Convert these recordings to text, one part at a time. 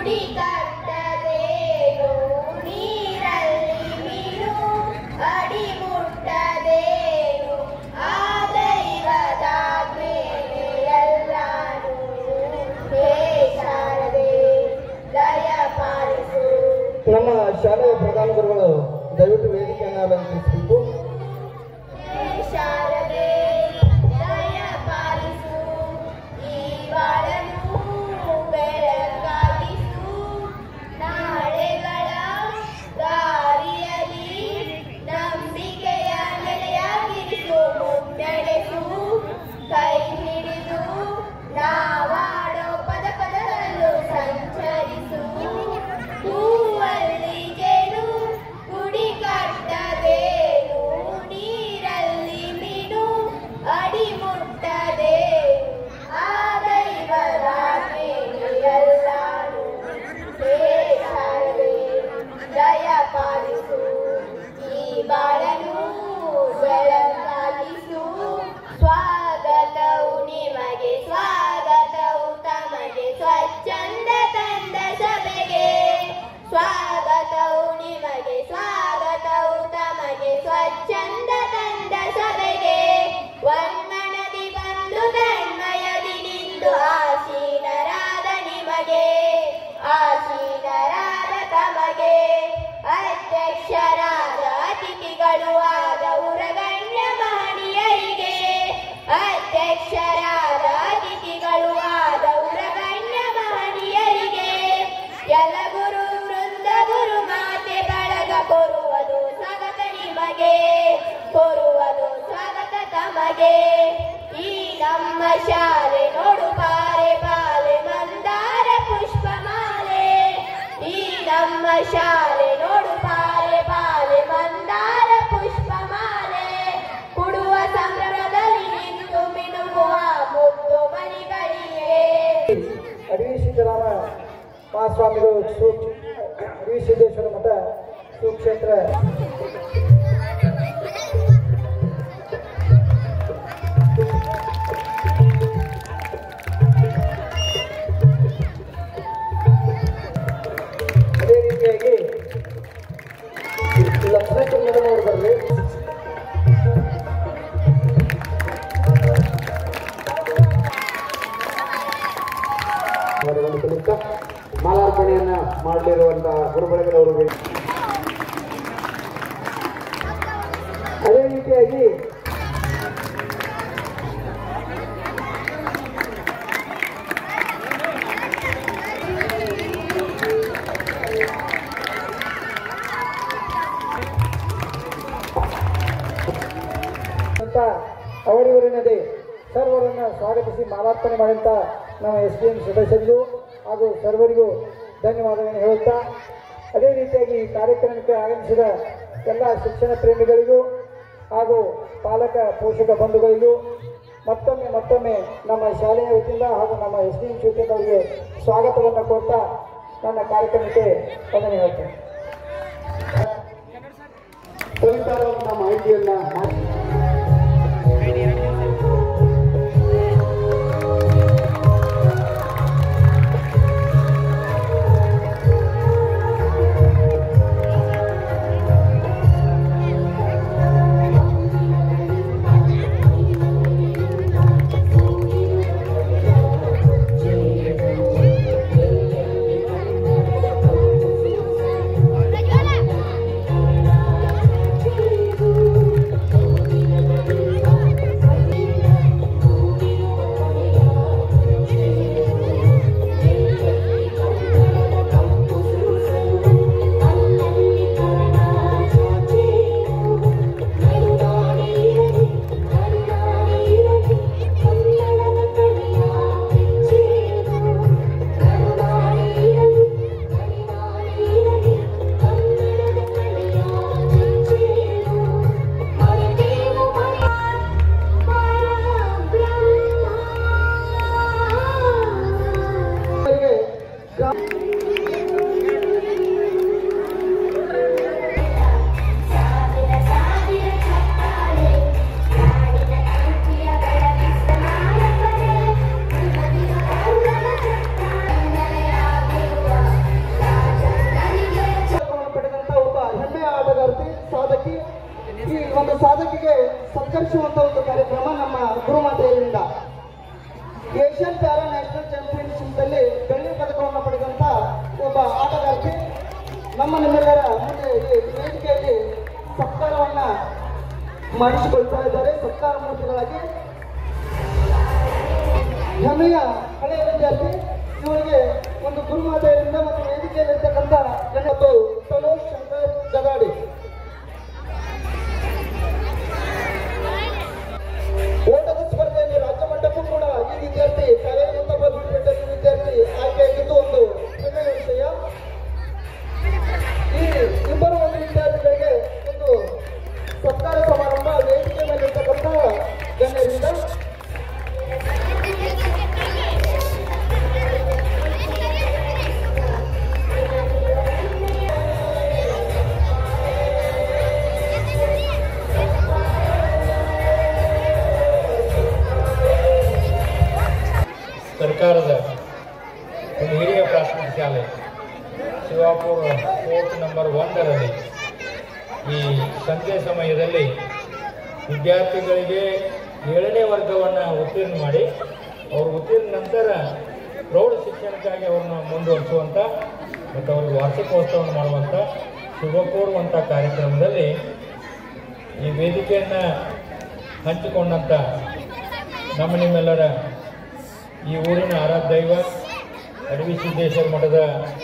ಗುಡಿ ಕಟ್ಟದೇನು ನೀರಲ್ಲಿ ಮೀನು ಅಡಿ ಮುಟ್ಟದೇನು ಆ ದೈವದ ಮೇಲೆ ಎಲ್ಲಾನು ಹೇ ಶಾರದೆ ದಯ ಪಾಲಿಸು ನಮ್ಮ ಶಾಲೆಯ ಪ್ರಧಾನ ಗುರುಗಳು ದಯವಿಟ್ಟು ವೇದಿಕೆಯನ್ನು ಅಲಂಕರಿಸಬೇಕು ಹೇ ಶಾರದೆ ದಯ ಪಾಲಿಸು ಈ ಬಾಳನ್ನು ಬೆಳಕಾಗಿಸು ನಾಳೆಗಳ ದಾರಿಯಲ್ಲಿ ನಂಬಿಕೆಯ ನೆಲೆಯಾಗಿರಿಸು ಮುನ್ನಡೆಸು ಕೈ ಹಿಡಿದು ನಾವಾಡೋ ಪದ ಪದದಲ್ಲೂ ಸಂಚರಿಸು ಹೂವಲ್ಲಿ ಜೇನು ಗುಡಿ ಕಟ್ಟದೇನು ನೀರಲ್ಲಿ ಮೀನು ಅಡಿ ಮುಟ್ಟದೆ ಆ ದೈವದ ಮೇಲೆ ಎಲ್ಲಾನು ಹೇ ಶಾರದೆ ದಯ ಪಾಲಿಸು ಈ ಬಾಳನು ಬೆಳಕಾಗಿಸು ಸ್ವಾಗತವು ನಿಮಗೆ ಸ್ವಾಗತವು ತಮಗೆ ಸ್ವಚ್ಛಂದ ತಂದ ಸಭೆಗೆ ಸ್ವಾಗತವು ನಿಮಗೆ ಸ್ವಾಗತವು ತಮಗೆ ಸ್ವಚ್ಛಂದ ತಂದ ಸಭೆಗೆ ವನ್ಮನದಿ ಬಂದು ತನ್ಮಯದಿ ನಿಂದು ಆಸೀನರಾದ ನಿಮಗೆ ಆಸೀನರಾದ ತಮಗೆ ಅಧ್ಯಕ್ಷರಾದ ಅತಿಥಿಗಳು ಆದ ಉರಗಣ್ಯ ಮಹನೀಯರಿಗೆ ಅಧ್ಯಕ್ಷರಾದ ಅತಿಥಿಗಳು ಆದ ಉರಗಣ್ಯ ಮಹನೀಯರಿಗೆ ಯಲಗುರು ವೃಂದ ಗುರು ಮಾತೆ ಬಳಗ ಕೊರುವುದು ಸ್ವಾಗತ ನಿಮಗೆ ಕೊರುವುದು ಸ್ವಾಗತ ತಮಗೆ ಈ ನಮ್ಮ ಶಾಲೆ ನೋಡು ಪಾರೆ ಬಾಲೆ ಮಂದಾರ ಪುಷ್ಪ ಮಾಲೆ ಈ ನಮ್ಮ ಶಾಲೆ ನೋಡು ಪಾರೆ ಬಾಲೆ ಮಂದಾರ ಪುಷ್ಪ ಮಾಲೆ ಕುಡುವ ಸಂಭ್ರಮದಲ್ಲಿ ನಿಂತು ಮಿನುಗುವ ಮುದ್ದು ಮಣಿಗಳಿಗೆ ಅಡವಿ ಸಿದ್ದರಾಮ ಮಹಾಸ್ವಾಮಿಗಳು ಸು ಅಡವಿ ಸಿದ್ದೇಶ್ವರ ಮಠ ಸುಕ್ಷೇತ್ರ ಅದೇ ರೀತಿಯಾಗಿ ಲಕ್ಷ್ಮಣ ಮೇಡಮ್ ಅವರು ಬರಲಿ ಅವರನ್ನು ಕುರಿತ ಮಾಲಾರ್ಪಣೆಯನ್ನ ಮಾಡಲಿರುವಂತಹ ಗುರುಬಳಗದವರು ಅದೇ ರೀತಿಯಾಗಿ ಅಂತ ಅವರಿವರಿನದೇ ಸರ್ವರನ್ನ ಸ್ವಾಗತಿಸಿ ಮಾಲಾರ್ಪಣೆ ಮಾಡಿದಂಥ ನಮ್ಮ ಎಸ್ ಡಿ ಎಂ ಸದಸ್ಯರಿಗೂ ಹಾಗೂ ಸರ್ವರಿಗೂ ಧನ್ಯವಾದಗಳನ್ನು ಹೇಳುತ್ತಾ ಅದೇ ರೀತಿಯಾಗಿ ಈ ಕಾರ್ಯಕ್ರಮಕ್ಕೆ ಆಗಮಿಸಿದ ಎಲ್ಲ ಶಿಕ್ಷಣ ಪ್ರೇಮಿಗಳಿಗೂ ಹಾಗೂ ಪಾಲಕ ಪೋಷಕ ಬಂಧುಗಳಿಗೂ ಮತ್ತೊಮ್ಮೆ ಮತ್ತೊಮ್ಮೆ ನಮ್ಮ ಶಾಲೆಯ ವತಿಯಿಂದ ಹಾಗೂ ನಮ್ಮ ಎಸ್ ಡಿ ಎಂ ಶಿವಕೇಂದ್ರವರಿಗೆ ಸ್ವಾಗತವನ್ನು ಕೊಡ್ತಾ ನನ್ನ ಕಾರ್ಯಕ್ರಮಕ್ಕೆ ವಂದನೆ ಹೇಳ್ತೇನೆ ಸವಿತಾರವಾದ ಮಾಹಿತಿಯನ್ನ ಮಾಡಿ ಪ್ರಜ್ವಲ ಏಷ್ಯನ್ ಪ್ಯಾರಾ ನ್ಯಾಷನಲ್ ಚಾಂಪಿಯನ್ಶಿಪ್ನಲ್ಲಿ ಬೆಳ್ಳಿ ಪದಕವನ್ನು ಪಡೆದಂತ ಒಬ್ಬ ಆಟಗಾರ್ತಿ ನಮ್ಮ ನಿಮ್ಮೆಲ್ಲರ ಮುಂದೆ ಈ ವೇದಿಕೆಯಲ್ಲಿ ಸತ್ಕಾರವನ್ನ ಮಾಡಿಸಿಕೊಳ್ತಾ ಇದ್ದಾರೆ ಸತ್ಕಾರ ಮೂರ್ತಿಗಳಾಗಿ ಹೆಮ್ಮೆಯ ಹಳೆಯ ವಿದ್ಯಾರ್ಥಿ ಇವರಿಗೆ ಒಂದು ಗುರುಮಾತೆಯರಿಂದ ಮತ್ತು ವೇದಿಕೆಯಲ್ಲಿರ್ತಕ್ಕಂಥ ಮತ್ತು ಸನೋಜ್ ಶಂಕರ್ ಜಗಾಡಿ ಓಟದ ಸ್ಪರ್ಧೆಯಲ್ಲಿ ರಾಜ್ಯ ಮಟ್ಟಕ್ಕೂ ಕೂಡ ಈ ವಿದ್ಯಾರ್ಥಿ ಕಾಲೇಜಿನಿಂದ ಬಂದ್ಬಿಟ್ಟ ಈ ವಿದ್ಯಾರ್ಥಿ ಆಯ್ಕೆಯಾಗಿದ್ದು ಒಂದು ಹೆಮ್ಮೆಯ ವಿಷಯ ಈ ಇಬ್ಬರು ಒಂದು ವಿದ್ಯಾರ್ಥಿಗಳಿಗೆ ಒಂದು ಸತ್ಕಾರ ಸಮಾರಂಭ ವೇದಿಕೆ ಮೇಲಿರ್ತಕ್ಕಂಥ ಗಣ್ಯರಿಂದ ಸರ್ಕಾರದ ಒಂದು ಹಿರಿಯ ಪ್ರಾಥಮಿಕ ಶಾಲೆ ಶಿವಾಪುರ ಕೋರ್ಟ್ ನಂಬರ್ ಒಂದರಲ್ಲಿ ಈ ಸಂಜೆ ಸಮಯದಲ್ಲಿ ವಿದ್ಯಾರ್ಥಿಗಳಿಗೆ ಏಳನೇ ವರ್ಗವನ್ನು ಉತ್ತೀರ್ಣ ಮಾಡಿ ಅವರು ಉತ್ತೀರ್ಣ ನಂತರ ಪ್ರೌಢ ಶಿಕ್ಷಣಕ್ಕಾಗಿ ಅವ್ರನ್ನ ಮುಂದುವರಿಸುವಂಥ ಮತ್ತು ಅವ್ರಿಗೆ ವಾರ್ಷಿಕೋತ್ಸವವನ್ನು ಮಾಡುವಂಥ ಶುಭ ಕೋರುವಂಥ ಕಾರ್ಯಕ್ರಮದಲ್ಲಿ ಈ ವೇದಿಕೆಯನ್ನು ಹಂಚಿಕೊಂಡಂಥ ನಮ್ಮ ನಿಮ್ಮೆಲ್ಲರ ಈ ಊರಿನ ಆರಾಧ್ಯ ದೈವ ಅಡವಿ ಸಿದ್ದೇಶ್ವರ ಮಠದ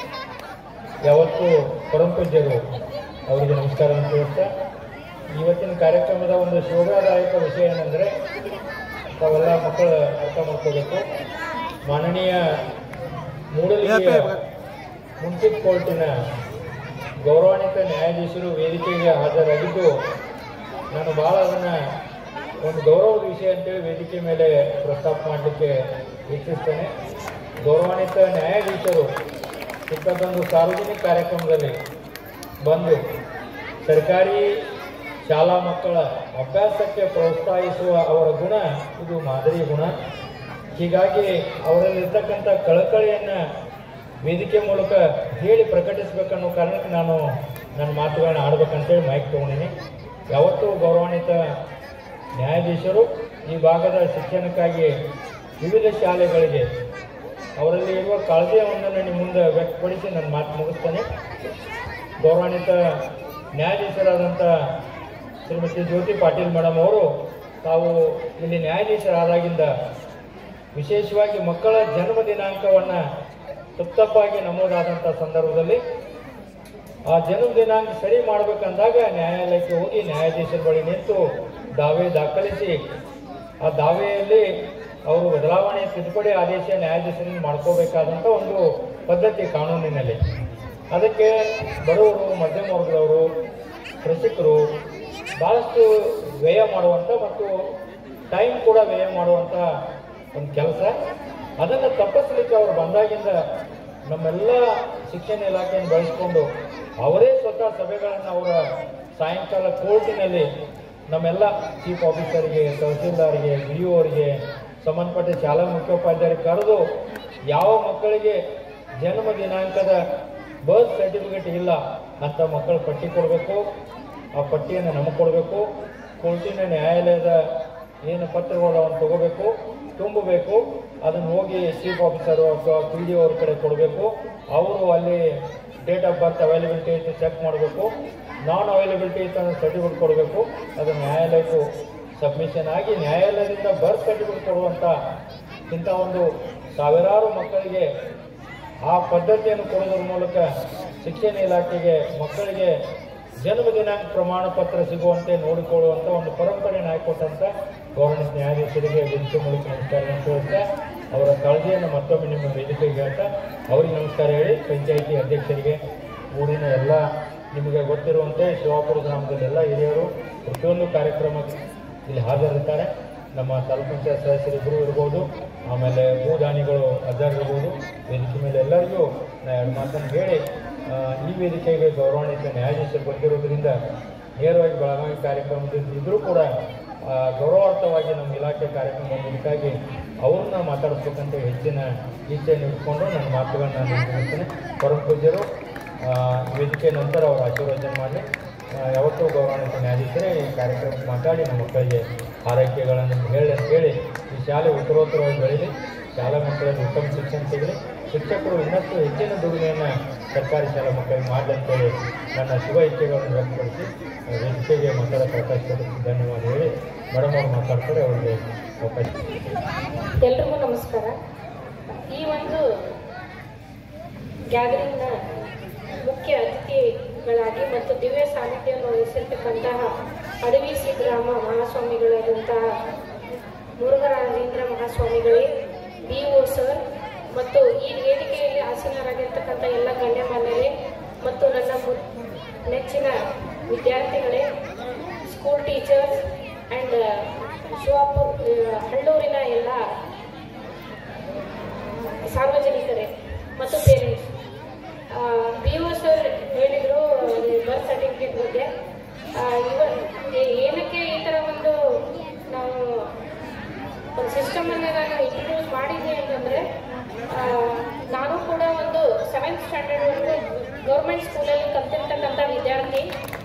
ಯಾವತ್ತೂ ಪರಂಪೂಜ್ಯರು ಅವರಿಗೆ ನಮಸ್ಕಾರ ಅಂತ ಹೇಳ್ತಾ ಇವತ್ತಿನ ಕಾರ್ಯಕ್ರಮದ ಒಂದು ಶೋಭಾದಾಯಕ ವಿಷಯ ಏನಂದರೆ ತಾವೆಲ್ಲ ಮಕ್ಕಳು ಅರ್ಥ ಮಾಡ್ಕೋಬೇಕು ಮಾನನೀಯ ಮೂಡಲಿಗೆಯ ಮುನ್ಸಿಪ್ ಕೋರ್ಟಿನ ಗೌರವಾನ್ವಿತ ನ್ಯಾಯಾಧೀಶರು ವೇದಿಕೆಗೆ ಹಾಜರಾಗಿದ್ದು ನಾನು ಭಾಳ ಅದನ್ನು ಒಂದು ಗೌರವದ ವಿಷಯ ಅಂತೇಳಿ ವೇದಿಕೆ ಮೇಲೆ ಪ್ರಸ್ತಾಪ ಮಾಡಲಿಕ್ಕೆ ಇಚ್ಛಿಸ್ತೇನೆ ಗೌರವಾನ್ವಿತ ನ್ಯಾಯಾಧೀಶರು ಇಂಥದ್ದೊಂದು ಸಾರ್ವಜನಿಕ ಕಾರ್ಯಕ್ರಮದಲ್ಲಿ ಬಂದು ಸರ್ಕಾರಿ ಶಾಲಾ ಮಕ್ಕಳ ಅಭ್ಯಾಸಕ್ಕೆ ಪ್ರೋತ್ಸಾಹಿಸುವ ಅವರ ಗುಣ ಇದು ಮಾದರಿ ಗುಣ ಹೀಗಾಗಿ ಅವರಲ್ಲಿರ್ತಕ್ಕಂಥ ಕಳಕಳಿಯನ್ನು ವೇದಿಕೆ ಮೂಲಕ ಹೇಳಿ ಪ್ರಕಟಿಸಬೇಕನ್ನೋ ಕಾರಣಕ್ಕೆ ನಾನು ನನ್ನ ಮಾತುಗಳನ್ನ ಆಡ್ಬೇಕಂತೇಳಿ ಮೈಕ್ ತೊಗೊಂಡಿನಿ ಯಾವತ್ತೂ ಗೌರವಾನ್ವಿತ ನ್ಯಾಯಾಧೀಶರು ಈ ಭಾಗದ ಶಿಕ್ಷಣಕ್ಕಾಗಿ ವಿವಿಧ ಶಾಲೆಗಳಿಗೆ ಅವರಲ್ಲಿ ಇರುವ ಕಾಳಜಿಯನ್ನು ನಿಮ್ಮ ಮುಂದೆ ವ್ಯಕ್ತಪಡಿಸಿ ನನ್ನ ಮಾತು ಮುಗಿಸ್ತೇನೆ ಗೌರವಾನ್ವಿತ ನ್ಯಾಯಾಧೀಶರಾದಂಥ ಶ್ರೀಮತಿ ಜ್ಯೋತಿ ಪಾಟೀಲ್ ಮೇಡಮ್ ಅವರು ತಾವು ಇಲ್ಲಿ ನ್ಯಾಯಾಧೀಶರಾದಾಗಿಂದ ವಿಶೇಷವಾಗಿ ಮಕ್ಕಳ ಜನ್ಮ ದಿನಾಂಕವನ್ನು ತಪ್ಪತಪ್ಪಾಗಿ ನಮೂದಾದಂಥ ಸಂದರ್ಭದಲ್ಲಿ ಆ ಜನ್ಮ ದಿನಾಂಕ ಸರಿ ಮಾಡಬೇಕಂದಾಗ ನ್ಯಾಯಾಲಯಕ್ಕೆ ಹೋಗಿ ನ್ಯಾಯಾಧೀಶರ ಬಳಿ ನಿಂತು ದಾವೆ ದಾಖಲಿಸಿ ಆ ದಾವೆಯಲ್ಲಿ ಅವರು ಬದಲಾವಣೆ ತಿದ್ದುಪಡಿ ಆದೇಶ ನ್ಯಾಯಾಧೀಶರಿಂದ ಮಾಡ್ಕೋಬೇಕಾದಂಥ ಒಂದು ಪದ್ಧತಿ ಕಾನೂನಿನಲ್ಲಿ ಅದಕ್ಕೆ ಬಡವರು ಮಧ್ಯಮ ವರ್ಗದವರು ಕೃಷಿಕರು ಭಾಳಷ್ಟು ವ್ಯಯ ಮಾಡುವಂಥ ಮತ್ತು ಟೈಮ್ ಕೂಡ ವ್ಯಯ ಮಾಡುವಂಥ ಒಂದು ಕೆಲಸ ಅದನ್ನು ತಪ್ಪಿಸ್ಲಿಕ್ಕೆ ಅವರು ಬಂದಾಗಿಂದ ನಮ್ಮೆಲ್ಲ ಶಿಕ್ಷಣ ಇಲಾಖೆಯನ್ನು ಬಳಸಿಕೊಂಡು ಅವರೇ ಸ್ವತಃ ಸಭೆಗಳನ್ನು ಅವರ ಸಾಯಂಕಾಲ ಕೋರ್ಟಿನಲ್ಲಿ ನಮ್ಮೆಲ್ಲ ಚೀಫ್ ಆಫೀಸರ್ಗೆ ತಹಸೀಲ್ದಾರ್ಗೆ ಬಿ ಅವರಿಗೆ ಸಂಬಂಧಪಟ್ಟ ಶಾಲಾ ಮುಖ್ಯೋಪಾಧ್ಯಾಯರಿಗೆ ಕರೆದು ಯಾವ ಮಕ್ಕಳಿಗೆ ಜನ್ಮ ದಿನಾಂಕದ ಬರ್ತ್ ಸರ್ಟಿಫಿಕೇಟ್ ಇಲ್ಲ ಅಂತ ಮಕ್ಕಳು ಪಟ್ಟಿ ಕೊಡಬೇಕು ಆ ಪಟ್ಟಿಯನ್ನು ನಮಗೆ ಕೊಡಬೇಕು ಕೋರ್ಟಿನ ನ್ಯಾಯಾಲಯದ ಏನು ಪತ್ರಗಳು ಅವನು ತಗೋಬೇಕು ತುಂಬಬೇಕು ಅದನ್ನು ಹೋಗಿ ಚೀಫ್ ಆಫೀಸರು ಅಥವಾ ಪಿ ಡಿ ಅವ್ರ ಕಡೆ ಕೊಡಬೇಕು ಅವರು ಅಲ್ಲಿ ಡೇಟ್ ಆಫ್ ಬರ್ತ್ ಅವೈಲಬಿಲಿಟಿ ಐತೆ ಚೆಕ್ ಮಾಡಬೇಕು ನಾನ್ ಅವೈಲಬಿಲಿಟಿ ಐತೆ ಅನ್ನೋ ಸರ್ಟಿಫಿಕೇಟ್ ಕೊಡಬೇಕು ಅದು ನ್ಯಾಯಾಲಯಕ್ಕೂ ಸಬ್ಮಿಷನ್ ಆಗಿ ನ್ಯಾಯಾಲಯದಿಂದ ಬರ್ತ್ ಸರ್ಟಿಫಿಕೇಟ್ ಕೊಡುವಂಥ ಇಂಥ ಒಂದು ಸಾವಿರಾರು ಮಕ್ಕಳಿಗೆ ಆ ಪದ್ಧತಿಯನ್ನು ಕೊಡೋದ್ರ ಮೂಲಕ ಶಿಕ್ಷಣ ಇಲಾಖೆಗೆ ಮಕ್ಕಳಿಗೆ ಜನ್ಮ ದಿನಾಂಕ ಪ್ರಮಾಣ ಪತ್ರ ಸಿಗುವಂತೆ ನೋಡಿಕೊಳ್ಳುವಂಥ ಒಂದು ಪರಂಪರೆಯನ್ನು ಹಾಕಿಕೊಟ್ಟಂಥ ಗೌರ್ಮೆಂಟ್ ನ್ಯಾಯಾಧೀಶರಿಗೆ ವೇದಿಕೆ ಮೂಲಕ ನಮಸ್ಕಾರ ಅಂತ ಹೇಳ್ತಾ ಅವರ ಕಾಳಜಿಯನ್ನು ಮತ್ತೊಮ್ಮೆ ನಿಮ್ಮ ವೇದಿಕೆಗೆ ಹೇಳ್ತಾ ಅವರಿಗೆ ನಮಸ್ಕಾರ ಹೇಳಿ ಪಂಚಾಯಿತಿ ಅಧ್ಯಕ್ಷರಿಗೆ ಊರಿನ ಎಲ್ಲ ನಿಮಗೆ ಗೊತ್ತಿರುವಂತೆ ಶಿವಾಪುರ ಗ್ರಾಮದಲ್ಲಿ ಎಲ್ಲ ಹಿರಿಯರು ಪ್ರತಿಯೊಂದು ಕಾರ್ಯಕ್ರಮಕ್ಕೆ ಇಲ್ಲಿ ಹಾಜರಿರ್ತಾರೆ ನಮ್ಮ ತಾಲೂಕು ಪಂಚಾಯತ್ ಸದಸ್ಯರಿಬ್ಬರು ಇರ್ಬೋದು ಆಮೇಲೆ ಭೂದಾನಿಗಳು ಅಜ್ಜರಿರ್ಬೋದು ವೇದಿಕೆ ಮೇಲೆ ಎಲ್ಲರಿಗೂ ನಾ ಎರಡು ಮಾತನ್ನು ಹೇಳಿ ಆ, ಈ ವೇದಿಕೆಗೆ ಗೌರವಾನ್ವಿತ ನ್ಯಾಯಾಧೀಶರು ಬಂದಿರೋದ್ರಿಂದ ನೇರವಾಗಿ ಬೆಳಗಾವಿ ಕಾರ್ಯಕ್ರಮದಿಂದ ಇದ್ರೂ ಕೂಡ ಆ, ಗೌರವಾರ್ಥವಾಗಿ ನಮ್ಮ ಇಲಾಖೆ ಕಾರ್ಯಕ್ರಮ ಬಂದಿದ್ದಕ್ಕಾಗಿ ಅವ್ರನ್ನ ಮಾತಾಡಿಸ್ಬೇಕಂತ ಹೆಚ್ಚಿನ ಇಚ್ಛೆಯನ್ನು ಇಟ್ಕೊಂಡು ನನ್ನ ಮಾತುಗಳನ್ನ ನಾನು ಮುಗಿಸ್ತೇನೆ ಪರಮ ಪೂಜ್ಯರು ಆ, ವೇದಿಕೆ ನಂತರ ಅವರು ಆಶೀರ್ವಚನ ಮಾಡಿ ಆ, ಯಾವತ್ತೂ ಗೌರವಾನ್ವಿತ ನ್ಯಾಯಾಧೀಶರೇ ಈ ಕಾರ್ಯಕ್ರಮಕ್ಕೆ ಮಾತಾಡಿ ನಮ್ಮ ಮಕ್ಕಳಿಗೆ ಆರೈಕೆಗಳನ್ನು ಹೇಳಿ ಅಂತ ಹೇಳಿ ಈ ಶಾಲೆ ಉತ್ತರೋತ್ತರವಾಗಿ ಬೆಳೀಲಿ ಶಾಲಾ ಮಕ್ಕಳಲ್ಲಿ ಉತ್ತಮ ಶಿಕ್ಷಣ ಸಿಗಲಿ ಶಿಕ್ಷಕರು ಇನ್ನಷ್ಟು ಹೆಚ್ಚಿನ ದುಡಿಮೆಯನ್ನು ಸರ್ಕಾರಿ ಶಾಲಾ ಮಕ್ಕಳಿಗೆ ಮಾಡಲಿ ಅಂತೇಳಿ ನನ್ನ ಶುಭ ಇಚ್ಛೆಗಳನ್ನು ವ್ಯಕ್ತಪಡಿಸಿ ವೇದಿಕೆಗೆ ಮಾತಾಡೋಕ್ಕೆ ಅವಕಾಶ ಕೊಡೋಕ್ಕೆ ಧನ್ಯವಾದ ಹೇಳಿ ಮೇಡಮ್ ಅವ್ರು ಮಾತಾಡ್ತಾರೆ ಅವರಿಗೆ ಅವಕಾಶ ಎಲ್ರಿಗೂ ನಮಸ್ಕಾರ ಈ ಒಂದು ಗ್ಯಾದರಿಂಗ್ನ ಮುಖ್ಯ ಅತಿಥಿಗಳಾಗಿ ಮತ್ತು ದಿವ್ಯ ಸಾನ್ನಿಧ್ಯವನ್ನು ವಹಿಸಿರ್ತಕ್ಕಂತಹ ಅಡವಿ ಸಿದ್ದರಾಮ ಮಹಾಸ್ವಾಮಿಗಳಾದಂತಹ ಮುರುಘರಾಜೇಂದ್ರ ಮಹಾಸ್ವಾಮಿಗಳೇ ಬಿ ಒ ಸರ್ ಮತ್ತು ಈ ವೇದಿಕೆಯಲ್ಲಿ ಆಸೀನರಾಗಿರ್ತಕ್ಕಂಥ ಎಲ್ಲ ಗಣ್ಯಮಾನ್ಯರೇ ಮತ್ತು ನನ್ನ ಮು- ನೆಚ್ಚಿನ ವಿದ್ಯಾರ್ಥಿಗಳೇ ಸ್ಕೂಲ್ ಟೀಚರ್ಸ್ ಆ್ಯಂಡ್ ಶಿವಾಪುರ್ ಆ, ಹಳ್ಳೂರಿನ ಎಲ್ಲ ಸಾರ್ವಜನಿಕರೇ ಮತ್ತು ಪೇರೆಂಟ್ಸ್ ಬಿ ಒ ಸರ್ ಹೇಳಿದರು ಬರ್ತ್ ಸರ್ಟಿಫಿಕೇಟ್ ಬಗ್ಗೆ ಆ, ಇವ ಏ- ಏನಕ್ಕೆ ಈ ಥರ ಒಂದು ನಾವು ಒಂದು ಸಿಸ್ಟಮನ್ನು ನಾನು ಇಂಟ್ರೊಡ್ಯೂಸ್ ಮಾಡಿದ್ದೆ ಅಂತಂದರೆ ನಾನು ಕೂಡ ಒಂದು ಸೆವೆಂತ್ ಸ್ಟ್ಯಾಂಡರ್ಡ್ವರೆಗೂ ಗೌರ್ಮೆಂಟ್ ಸ್ಕೂಲಲ್ಲಿ ಕಲ್ತಿರ್ತಕ್ಕಂಥ ವಿದ್ಯಾರ್ಥಿ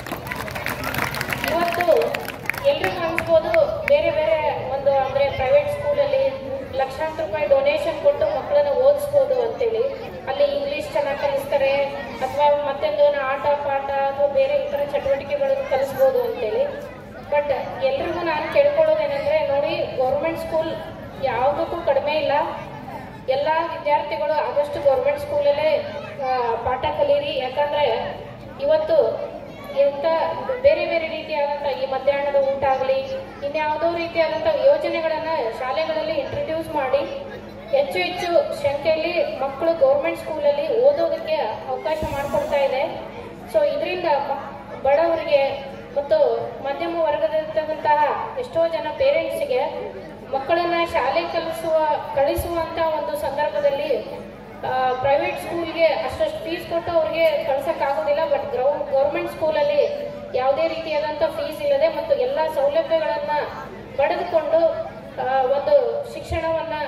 ಇವತ್ತು ಎಲ್ರಿಗೂ ಅನ್ಸ್ಬೋದು ಬೇರೆ ಬೇರೆ ಒಂದು ಅಂದರೆ ಪ್ರೈವೇಟ್ ಸ್ಕೂಲಲ್ಲಿ ಲಕ್ಷಾಂತರ ರೂಪಾಯಿ ಡೊನೇಷನ್ ಕೊಟ್ಟು ಮಕ್ಕಳನ್ನ ಓದಿಸ್ಬೋದು ಅಂತೇಳಿ ಅಲ್ಲಿ ಇಂಗ್ಲೀಷ್ ಚೆನ್ನಾಗಿ ಕಲಿಸ್ತಾರೆ ಅಥವಾ ಮತ್ತೊಂದು ಆಟ ಪಾಠ ಅಥವಾ ಬೇರೆ ಇತರ ಚಟುವಟಿಕೆಗಳನ್ನು ಕಲಿಸ್ಬೋದು ಅಂತೇಳಿ ಬಟ್ ಎಲ್ರಿಗೂ ನಾನು ಕೇಳ್ಕೊಳ್ಳೋದೇನೆಂದರೆ ನೋಡಿ ಗೌರ್ಮೆಂಟ್ ಸ್ಕೂಲ್ ಯಾವುದಕ್ಕೂ ಕಡಿಮೆ ಇಲ್ಲ ಎಲ್ಲ ವಿದ್ಯಾರ್ಥಿಗಳು ಆದಷ್ಟು ಗೌರ್ಮೆಂಟ್ ಸ್ಕೂಲಲ್ಲೇ ಆ, ಪಾಠ ಕಲೀರಿ ಯಾಕಂದರೆ ಇವತ್ತು ಇಂಥ ಬೇರೆ ಬೇರೆ ರೀತಿಯಾದಂಥ ಈ ಮಧ್ಯಾಹ್ನದ ಊಟ ಆಗಲಿ ಇನ್ಯಾವುದೋ ರೀತಿಯಾದಂಥ ಯೋಜನೆಗಳನ್ನು ಶಾಲೆಗಳಲ್ಲಿ ಇಂಟ್ರಡ್ಯೂಸ್ ಮಾಡಿ ಹೆಚ್ಚು ಹೆಚ್ಚು ಸಂಖ್ಯೆಯಲ್ಲಿ ಮಕ್ಕಳು ಗೌರ್ಮೆಂಟ್ ಸ್ಕೂಲಲ್ಲಿ ಓದೋದಕ್ಕೆ ಅವಕಾಶ ಮಾಡಿಕೊಡ್ತಾ ಇದೆ ಸೊ ಇದರಿಂದ ಬಡವರಿಗೆ ಮತ್ತು ಮಧ್ಯಮ ವರ್ಗದಲ್ಲಿರ್ತಕ್ಕಂತಹ ಎಷ್ಟೋ ಜನ ಪೇರೆಂಟ್ಸಿಗೆ ಮಕ್ಕಳನ್ನ ಶಾಲೆ ಕಲಿಸುವ ಕಳಿಸುವಂಥ ಒಂದು ಸಂದರ್ಭದಲ್ಲಿ ಪ್ರೈವೇಟ್ ಸ್ಕೂಲ್ಗೆ ಅಷ್ಟಷ್ಟು ಫೀಸ್ ಕೊಟ್ಟು ಅವ್ರಿಗೆ ಕಳ್ಸೋಕ್ಕಾಗೋದಿಲ್ಲ ಬಟ್ ಗ್ರೌಂಡ್ ಗೌರ್ಮೆಂಟ್ ಸ್ಕೂಲಲ್ಲಿ ಯಾವುದೇ ರೀತಿಯಾದಂಥ ಫೀಸ್ ಇಲ್ಲದೆ ಮತ್ತು ಎಲ್ಲ ಸೌಲಭ್ಯಗಳನ್ನು ಪಡೆದುಕೊಂಡು ಆ, ಒಂದು ಶಿಕ್ಷಣವನ್ನು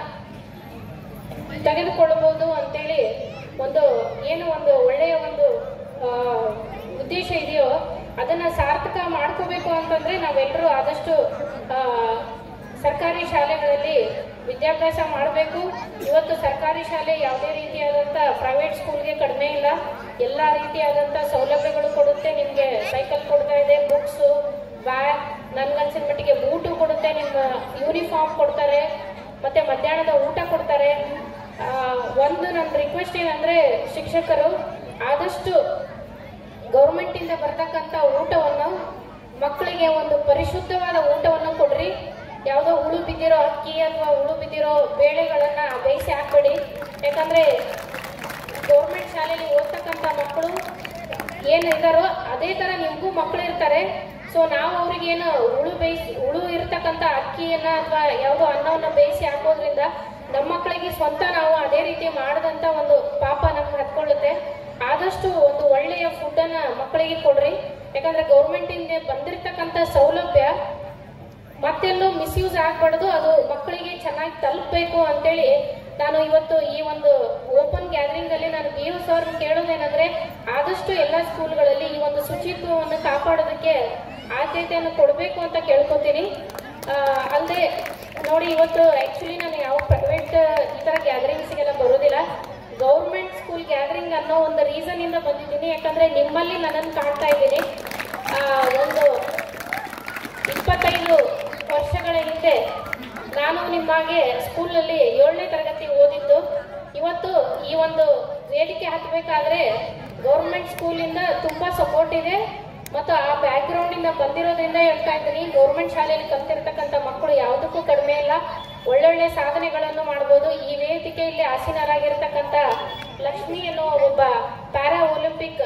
ತೆಗೆದುಕೊಳ್ಳಬಹುದು ಅಂತೇಳಿ ಒಂದು ಏನು ಒಂದು ಒಳ್ಳೆಯ ಒಂದು ಆ, ಉದ್ದೇಶ ಇದೆಯೋ ಅದನ್ನ ಸಾರ್ಥಕ ಮಾಡ್ಕೋಬೇಕು ಅಂತಂದ್ರೆ ನಾವೆಲ್ಲರೂ ಆದಷ್ಟು ಆ, ಸರ್ಕಾರಿ ಶಾಲೆಗಳಲ್ಲಿ ವಿದ್ಯಾಭ್ಯಾಸ ಮಾಡಬೇಕು ಇವತ್ತು ಸರ್ಕಾರಿ ಶಾಲೆ ಯಾವುದೇ ರೀತಿಯಾದಂಥ ಪ್ರೈವೇಟ್ ಸ್ಕೂಲ್ಗೆ ಕಡಿಮೆ ಇಲ್ಲ ಎಲ್ಲ ರೀತಿಯಾದಂಥ ಸೌಲಭ್ಯಗಳು ಕೊಡುತ್ತೆ ನಿಮಗೆ ಸೈಕಲ್ ಕೊಡ್ತಾ ಇದೆ ಬುಕ್ಸು ಬ್ಯಾಗ್ ನನ್ಗನ್ಸಿದ ಮಟ್ಟಿಗೆ ಬೂಟು ಕೊಡುತ್ತೆ ನಿಮ್ಮ ಯೂನಿಫಾರ್ಮ್ ಕೊಡ್ತಾರೆ ಮತ್ತೆ ಮಧ್ಯಾಹ್ನದ ಊಟ ಕೊಡ್ತಾರೆ ಆ, ಒಂದು ನನ್ನ ರಿಕ್ವೆಸ್ಟ್ ಏನಂದ್ರೆ ಶಿಕ್ಷಕರು ಆದಷ್ಟು ಗೌರ್ಮೆಂಟಿಂದ ಬರ್ತಕ್ಕಂಥ ಊಟವನ್ನು ಮಕ್ಕಳಿಗೆ ಒಂದು ಪರಿಶುದ್ಧವಾದ ಊಟವನ್ನು ಕೊಡ್ರಿ ಯಾವುದೋ ಹುಳು ಬಿದ್ದಿರೋ ಅಕ್ಕಿ ಅಥವಾ ಹುಳು ಬಿದ್ದಿರೋ ಬೇಳೆಗಳನ್ನ ಬೇಯಿಸಿ ಹಾಕ್ಬೇಡಿ ಯಾಕಂದ್ರೆ ಗೌರ್ಮೆಂಟ್ ಶಾಲೆಯಲ್ಲಿ ಓದ್ತಕ್ಕಂಥ ಮಕ್ಕಳು ಏನು ಇದ್ದಾರೋ ಅದೇ ಥರ ನಿಮಗೂ ಮಕ್ಕಳು ಇರ್ತಾರೆ ಸೊ ನಾವು ಅವ್ರಿಗೇನು ಹುಳು ಬೇಯಿಸಿ ಹುಳು ಇರ್ತಕ್ಕಂಥ ಅಕ್ಕಿಯನ್ನ ಅಥವಾ ಯಾವುದೋ ಅನ್ನವನ್ನು ಬೇಯಿಸಿ ಹಾಕೋದ್ರಿಂದ ನಮ್ಮ ಮಕ್ಕಳಿಗೆ ಸ್ವಂತ ನಾವು ಅದೇ ರೀತಿ ಮಾಡದಂತ ಒಂದು ಪಾಪ ನಮ್ಗೆ ಹತ್ಕೊಳ್ಳುತ್ತೆ ಆದಷ್ಟು ಒಂದು ಒಳ್ಳೆಯ ಫುಡ್ಡನ್ನ ಮಕ್ಕಳಿಗೆ ಕೊಡ್ರಿ ಯಾಕಂದ್ರೆ ಗೌರ್ಮೆಂಟಿಂದ ಬಂದಿರತಕ್ಕಂಥ ಸೌಲಭ್ಯ ಮತ್ತೆಲ್ಲೂ ಮಿಸ್ಯೂಸ್ ಆಗ್ಬಾರ್ದು ಅದು ಮಕ್ಕಳಿಗೆ ಚೆನ್ನಾಗಿ ತಲುಪಬೇಕು ಅಂತೇಳಿ ನಾನು ಇವತ್ತು ಈ ಒಂದು ಓಪನ್ ಗ್ಯಾದರಿಂಗ್ ಅಲ್ಲಿ ನಾನು ಬಿ ಯು ಸರ್ ಕೇಳೋದೇನಂದ್ರೆ ಆದಷ್ಟು ಎಲ್ಲ ಸ್ಕೂಲ್ಗಳಲ್ಲಿ ಈ ಒಂದು ಶುಚಿತ್ವವನ್ನು ಕಾಪಾಡೋದಕ್ಕೆ ಆದ್ಯತೆಯನ್ನು ಕೊಡಬೇಕು ಅಂತ ಕೇಳ್ಕೊತೀನಿ ಅಲ್ಲದೆ ನೋಡಿ ಇವತ್ತು ಆಕ್ಚುಲಿ ನಾನು ಯಾವ ಪ್ರೈವೇಟ್ ಈ ತರ ಗ್ಯಾದರಿಂಗ್ಸ್ಗೆಲ್ಲ ಬರೋದಿಲ್ಲ ಗೌರ್ಮೆಂಟ್ ಸ್ಕೂಲ್ ಗ್ಯಾದರಿಂಗ್ ಅನ್ನೋ ಒಂದು ರೀಸನ್ ಇಂದ ಬಂದಿದ್ದೀನಿ ಯಾಕಂದ್ರೆ ನಿಮ್ಮಲ್ಲಿ ನನ್ನನ್ನು ಕಾಣ್ತಾ ಇದ್ದೀನಿ ಆ, ಒಂದು ಇಪ್ಪತ್ತೈದು ವರ್ಷಗಳ ಹಿಂದೆ ನಾನು ನಿಮ್ಮಾಗೆ ಸ್ಕೂಲಲ್ಲಿ ಏಳನೇ ತರಗತಿ ಓದಿದ್ದು ಇವತ್ತು ಈ ಒಂದು ವೇದಿಕೆ ಹತ್ತಬೇಕಾದ್ರೆ ಗೌರ್ಮೆಂಟ್ ಸ್ಕೂಲಿಂದ ತುಂಬ ಸಪೋರ್ಟ್ ಇದೆ ಮತ್ತು ಆ ಬ್ಯಾಕ್ಗ್ರೌಂಡಿಂದ ಬಂದಿರೋದ್ರಿಂದ ಹೇಳ್ತಾ ಇದ್ದೀನಿ ಗೌರ್ಮೆಂಟ್ ಶಾಲೆಯಲ್ಲಿ ಕಲ್ತಿರ್ತಕ್ಕಂಥ ಮಕ್ಕಳು ಯಾವುದಕ್ಕೂ ಕಡಿಮೆ ಇಲ್ಲ ಒಳ್ಳೊಳ್ಳೆ ಸಾಧನೆಗಳನ್ನು ಮಾಡ್ಬೋದು ಈ ವೇದಿಕೆಯಲ್ಲಿ ಆಸೀನರಾಗಿರ್ತಕ್ಕಂಥ ಲಕ್ಷ್ಮಿ ಎನ್ನುವ ಒಬ್ಬ para olympic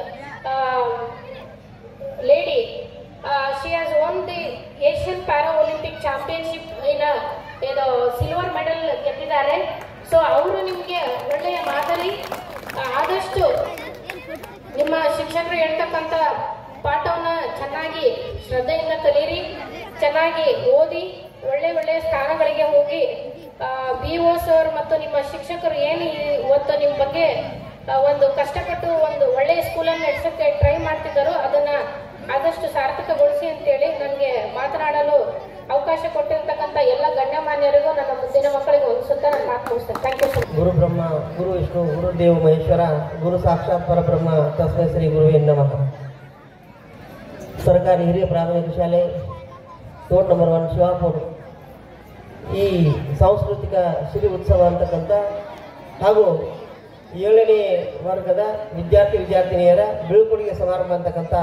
lady. Uh, she has won the Asian Para Olympic Championship in a ಏನು ಸಿಲ್ವರ್ ಮೆಡಲ್ ಗೆದ್ದಿದ್ದಾರೆ ಸೊ ಅವರು ನಿಮಗೆ ಒಳ್ಳೆಯ ಮಾದರಿ ಆ, ಆದಷ್ಟು ನಿಮ್ಮ ಶಿಕ್ಷಕರು ಹೇಳ್ತಕ್ಕಂಥ ಪಾಠವನ್ನ ಚೆನ್ನಾಗಿ ಶ್ರದ್ಧೆಯಿಂದ ಕಲೀರಿ ಚೆನ್ನಾಗಿ ಓದಿ ಒಳ್ಳೆ ಒಳ್ಳೆ ಸ್ಥಾನಗಳಿಗೆ ಹೋಗಿ ಬಿ ಒ ಸರ್ ಮತ್ತು ನಿಮ್ಮ ಶಿಕ್ಷಕರು ಏನು ಈ- ಇವತ್ತು ನಿಮ್ಮ ಬಗ್ಗೆ ಆ, ಒಂದು ಕಷ್ಟಪಟ್ಟು ಒಂದು ಒಳ್ಳೆಯ ಸ್ಕೂಲನ್ನು ನಡೆಸೋಕ್ಕೆ ಟ್ರೈ ಮಾಡ್ತಿದ್ದಾರೋ ಅದನ್ನ ಆದಷ್ಟು ಸಾರ್ಥಕಗೊಳಿಸಿ ಅಂತೇಳಿ ನನಗೆ ಮಾತನಾಡಲು ಅವಕಾಶ ಕೊಟ್ಟಿರ್ತಕ್ಕಂಥ ಎಲ್ಲ ಗಣ್ಯಮಾನ್ಯರಿಗೂ ನನ್ನ ಮುಂದಿನ ಮಕ್ಕಳಿಗೆ ಒಂದು ಸುತ್ತ ನಾನು ಮಾತು ಮುಗಿಸ್ತೇನೆ ಥ್ಯಾಂಕ್ ಯು ಸೊ ಗುರು ಬ್ರಹ್ಮ ಗುರು ವಿಷ್ಣು ಗುರುದೇವ ಮಹೇಶ್ವರ ಗುರು ಸಾಕ್ಷಾತ್ ಪರಬ್ರಹ್ಮ ತಸ್ಮೈ ಶ್ರೀ ಗುರುವೇ ನಮಃ ಸರ್ಕಾರಿ ಹಿರಿಯ ಪ್ರಾಥಮಿಕ ಶಾಲೆ ರೋಡ್ ನಂಬರ್ ಒನ್ ಶಿವಾಪುರ್ ಈ ಸಾಂಸ್ಕೃತಿಕ ಶ್ರೀ ಉತ್ಸವ ಅಂತಕ್ಕಂಥ ಹಾಗೂ ಏಳನೇ ವರ್ಗದ ವಿದ್ಯಾರ್ಥಿ ವಿದ್ಯಾರ್ಥಿನಿಯರ ಬೀಳ್ಕೊಡುಗೆ ಸಮಾರಂಭ ಅಂತಕ್ಕಂಥ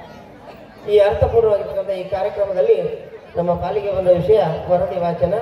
ಈ ಅರ್ಥಪೂರ್ಣವಾಗಿರ್ತಕ್ಕಂಥ ಈ ಕಾರ್ಯಕ್ರಮದಲ್ಲಿ ನಮ್ಮ ಪಾಲಿಗೆ ಬಂದ ವಿಷಯ ವರದಿ ವಾಚನ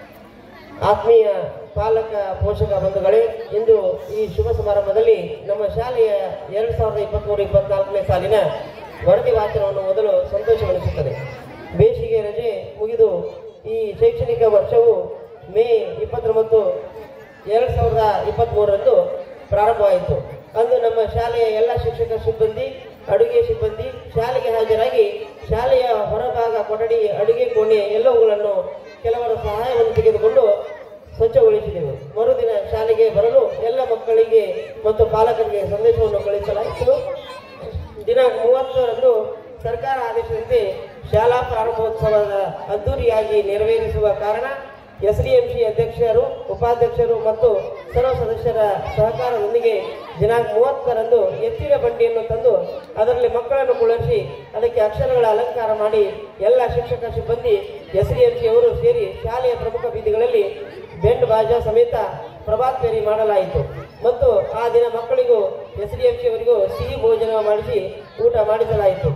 ಆತ್ಮೀಯ ಪಾಲಕ ಪೋಷಕ ಬಂಧುಗಳೇ ಇಂದು ಈ ಶುಭ ಸಮಾರಂಭದಲ್ಲಿ ನಮ್ಮ ಶಾಲೆಯ ಎರಡು ಸಾವಿರದ ಇಪ್ಪತ್ತ್ಮೂರು ಇಪ್ಪತ್ನಾಲ್ಕನೇ ಸಾಲಿನ ವರದಿ ವಾಚನವನ್ನು ಓದಲು ಸಂತೋಷವೆನಿಸುತ್ತದೆ ಬೇಸಿಗೆ ರಜೆ ಮುಗಿದು ಈ ಶೈಕ್ಷಣಿಕ ವರ್ಷವು ಮೇ ಇಪ್ಪತ್ತೊಂಬತ್ತು ಎರಡು ಸಾವಿರದ ಇಪ್ಪತ್ತ್ಮೂರರಂದು ಪ್ರಾರಂಭವಾಯಿತು ಅಂದು ನಮ್ಮ ಶಾಲೆಯ ಎಲ್ಲ ಶಿಕ್ಷಕ ಸಿಬ್ಬಂದಿ ಅಡುಗೆ ಸಿಬ್ಬಂದಿ ಶಾಲೆಗೆ ಹಾಜರಾಗಿ ಶಾಲೆಯ ಹೊರಭಾಗ ಕೊಠಡಿ ಅಡುಗೆ ಕೋಣೆ ಎಲ್ಲವುಗಳನ್ನು ಕೆಲವರ ಸಹಾಯವನ್ನು ತೆಗೆದುಕೊಂಡು ಸ್ವಚ್ಛಗೊಳಿಸಿದೆವು ಮರುದಿನ ಶಾಲೆಗೆ ಬರಲು ಎಲ್ಲ ಮಕ್ಕಳಿಗೆ ಮತ್ತು ಪಾಲಕರಿಗೆ ಸಂದೇಶವನ್ನು ಕಳುಹಿಸಲಾಯಿತು ದಿನಾಂಕ ಮೂವತ್ತರಂದು ಸರ್ಕಾರ ಆದೇಶದಂತೆ ಶಾಲಾ ಪ್ರಾರಂಭೋತ್ಸವದ ಅದ್ದೂರಿಯಾಗಿ ನೆರವೇರಿಸುವ ಕಾರಣ ಎಸ್ಡಿಎಂಸಿ ಅಧ್ಯಕ್ಷರು ಉಪಾಧ್ಯಕ್ಷರು ಮತ್ತು ಸರ್ವ ಸದಸ್ಯರ ಸಹಕಾರದೊಂದಿಗೆ ದಿನಾಂಕ ಮೂವತ್ತರಂದು ಎತ್ತಿನ ಬಂಡಿಯನ್ನು ತಂದು ಅದರಲ್ಲಿ ಮಕ್ಕಳನ್ನು ಕುಳ್ಳಿರಿಸಿ ಅದಕ್ಕೆ ಅಕ್ಷರಗಳ ಅಲಂಕಾರ ಮಾಡಿ ಎಲ್ಲ ಶಿಕ್ಷಕ ಸಿಬ್ಬಂದಿ ಎಸ್ಡಿಎಂಸಿ ಅವರು ಸೇರಿ ಶಾಲೆಯ ಪ್ರಮುಖ ಬೀದಿಗಳಲ್ಲಿ ಬೆಂಡ್ ಬಾಜಾ ಸಮೇತ ಪ್ರಭಾತ್ ಫೇರಿ ಮಾಡಲಾಯಿತು ಮತ್ತು ಆ ದಿನ ಮಕ್ಕಳಿಗೂ ಎಸ್ಡಿಎಂಸಿ ಅವರಿಗೂ ಸಿಹಿ ಭೋಜನ ಮಾಡಿಸಿ ಊಟ ಮಾಡಿಸಲಾಯಿತು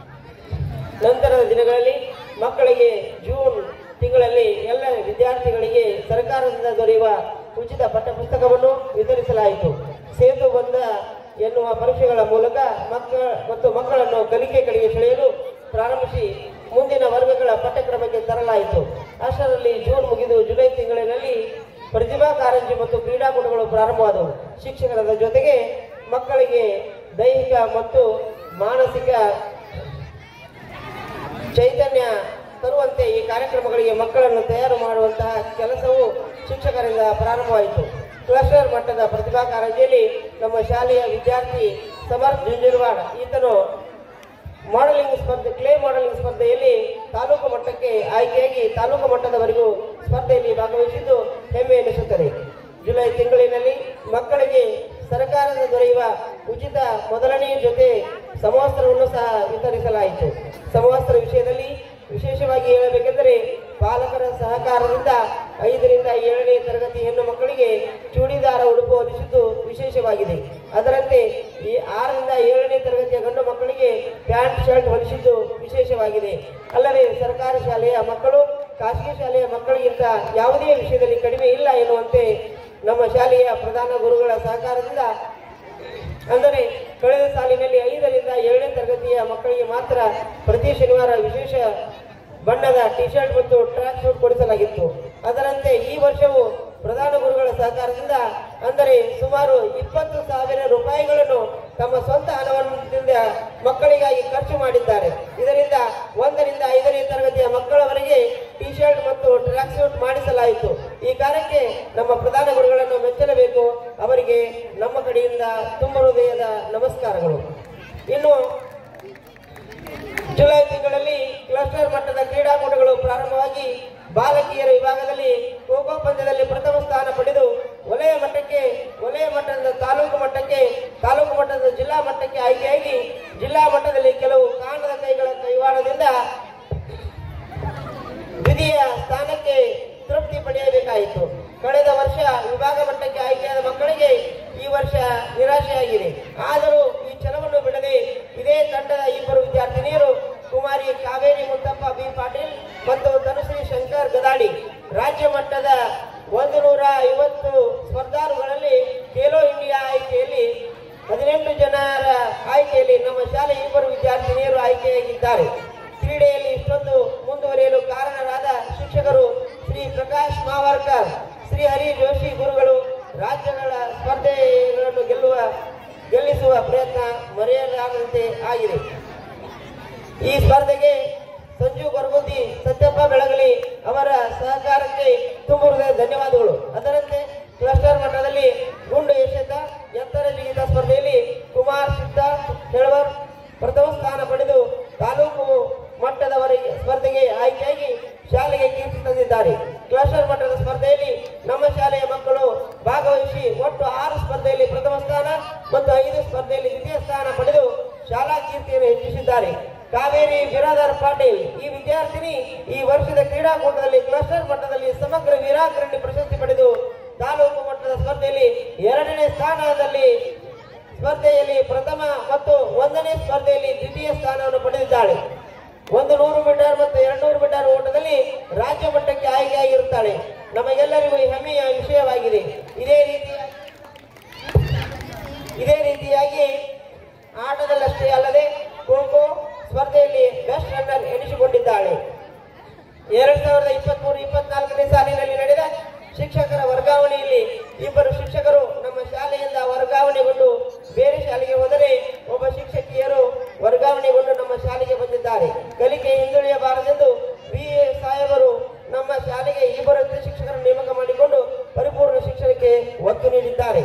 ನಂತರದ ದಿನಗಳಲ್ಲಿ ಮಕ್ಕಳಿಗೆ ಜೂನ್ ತಿಂಗಳಲ್ಲಿ ಎಲ್ಲ ವಿದ್ಯಾರ್ಥಿಗಳಿಗೆ ಸರ್ಕಾರದಿಂದ ದೊರೆಯುವ ಉಚಿತ ಪಠ್ಯಪುಸ್ತಕವನ್ನು ವಿತರಿಸಲಾಯಿತು ಸೇತು ಬಂದ ಎನ್ನುವ ಪರೀಕ್ಷೆಗಳ ಮೂಲಕ ಮಕ್ಕಳ ಮತ್ತು ಮಕ್ಕಳನ್ನು ಕಲಿಕೆ ಕಡೆಗೆ ಸೆಳೆಯಲು ಪ್ರಾರಂಭಿಸಿ ಮುಂದಿನ ವರ್ಗಗಳ ಪಠ್ಯಕ್ರಮಕ್ಕೆ ತರಲಾಯಿತು ಅಷ್ಟರಲ್ಲಿ ಜೂನ್ ಮುಗಿದು ಜುಲೈ ತಿಂಗಳಿನಲ್ಲಿ ಪ್ರತಿಭಾ ಕಾರಂಜಿ ಮತ್ತು ಕ್ರೀಡಾಕೂಟಗಳು ಪ್ರಾರಂಭವಾದವು ಶಿಕ್ಷಕರ ಜೊತೆಗೆ ಮಕ್ಕಳಿಗೆ ದೈಹಿಕ ಮತ್ತು ಮಾನಸಿಕ ಚೈತನ್ಯ ತರುವಂತೆ ಈ ಕಾರ್ಯಕ್ರಮಗಳಿಗೆ ಮಕ್ಕಳನ್ನು ತಯಾರು ಮಾಡುವಂತಹ ಕೆಲಸವು ಶಿಕ್ಷಕರಿಂದ ಪ್ರಾರಂಭವಾಯಿತು ಕ್ಲಸ್ಟರ್ ಮಟ್ಟದ ಪ್ರತಿಭಾ ಕಾರಂಜಿಯಲ್ಲಿ ನಮ್ಮ ಶಾಲೆಯ ವಿದ್ಯಾರ್ಥಿ ಸಮರ್ಥ್ ಜುಂಜುರ್ವಾಡ್ ಈತನು ಮಾಡೆಲಿಂಗ್ ಸ್ಪರ್ಧೆ ಕ್ಲೇ ಮಾಡೆಲಿಂಗ್ ಸ್ಪರ್ಧೆಯಲ್ಲಿ ತಾಲೂಕು ಮಟ್ಟಕ್ಕೆ ಆಯ್ಕೆಯಾಗಿ ತಾಲೂಕು ಮಟ್ಟದವರೆಗೂ ಸ್ಪರ್ಧೆಯಲ್ಲಿ ಭಾಗವಹಿಸಿದ್ದು ಹೆಮ್ಮೆ ಎನಿಸುತ್ತದೆ ಜುಲೈ ತಿಂಗಳಿನಲ್ಲಿ ಮಕ್ಕಳಿಗೆ ಸರ್ಕಾರದ ದೊರೆಯುವ ಉಚಿತ ಮೊದಲನೆಯ ಜೊತೆ ಸಮವಸ್ತ್ರವನ್ನು ಸಹ ವಿತರಿಸಲಾಯಿತು ಸಮವಸ್ತ್ರ ವಿಷಯದಲ್ಲಿ ವಿಶೇಷವಾಗಿ ಹೇಳಬೇಕೆಂದರೆ ಪಾಲಕರ ಸಹಕಾರದಿಂದ ಐದರಿಂದ ಏಳನೇ ತರಗತಿ ಹೆಣ್ಣು ಮಕ್ಕಳಿಗೆ ಚೂಡಿದಾರ ಉಡುಪು ಹೊಲಿಸಿದ್ದು ವಿಶೇಷವಾಗಿದೆ ಅದರಂತೆ ಈ ಆರರಿಂದ ಏಳನೇ ತರಗತಿಯ ಗಂಡು ಮಕ್ಕಳಿಗೆ ಪ್ಯಾಂಟ್ ಶರ್ಟ್ ಹೊಲಿಸಿದ್ದು ವಿಶೇಷವಾಗಿದೆ ಅಲ್ಲದೆ ಸರ್ಕಾರಿ ಶಾಲೆಯ ಮಕ್ಕಳು ಖಾಸಗಿ ಶಾಲೆಯ ಮಕ್ಕಳಿಗಿಂತ ಯಾವುದೇ ವಿಷಯದಲ್ಲಿ ಕಡಿಮೆ ಇಲ್ಲ ಎನ್ನುವಂತೆ ನಮ್ಮ ಶಾಲೆಯ ಪ್ರಧಾನ ಗುರುಗಳ ಸಹಕಾರದಿಂದ ಅಂದರೆ ಕಳೆದ ಸಾಲಿನಲ್ಲಿ ಐದರಿಂದ ಏಳನೇ ತರಗತಿಯ ಮಕ್ಕಳಿಗೆ ಮಾತ್ರ ಪ್ರತಿ ಶನಿವಾರ ವಿಶೇಷ ಬಣ್ಣದ ಟಿ ಶರ್ಟ್ ಮತ್ತು ಟ್ರ್ಯಾಕ್ ಸೂಟ್ ಕೊಡಿಸಲಾಗಿತ್ತು ಅದರಂತೆ ಈ ವರ್ಷವು ಪ್ರಧಾನ ಗುರುಗಳ ಸಹಕಾರದಿಂದ ಅಂದರೆ ಸುಮಾರು ಇಪ್ಪತ್ತು ಸಾವಿರ ರೂಪಾಯಿಗಳನ್ನು ತಮ್ಮ ಸ್ವಂತ ಹಣದಿಂದ ಮಕ್ಕಳಿಗಾಗಿ ಖರ್ಚು ಮಾಡಿದ್ದಾರೆ ಇದರಿಂದ ಒಂದರಿಂದ ಐದನೇ ತರಗತಿಯ ಮಕ್ಕಳವರೆಗೆ ಟಿ ಶರ್ಟ್ ಮತ್ತು ಟ್ರ್ಯಾಕ್ ಸೂಟ್ ಮಾಡಿಸಲಾಯಿತು ಈ ಕಾರ್ಯಕ್ಕೆ ನಮ್ಮ ಪ್ರಧಾನ ಗುರುಗಳನ್ನು ಮೆಚ್ಚಲೇಬೇಕು ಅವರಿಗೆ ನಮ್ಮ ಕಡೆಯಿಂದ ತುಂಬ ಹೃದಯದ ನಮಸ್ಕಾರಗಳು ಇನ್ನು ಜುಲೈ ತಿಂಗಳಲ್ಲಿ ಕ್ಲಸ್ಟರ್ ಮಟ್ಟದ ಕ್ರೀಡಾಕೂಟಗಳು ಪ್ರಾರಂಭವಾಗಿ ಬಾಲಕಿಯರ ವಿಭಾಗದಲ್ಲಿ ಖೋ ಖೋ ಪಂದ್ಯದಲ್ಲಿ ಪ್ರಥಮ ಸ್ಥಾನ ಪಡೆದು ವಲಯ ಮಟ್ಟಕ್ಕೆ ವಲಯ ಮಟ್ಟದ ತಾಲೂಕು ಮಟ್ಟಕ್ಕೆ ತಾಲೂಕು ಮಟ್ಟದ ಜಿಲ್ಲಾ ಮಟ್ಟಕ್ಕೆ ಆಯ್ಕೆಯಾಗಿ ಜಿಲ್ಲಾ ಮಟ್ಟದಲ್ಲಿ ಕೆಲವು ಕಾಣದ ಕೈಗಳ ಕೈವಾಡದಿಂದ ದ್ವಿತೀಯ ಸ್ಥಾನಕ್ಕೆ ತೃಪ್ತಿ ಪಡೆಯಬೇಕಾಯಿತು ಕಳೆದ ವರ್ಷ ವಿಭಾಗ ಮಟ್ಟಕ್ಕೆ ಆಯ್ಕೆಯಾದ ಮಕ್ಕಳಿಗೆ ಈ ವರ್ಷ ನಿರಾಶೆಯಾಗಿದೆ ಆದರೂ ಈ ಛಲವನ್ನು ಬಿಡದೆ ಇದೇ ತಂಡದ ಇಬ್ಬರು ವಿದ್ಯಾರ್ಥಿನಿಯರು ಕುಮಾರಿ ಕಾವೇರಿ ಮುತ್ತಪ್ಪ ಬಿ ಪಾಟೀಲ್ ಮತ್ತು ತನುಶ್ರೀ ಶಂಕರ್ ಗದಾಡಿ ರಾಜ್ಯ ಮಟ್ಟದ ಒಂದು ನೂರ ಐವತ್ತು ಸ್ಪರ್ಧಾಳುಗಳಲ್ಲಿ ಖೇಲೋ ಇಂಡಿಯಾ ಆಯ್ಕೆಯಲ್ಲಿ ಹದಿನೆಂಟು ಜನರ ಆಯ್ಕೆಯಲ್ಲಿ ನಮ್ಮ ಶಾಲೆಯ ಇಬ್ಬರು ವಿದ್ಯಾರ್ಥಿನಿಯರು ಆಯ್ಕೆಯಾಗಿದ್ದಾರೆ ಕ್ರೀಡೆಯಲ್ಲಿ ಇಷ್ಟೊಂದು ಮುಂದುವರಿಯಲು ಕಾರಣರಾದ ಶಿಕ್ಷಕರು ಶ್ರೀ ಪ್ರಕಾಶ್ ಮಾವರ್ಕರ್ ಶ್ರೀ ಹರಿ ಜೋಶಿ ಗುರುಗಳು ರಾಜ್ಯಗಳ ಸ್ಪರ್ಧೆಗಳನ್ನು ಗೆಲ್ಲುವ ಗೆಲ್ಲಿಸುವ ಪ್ರಯತ್ನ ಮರೆಯಲಾಗದಂತೆ ಆಗಿದೆ ಈ ಸ್ಪರ್ಧೆಗೆ ಸಂಜು ಗೊರಗುಂದಿ ಸತ್ಯಪ್ಪ ಬೆಳಗಲಿ ಅವರ ಸಹಕಾರಕ್ಕೆ ತುಂಬ ಹೃದಯ ಧನ್ಯವಾದಗಳು ಅದರಂತೆ ಕ್ಲಸ್ಟರ್ ಮಟ್ಟದಲ್ಲಿ ಗುಂಡು ಎಸೆತ ಎತ್ತರ ಜಿಗಿತ ಸ್ಪರ್ಧೆಯಲ್ಲಿ ಕುಮಾರ್ ಸಿದ್ಧಾರ್ಥ್ ಹೆಳವರ್ ಪ್ರಥಮ ಸ್ಥಾನ ಪಡೆದು ತಾಲೂಕು ಮಟ್ಟದವರೆಗೆ ಸ್ಪರ್ಧೆಗೆ ಆಯ್ಕೆಯಾಗಿ ಶಾಲೆ ನೀಡಿದ್ದಾರೆ ಕಾವೇರಿ ಬಿರಾದರ್ ಪಾಟೀಲ್ ಈ ವಿದ್ಯಾರ್ಥಿನಿ ಈ ವರ್ಷದ ಕ್ರೀಡಾಕೂಟದಲ್ಲಿ ಕ್ಲಸ್ಟರ್ ಮಟ್ಟದಲ್ಲಿ ಸಮಗ್ರ ವೀರಾಗ್ರಣಿ ಪ್ರಶಸ್ತಿ ಪಡೆದು ತಾಲೂಕು ಮಟ್ಟದ ಸ್ಪರ್ಧೆಯಲ್ಲಿ ಎರಡನೇ ಸ್ಥಾನದಲ್ಲಿ ಸ್ಪರ್ಧೆಯಲ್ಲಿ ಪ್ರಥಮ ಮತ್ತು ಒಂದನೇ ಸ್ಪರ್ಧೆಯಲ್ಲಿ ದ್ವಿತೀಯ ಸ್ಥಾನವನ್ನು ಪಡೆದಿದ್ದಾಳೆ ಒಂದು ನೂರು ಮೀಟರ್ ಮತ್ತು ಎರಡು ನೂರು ಮೀಟರ್ ಓಟದಲ್ಲಿ ರಾಜ್ಯ ಮಟ್ಟಕ್ಕೆ ಆಯ್ಕೆಯಾಗಿರುತ್ತಾಳೆ ನಮಗೆಲ್ಲರಿಗೂ ಹೆಮ್ಮೆಯ ವಿಷಯವಾಗಿದೆ ಇದೇ ರೀತಿಯ ಇದೇ ರೀತಿಯಾಗಿ ಆಟದಲ್ಲಷ್ಟೇ ಅಲ್ಲದೆ ಖೋ ಖೋ ಸ್ಪರ್ಧೆಯಲ್ಲಿ ಬೆಸ್ಟ್ ರನ್ನರ್ ಎನಿಸಿಕೊಂಡಿದ್ದಾಳೆ ಎರಡ್ ಸಾವಿರದ ಇಪ್ಪತ್ಮೂರು ಇಪ್ಪತ್ನಾಲ್ಕನೇ ಸಾಲಿನಲ್ಲಿ ನಡೆದ ಶಿಕ್ಷಕರ ವರ್ಗಾವಣೆಯಲ್ಲಿ ಇಬ್ಬರು ಶಿಕ್ಷಕರು ನಮ್ಮ ಶಾಲೆಯಿಂದ ವರ್ಗಾವಣೆಗೊಂಡು ಬೇರೆ ಶಾಲೆಗೆ ಹೋದರೆ ಒಬ್ಬ ಶಿಕ್ಷಕಿಯರು ವರ್ಗಾವಣೆಗೊಂಡು ನಮ್ಮ ಶಾಲೆಗೆ ಬಂದಿದ್ದಾರೆ ಕಲಿಕೆ ಹಿಂದುಳಿಯಬಾರದೆಂದು ಬಿ ಎ ಸಾಹೇಬರು ನಮ್ಮ ಶಾಲೆಗೆ ಇಬ್ಬರು ಶಿಕ್ಷಕರನ್ನು ನೇಮಕ ಮಾಡಿಕೊಂಡು ಪರಿಪೂರ್ಣ ಶಿಕ್ಷಣಕ್ಕೆ ಒತ್ತು ನೀಡಿದ್ದಾರೆ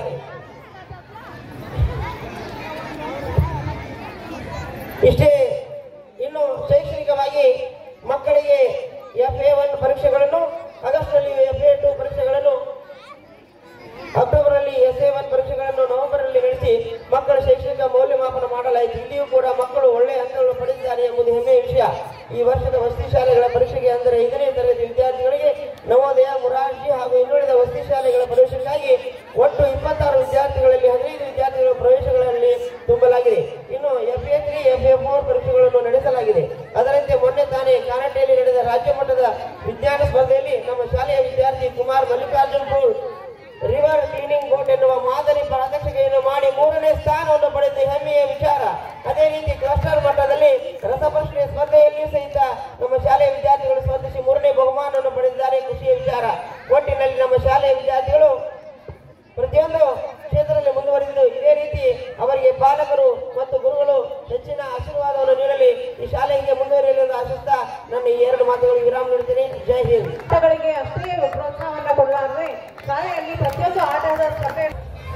ಇಷ್ಟೇ ಇನ್ನು ಶೈಕ್ಷಣಿಕವಾಗಿ ಮಕ್ಕಳಿಗೆ ಎಫ್ ಎ ಒನ್ ಪರೀಕ್ಷೆಗಳನ್ನು ಆಗಸ್ಟ್ನಲ್ಲಿ ಎಫ್ ಎ ಟು ಪರೀಕ್ಷೆಗಳನ್ನು ಅಕ್ಟೋಬರ್ ಅಲ್ಲಿ ಎಸ್ ಎ ಒನ್ ಪರೀಕ್ಷೆಗಳನ್ನು ನವೆಂಬರ್ ಅಲ್ಲಿ ನಡೆಸಿ ಮಕ್ಕಳ ಶೈಕ್ಷಣಿಕ ಮೌಲ್ಯಮಾಪನ ಮಾಡಲಾಯಿತು ಇಲ್ಲಿಯೂ ಕೂಡ ಮಕ್ಕಳು ಒಳ್ಳೆಯ ಅಂಕಗಳನ್ನು ಪಡೆದಿದ್ದಾರೆ ಎಂಬುದು ಹೆಮ್ಮೆಯ ವಿಷಯ ಈ ವರ್ಷದ ವಸತಿ ಶಾಲೆಗಳ ಪರೀಕ್ಷೆಗೆ ಅಂದರೆ ಐದನೇ ತರಗತಿ ವಿದ್ಯಾರ್ಥಿಗಳಿಗೆ ನವೋದಯ ಮುರಾರ್ಜಿ ಹಾಗೂ ಇನ್ನುಳಿದ ವಸತಿ ಶಾಲೆಗಳ ಪ್ರವೇಶಕ್ಕಾಗಿ ಒಟ್ಟು ಇಪ್ಪತ್ತಾರು ವಿದ್ಯಾರ್ಥಿಗಳಲ್ಲಿ ಹದಿನೈದು ವಿದ್ಯಾರ್ಥಿಗಳ ಪ್ರವೇಶಗಳಲ್ಲಿ ತುಂಬಲಾಗಿದೆ ಇನ್ನು F A three F A four ಪರೀಕ್ಷೆಗಳನ್ನು ನಡೆಸಲಾಗಿದೆ ಅದರಂತೆ ಮೊನ್ನೆ ತಾನೇ ಕಾನಟೆಯಲ್ಲಿ ನಡೆದ ರಾಜ್ಯ ಮಟ್ಟದ ವಿಜ್ಞಾನ ಸ್ಪರ್ಧೆಯಲ್ಲಿ ನಮ್ಮ ಶಾಲೆಯ ವಿದ್ಯಾರ್ಥಿ Kumar Mallikarjun Paul river cleaning boat ಎನ್ನುವ ಮಾದರಿ ಪ್ರಾತ್ಯಕ್ಷಿಕೆಯನ್ನು ಮಾಡಿ ಮೂರನೇ ಸ್ಥಾನವನ್ನು ಪಡೆದ ಹೆಮ್ಮೆಯ ವಿಚಾರ ಅದೇ ರೀತಿ ಕ್ಲಸ್ಟರ್ ಮಟ್ಟದಲ್ಲಿ ರಸಪ್ರಶ್ನೆ ಸ್ಪರ್ಧೆಯಲ್ಲಿಯೂ ಸಹಿತ ನಮ್ಮ ಶಾಲೆಯ ವಿದ್ಯಾರ್ಥಿಗಳು ಸ್ಪರ್ಧಿಸಿ ಮೂರನೇ ಬಹುಮಾನವನ್ನು ಪಡೆದಿದ್ದಾರೆ ಖುಷಿಯ ವಿಚಾರ ಒಟ್ಟಿನಲ್ಲಿ ನಮ್ಮ ಶಾಲೆಯ ವಿದ್ಯಾರ್ಥಿಗಳು ಪ್ರತಿಯೊಂದು ಕ್ಷೇತ್ರದಲ್ಲಿ ಮುಂದುವರಿದು ಇದೇ ರೀತಿ ಅವರಿಗೆ ಪಾಲಕರು ಮತ್ತು ಗುರುಗಳು ಹೆಚ್ಚಿನ ಆಶೀರ್ವಾದವನ್ನು ನೀಡಲಿ ಈ ಶಾಲೆ ಹೀಗೆ ಮುಂದುವರಿಯಲಿ ಎಂದು ಆಶಿಸ್ತಾ ನನ್ನ ಈ ಎರಡು ಮಾತುಗಳಿಗೆ ವಿರಾಮ ನೀಡ್ತೀನಿ ಜೈ ಹಿಂದ್ ಆಟಗಳಿಗೆ ಅಷ್ಟೇ ಪ್ರೋತ್ಸಾಹವನ್ನು ಕೊಡಲಾರದೆ ಶಾಲೆಯಲ್ಲಿ ಪ್ರತಿಯೊಂದು ಆಟದ ಸ್ಪರ್ಧೆ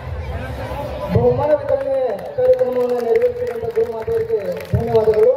ಬಹುಮಾನ ವಿತರಣೆ ಕಾರ್ಯಕ್ರಮವನ್ನು ನೆರವೇರಿಸಿದಂತ ಗುರುಮಾತೆಯವರಿಗೆ ಧನ್ಯವಾದಗಳು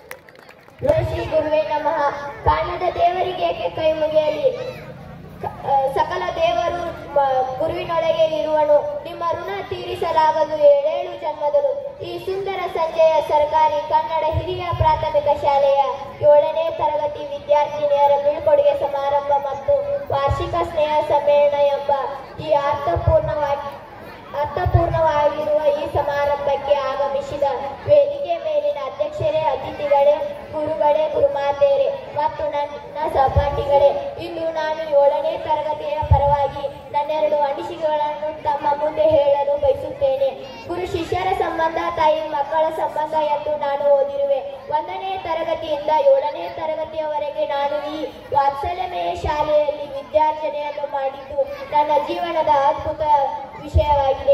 ಶ್ರೀ ಗುರುವೇ ನಮಃ ಕಾಣದ ದೇವರಿಗೆ ಏಕೆ ಕೈ ಮುಗಿಯಲಿ ಕ- ಆ, ಸಕಲ ದೇವರು ಮ- ಗುರುವಿನೊಳಗೆ ಇರುವನು ನಿಮ್ಮ ಋಣ ತೀರಿಸಲಾಗದು ಏಳೇಳು ಜನ್ಮದಲು ಈ ಸುಂದರ ಸಂಜೆಯ ಸರ್ಕಾರಿ ಕನ್ನಡ ಹಿರಿಯ ಪ್ರಾಥಮಿಕ ಶಾಲೆಯ ಏಳನೇ ತರಗತಿ ವಿದ್ಯಾರ್ಥಿನಿಯರ ಬೀಳ್ಕೊಡುಗೆ ಸಮಾರಂಭ ಮತ್ತು ವಾರ್ಷಿಕ ಸ್ನೇಹ ಸಮ್ಮೇಳನ ಎಂಬ ಈ ಅರ್ಥಪೂರ್ಣವಾಗಿ ಅರ್ಥಪೂರ್ಣವಾಗಿರುವ ಈ ಸಮಾರಂಭಕ್ಕೆ ಆಗಮಿಸಿದ ವೇದಿಕೆ ಮೇಲಿನ ಅಧ್ಯಕ್ಷರೇ ಅತಿಥಿಗಳೇ ಗುರುಗಳೇ ಗುರುಮಾತೆಯರೇ ಮತ್ತು ನನ್ನ ಸಹಪಾಠಿಗಳೇ ಇಂದು ನಾನು ಏಳನೇ ತರಗತಿಯ ಪರವಾಗಿ ನನ್ನೆರಡು ಅನಿಸಿಕೆಗಳನ್ನು ತಮ್ಮ ಮುಂದೆ ಹೇಳಲು ಬಯಸುತ್ತೇನೆ ಗುರು ಶಿಷ್ಯರ ಸಂಬಂಧ ತಾಯಿ ಮಕ್ಕಳ ಸಂಬಂಧ ಎಂದು ನಾನು ಓದಿರುವೆ ಒಂದನೇ ತರಗತಿಯಿಂದ ಏಳನೇ ತರಗತಿಯವರೆಗೆ ನಾನು ಈ ವಾತ್ಸಲ್ಯಮಯ ಶಾಲೆಯಲ್ಲಿ ವಿದ್ಯಾರ್ಜನೆಯನ್ನು ಮಾಡಿದ್ದು ನನ್ನ ಜೀವನದ ಅದ್ಭುತ ವಿಷಯವಾಗಿದೆ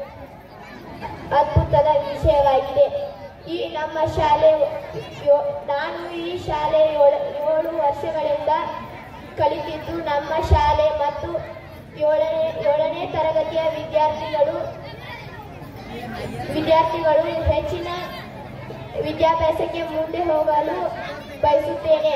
ಅದ್ಭುತದ ವಿಷಯವಾಗಿದೆ ಈ ನಮ್ಮ ಶಾಲೆ ಯೋ- ನಾನು ಈ ಶಾಲೆ ಏಳು ಏಳು ವರ್ಷಗಳಿಂದ ಕಲಿತಿದ್ದು ನಮ್ಮ ಶಾಲೆ ಮತ್ತು ಏಳನೇ ಏಳನೇ ತರಗತಿಯ ವಿದ್ಯಾರ್ಥಿಗಳು ವಿದ್ಯಾರ್ಥಿಗಳು ಹೆಚ್ಚಿನ ವಿದ್ಯಾಭ್ಯಾಸಕ್ಕೆ ಮುಂದೆ ಹೋಗಲು ಬಯಸುತ್ತೇನೆ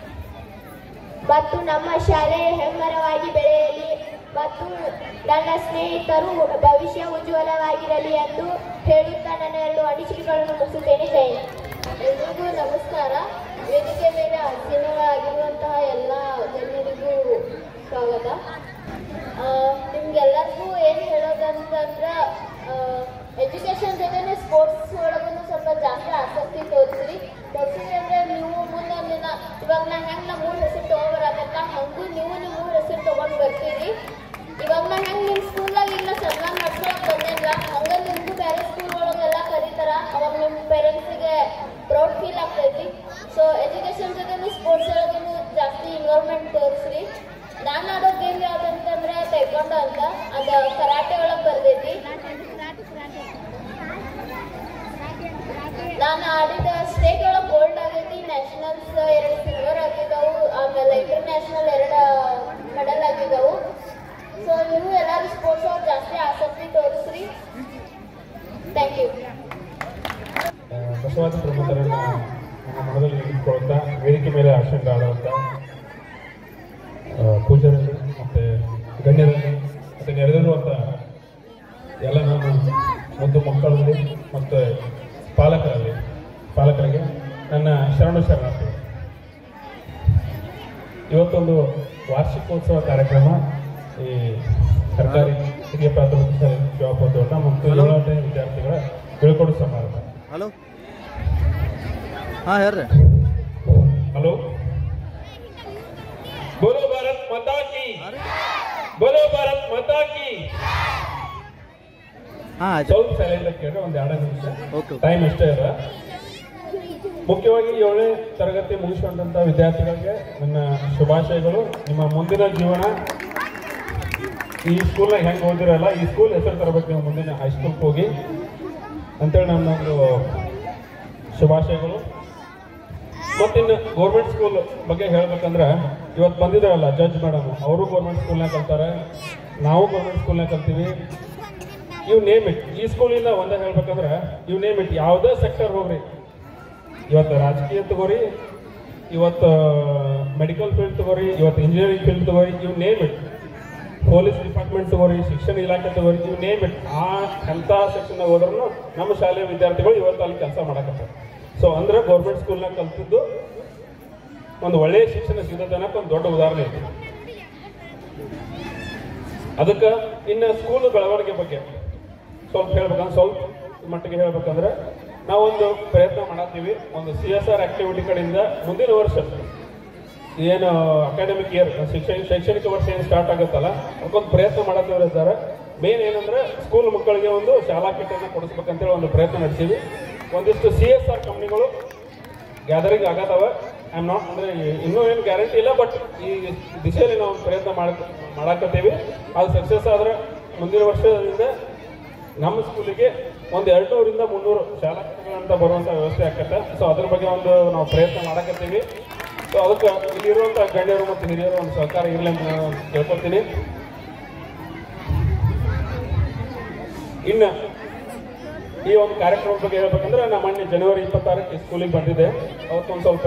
ಮತ್ತು ನಮ್ಮ ಶಾಲೆ ಹೆಮ್ಮರವಾಗಿ ಬೆಳೆಯಲಿ ಮತ್ತು ನನ್ನ ಸ್ನೇಹಿತರು ಭವಿಷ್ಯ ಉಜ್ವಲವಾಗಿರಲಿ ಎಂದು ಹೇಳುತ್ತಾ ನನ್ನ ಎರಡು ಅನಿಸಿಕೆಗಳನ್ನು ಮುಗಿಸುತ್ತೇನೆ ಜೈ ಹಿಂದ್. ಎಲ್ರಿಗೂ ನಮಸ್ಕಾರ ವೇದಿಕೆ ಮೇಲೆ ಆಸೀನರಾಗಿರುವಂತಹ ಎಲ್ಲ ಗಣ್ಯರಿಗೂ ಸ್ವಾಗತ ಆ, ನಿಮ್ಗೆಲ್ಲರಿಗೂ ಏನು ಹೇಳೋದಂತಂದ್ರೆ ಎಜುಕೇಶನ್ ಜೊತೆನೆ ಸ್ಪೋರ್ಟ್ಸ್ ಒಳಗೂ ಸ್ವಲ್ಪ ಜಾಸ್ತಿ ಆಸಕ್ತಿ ತೋರಿಸ್ರಿ ತೋರಿಸ್ರಿ ಅಂದ್ರೆ ನೀವು ಮುಂದೊಂದು ದಿನ ಇವಾಗ ನಾ ಹೆಂಗೆ ನಮ್ಮ ಮೂರು ಹೆಸರು ತೊಗೊಬರತ್ತಲ್ಲ ಹಂಗೂ ನೀವು ನಿಮ್ಮ ಮೂರು ಹೆಸರು ತೊಗೊಂಡು ಬರ್ತೀರಿ ಇವಾಗ ನಾ ಹೆಂಗೆ ನಿಮ್ಮ ಸ್ಕೂಲಾಗ ಈಗ ನಾ ಸನ್ಮಾನ ಮಾಡ್ಕೊಳಕ್ ಬಂದಿಲ್ಲ ಹಂಗೆ ನಿಮಗೂ ಬೇರೆ ಸ್ಕೂಲ್ ಒಳಗೆಲ್ಲ ಕರೀತಾರ ಅವಾಗ ನಿಮ್ಮ ಪೇರೆಂಟ್ಸಿಗೆ ಪ್ರೌಡ್ ಫೀಲ್ ಆಗ್ತೈತಿ ಸೊ ಎಜುಕೇಶನ್ ಜೊತೆ ಸ್ಪೋರ್ಟ್ಸ್ ಒಳಗೂ ಜಾಸ್ತಿ ಇನ್ವಾಲ್ವ್ಮೆಂಟ್ ತೋರಿಸ್ರಿ ನಾನು ಆಡೋ ಗೇಮ್ ಯಾವ್ದಂತಂದ್ರೆ ಟೈಕೊಂಡೋ ಅಂತ ಅದು ಕರಾಟೆ ಒಳಗೆ ಬರ್ತೈತಿ ನಾನು ಆಡಿದ ಸ್ಟೇಟ್ ಒಳಗೆ ಗೋಲ್ಡ್ ಆಗೈತಿ ನ್ಯಾಷನಲ್ಸ್ ಎರಡು ಸಿಲ್ವರ್ ಆಗಿದ್ದವು ಆಮೇಲೆ ಇಂಟರ್ನ್ಯಾಷನಲ್ ಎರಡು ಮೆಡಲ್ ಆಗಿದ್ದವು ಸೊ ನೀವು ಎಲ್ಲರೂ ಸ್ಪೋರ್ಟ್ಸ್ ಒಳಗೆ ಜಾಸ್ತಿ ಆಸಕ್ತಿ ತೋರಿಸ್ರಿ ಥ್ಯಾಂಕ್ ಯು ಬಸವಾದಿ ಪ್ರಮುಖರನ್ನ ನಮ್ಮ ಮನದಲ್ಲಿ ಇಟ್ಕೊಳ್ತಾ ವೇದಿಕೆ ಮೇಲೆ ಆಶಂಕ ಆಡುವಂಥ ಪೂಜಾರಲ್ಲಿ ಮತ್ತು ಗಣ್ಯರಲ್ಲಿ ಮತ್ತು ನೆರೆದಿರುವಂಥ ಎಲ್ಲ ನಮ್ಮ ಒಂದು ಮಕ್ಕಳಲ್ಲಿ ಮತ್ತು ಪಾಲಕರಲ್ಲಿ ಪಾಲಕರಿಗೆ ನನ್ನ ಶರಣು ಶರಣಾರ್ಥಿ ಇವತ್ತೊಂದು ವಾರ್ಷಿಕೋತ್ಸವ ಕಾರ್ಯಕ್ರಮ ಈ ಸರ್ಕಾರಿ ಹಿರಿಯ ಪ್ರಾಥಮಿಕ ಶಾಲೆ ಶಿವಾಪುರ ತೋಟ ಮತ್ತು ಏಳನೇ ವಿದ್ಯಾರ್ಥಿಗಳ ಬೀಳ್ಕೊಡು ಸಮಾರಂಭ ಹಲೋ ಹಾಂ ಹೇಳ್ರಿ ಹಲೋ ಬೋಲೋ ಭಾರತ್ ಮಾತಾ ಕಿ ಬೋಲೋ ಭಾರತ್ ಮಾತಾ ಕಿ ಹಾಂ ಆಯ್ತು ಸ್ವಲ್ಪ ಸೈಲೆಂಟ್ ಕೇಳ್ರಿ ಒಂದು ಎರಡು ನಿಮಿಷ ಓಕೆ ಟೈಮ್ ಇಷ್ಟೇ ಇದೆ ಮುಖ್ಯವಾಗಿ ಏಳನೇ ತರಗತಿ ಮುಗಿಸುವಂತ ವಿದ್ಯಾರ್ಥಿಗಳಿಗೆ ನನ್ನ ಶುಭಾಶಯಗಳು ನಿಮ್ಮ ಮುಂದಿನ ಜೀವನ ಈ ಸ್ಕೂಲ್ನಾಗ ಹೆಂಗೆ ಓದಿರಲ್ಲ ಈ ಸ್ಕೂಲ್ ಹೆಸರು ತರಬೇಕು ನೀವು ಮುಂದಿನ ಹೈಸ್ಕೂಲ್ಗೆ ಹೋಗಿ ಅಂತೇಳಿ ನನ್ನೊಂದು ಶುಭಾಶಯಗಳು ಮತ್ತಿನ್ನು ಗೌರ್ಮೆಂಟ್ ಸ್ಕೂಲ್ ಬಗ್ಗೆ ಹೇಳ್ಬೇಕಂದ್ರೆ ಇವತ್ತು ಬಂದಿದ್ದಾರಲ್ಲ ಜಡ್ಜ್ ಮೇಡಮ್ ಅವರು ಗೌರ್ಮೆಂಟ್ ಸ್ಕೂಲ್ನಾಗ ಕಲ್ತಾರೆ ನಾವು ಗೌರ್ಮೆಂಟ್ ಸ್ಕೂಲ್ನಾಗ ಕಲ್ತೀವಿ ಇವ್ ನೇಮ್ ಇಟ್ ಈ ಸ್ಕೂಲಿಂದ ಒಂದೇ ಹೇಳ್ಬೇಕಂದ್ರೆ ಇವ್ ನೇಮ್ ಇಟ್ ಯಾವುದೇ ಸೆಕ್ಟರ್ ಹೋಗ್ರಿ ಇವತ್ತು ರಾಜಕೀಯ ತಗೋರಿ ಇವತ್ತು ಮೆಡಿಕಲ್ ಫೀಲ್ಡ್ ತಗೋರಿ ಇವತ್ತು ಇಂಜಿನಿಯರಿಂಗ್ ಫೀಲ್ಡ್ ತಗೋರಿ ಇವ್ ನೇಮ್ ಇಟ್ ಪೊಲೀಸ್ ಡಿಪಾರ್ಟ್ಮೆಂಟ್ ತಗೋರಿ ಶಿಕ್ಷಣ ಇಲಾಖೆ ತಗೋರಿ ಇವ್ ನೇಮ್ ಇಟ್ ಆ ಎಂಥ ಸೆಕ್ಷನ್ ಹೋದ್ರೂ ನಮ್ಮ ಶಾಲೆಯ ವಿದ್ಯಾರ್ಥಿಗಳು ಇವತ್ತು ಅಲ್ಲಿ ಕೆಲಸ ಮಾಡಕತ್ತಾರೆ ಸೊ ಅಂದ್ರೆ ಗೌರ್ಮೆಂಟ್ ಸ್ಕೂಲ್ನಾಗ ಕಲ್ತಿದ್ದು ಒಂದು ಒಳ್ಳೆಯ ಶಿಕ್ಷಣ ಸಿಗತ್ತೆ ಅನ್ನೋಕೆ ಒಂದು ದೊಡ್ಡ ಉದಾಹರಣೆ ಇದೆ ಅದಕ್ಕೆ ಇನ್ನು ಸ್ಕೂಲ್ ಬೆಳವಣಿಗೆ ಬಗ್ಗೆ ಸ್ವಲ್ಪ ಹೇಳ್ಬೇಕಂದ್ರೆ ಸ್ವಲ್ಪ ಮಟ್ಟಿಗೆ ಹೇಳ್ಬೇಕಂದ್ರೆ ನಾವೊಂದು ಪ್ರಯತ್ನ ಮಾಡತ್ತೀವಿ ಒಂದು ಸಿ ಎಸ್ ಆರ್ ಆಕ್ಟಿವಿಟಿ ಕಡೆಯಿಂದ ಮುಂದಿನ ವರ್ಷ ಏನು ಅಕಾಡೆಮಿಕ್ ಇಯರ್ ಶಿಕ್ಷಣ ಶೈಕ್ಷಣಿಕ ವರ್ಷ ಏನು ಸ್ಟಾರ್ಟ್ ಆಗುತ್ತಲ್ಲ ಅದಕ್ಕೊಂದು ಪ್ರಯತ್ನ ಮಾಡತ್ತೀವಿ ಇದ್ದಾರೆ ಮೇನ್ ಏನಂದ್ರೆ ಸ್ಕೂಲ್ ಮಕ್ಕಳಿಗೆ ಒಂದು ಶಾಲಾ ಕಿಟ್ಟನ್ನು ಕೊಡಿಸ್ಬೇಕಂತೇಳಿ ಒಂದು ಪ್ರಯತ್ನ ನಡೆಸೀವಿ ಒಂದಿಷ್ಟು ಸಿ ಎಸ್ ಆರ್ ಕಂಪ್ನಿಗಳು ಗ್ಯಾದರಿಂಗ್ ಆಗತ್ತವ ಐ ಆಮ್ ನಾಟ್ ಅಂದ್ರೆ ಇನ್ನೂ ಏನು ಗ್ಯಾರಂಟಿ ಇಲ್ಲ ಬಟ್ ಈ ದಿಶೆಯಲ್ಲಿ ನಾವು ಪ್ರಯತ್ನ ಮಾಡ ಮಾಡಾಕತ್ತೀವಿ ಅದು ಸಕ್ಸಸ್ ಆದ್ರೆ ಮುಂದಿನ ವರ್ಷದಿಂದ ನಮ್ಮ ಸ್ಕೂಲಿಗೆ ಒಂದು ಎರಡು ನೂರಿಂದ ಮುನ್ನೂರು ಶಾಲಾ ಘಟಕಗಳಂತ ಬರುವಂತ ವ್ಯವಸ್ಥೆ ಆಕತ್ತೆ ಸೊ ಅದ್ರ ಬಗ್ಗೆ ಒಂದು ನಾವು ಪ್ರಯತ್ನ ಮಾಡಾಕತ್ತೀವಿ ಸೊ ಅದಕ್ಕೆ ಇಲ್ಲಿರುವಂಥ ಗಣ್ಯರು ಮತ್ತು ಹಿರಿಯರು ಒಂದು ಸಹಕಾರ ಇರಲಿ ಅಂತ ನಾನು ಕೇಳ್ಕೊತೀನಿ ಇನ್ನು ಈ ಒಂದು ಕಾರ್ಯಕ್ರಮದ ಬಗ್ಗೆ ಹೇಳ್ಬೇಕಂದ್ರೆ ನಾನು ಮೊನ್ನೆ ಜನವರಿ ಇಪ್ಪತ್ತಾರಕ್ಕೆ ಸ್ಕೂಲಿಗೆ ಬಂದಿದ್ದೆ ಅವತ್ತೊಂದು ಸ್ವಲ್ಪ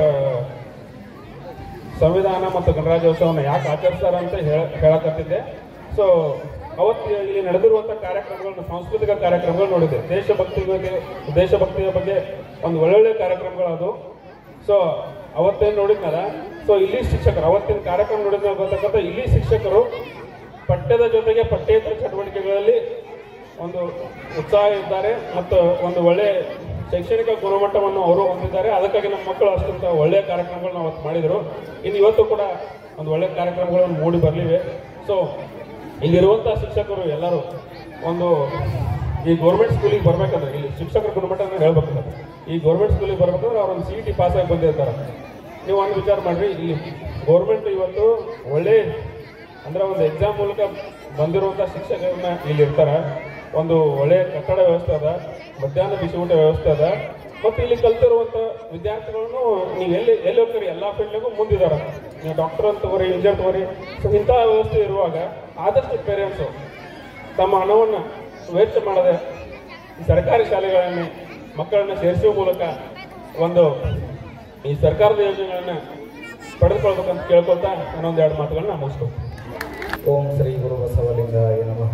ಸಂವಿಧಾನ ಮತ್ತು ಗಣರಾಜ್ಯೋತ್ಸವನ ಯಾಕೆ ಆಚರಿಸ್ತಾರೆ ಅಂತ ಹೇಳ ಹೇಳಕತ್ತಿದ್ದೆ ಸೊ ಅವತ್ತು ಇಲ್ಲಿ ನಡೆದಿರುವಂಥ ಕಾರ್ಯಕ್ರಮಗಳನ್ನ ಸಾಂಸ್ಕೃತಿಕ ಕಾರ್ಯಕ್ರಮಗಳು ನೋಡಿದೆ ದೇಶಭಕ್ತಿ ಬಗ್ಗೆ ದೇಶಭಕ್ತಿಯ ಬಗ್ಗೆ ಒಂದು ಒಳ್ಳೊಳ್ಳೆ ಕಾರ್ಯಕ್ರಮಗಳದು ಸೊ ಅವತ್ತೇನು ನೋಡಿದ್ನಲ್ಲ ಸೊ ಇಲ್ಲಿ ಶಿಕ್ಷಕರು ಅವತ್ತಿನ ಕಾರ್ಯಕ್ರಮ ನೋಡಿದ ಗೊತ್ತಕ್ಕಂಥ ಇಲ್ಲಿ ಶಿಕ್ಷಕರು ಪಠ್ಯದ ಜೊತೆಗೆ ಪಠ್ಯೇತರ ಚಟುವಟಿಕೆಗಳಲ್ಲಿ ಒಂದು ಉತ್ಸಾಹ ಇದ್ದಾರೆ ಮತ್ತು ಒಂದು ಒಳ್ಳೆ ಶೈಕ್ಷಣಿಕ ಗುಣಮಟ್ಟವನ್ನು ಅವರು ಹೊಂದಿದ್ದಾರೆ ಅದಕ್ಕಾಗಿ ನಮ್ಮ ಮಕ್ಕಳು ಅಷ್ಟಂತ ಒಳ್ಳೆಯ ಕಾರ್ಯಕ್ರಮಗಳನ್ನ ಅವತ್ತು ಮಾಡಿದರು ಇನ್ನು ಇವತ್ತು ಕೂಡ ಒಂದು ಒಳ್ಳೆಯ ಕಾರ್ಯಕ್ರಮಗಳನ್ನು ಮೂಡಿ ಬರಲಿವೆ ಸೊ ಇಲ್ಲಿರುವಂಥ ಶಿಕ್ಷಕರು ಎಲ್ಲರೂ ಒಂದು ಈ ಗೌರ್ಮೆಂಟ್ ಸ್ಕೂಲಿಗೆ ಬರ್ಬೇಕಂದ್ರೆ ಇಲ್ಲಿ ಶಿಕ್ಷಕರ ಗುಣಮಟ್ಟನ ಹೇಳ್ಬೇಕಂದ್ರೆ ಈ ಗೌರ್ಮೆಂಟ್ ಸ್ಕೂಲಿಗೆ ಬರ್ಬೇಕಂದ್ರೆ ಅವ್ರು ಒಂದು ಸಿ ಟಿ ಪಾಸ್ ಆಗಿ ಬಂದಿರ್ತಾರೆ ನೀವು ಒಂದು ವಿಚಾರ ಮಾಡ್ರಿ ಇಲ್ಲಿ ಗೌರ್ಮೆಂಟ್ ಇವತ್ತು ಒಳ್ಳೆ ಅಂದ್ರೆ ಒಂದು ಎಕ್ಸಾಮ್ ಮೂಲಕ ಬಂದಿರುವಂಥ ಶಿಕ್ಷಕರನ್ನ ಇಲ್ಲಿ ಇರ್ತಾರೆ ಒಂದು ಒಳ್ಳೆಯ ಕಟ್ಟಡ ವ್ಯವಸ್ಥೆ ಅದ ಮಧ್ಯಾಹ್ನ ಬಿಸಿ ಊಟ ವ್ಯವಸ್ಥೆ ಅದ ಮತ್ತು ಇಲ್ಲಿ ಕಲ್ತಿರುವಂಥ ವಿದ್ಯಾರ್ಥಿಗಳನ್ನು ನೀವು ಎಲ್ಲಿ ಎಲ್ಲಿ ಹೋಗ್ತೀರಿ ಎಲ್ಲ ಫೀಲ್ಡ್ನಾಗೂ ಮುಂದಿದ್ದಾರೆ ನೀವು ಡಾಕ್ಟರ್ ಅಂತ ತಗೋರಿ ಇಂಜಿನಿಯರ್ ತಗೋರಿ ಸೊ ಇಂಥ ವ್ಯವಸ್ಥೆ ಇರುವಾಗ ಆದಷ್ಟು ಪೇರೆಂಟ್ಸು ತಮ್ಮ ಹಣವನ್ನು ವೆಚ್ಚ ಮಾಡದೆ ಈ ಸರ್ಕಾರಿ ಶಾಲೆಗಳಲ್ಲಿ ಮಕ್ಕಳನ್ನು ಸೇರಿಸುವ ಮೂಲಕ ಒಂದು ಈ ಸರ್ಕಾರದ ಯೋಜನೆಗಳನ್ನ ಪಡೆದುಕೊಳ್ಬೇಕಂತ ಕೇಳ್ಕೊಳ್ತಾ ನಾನೊಂದು ಎರಡು ಮಾತುಗಳನ್ನ ಮುಗಿಸ್ಕೊಳ್ತೀನಿ ಓಂ ಶ್ರೀ ಗುರು ಬಸವಲಿಂಗಾಯ ನಮಃ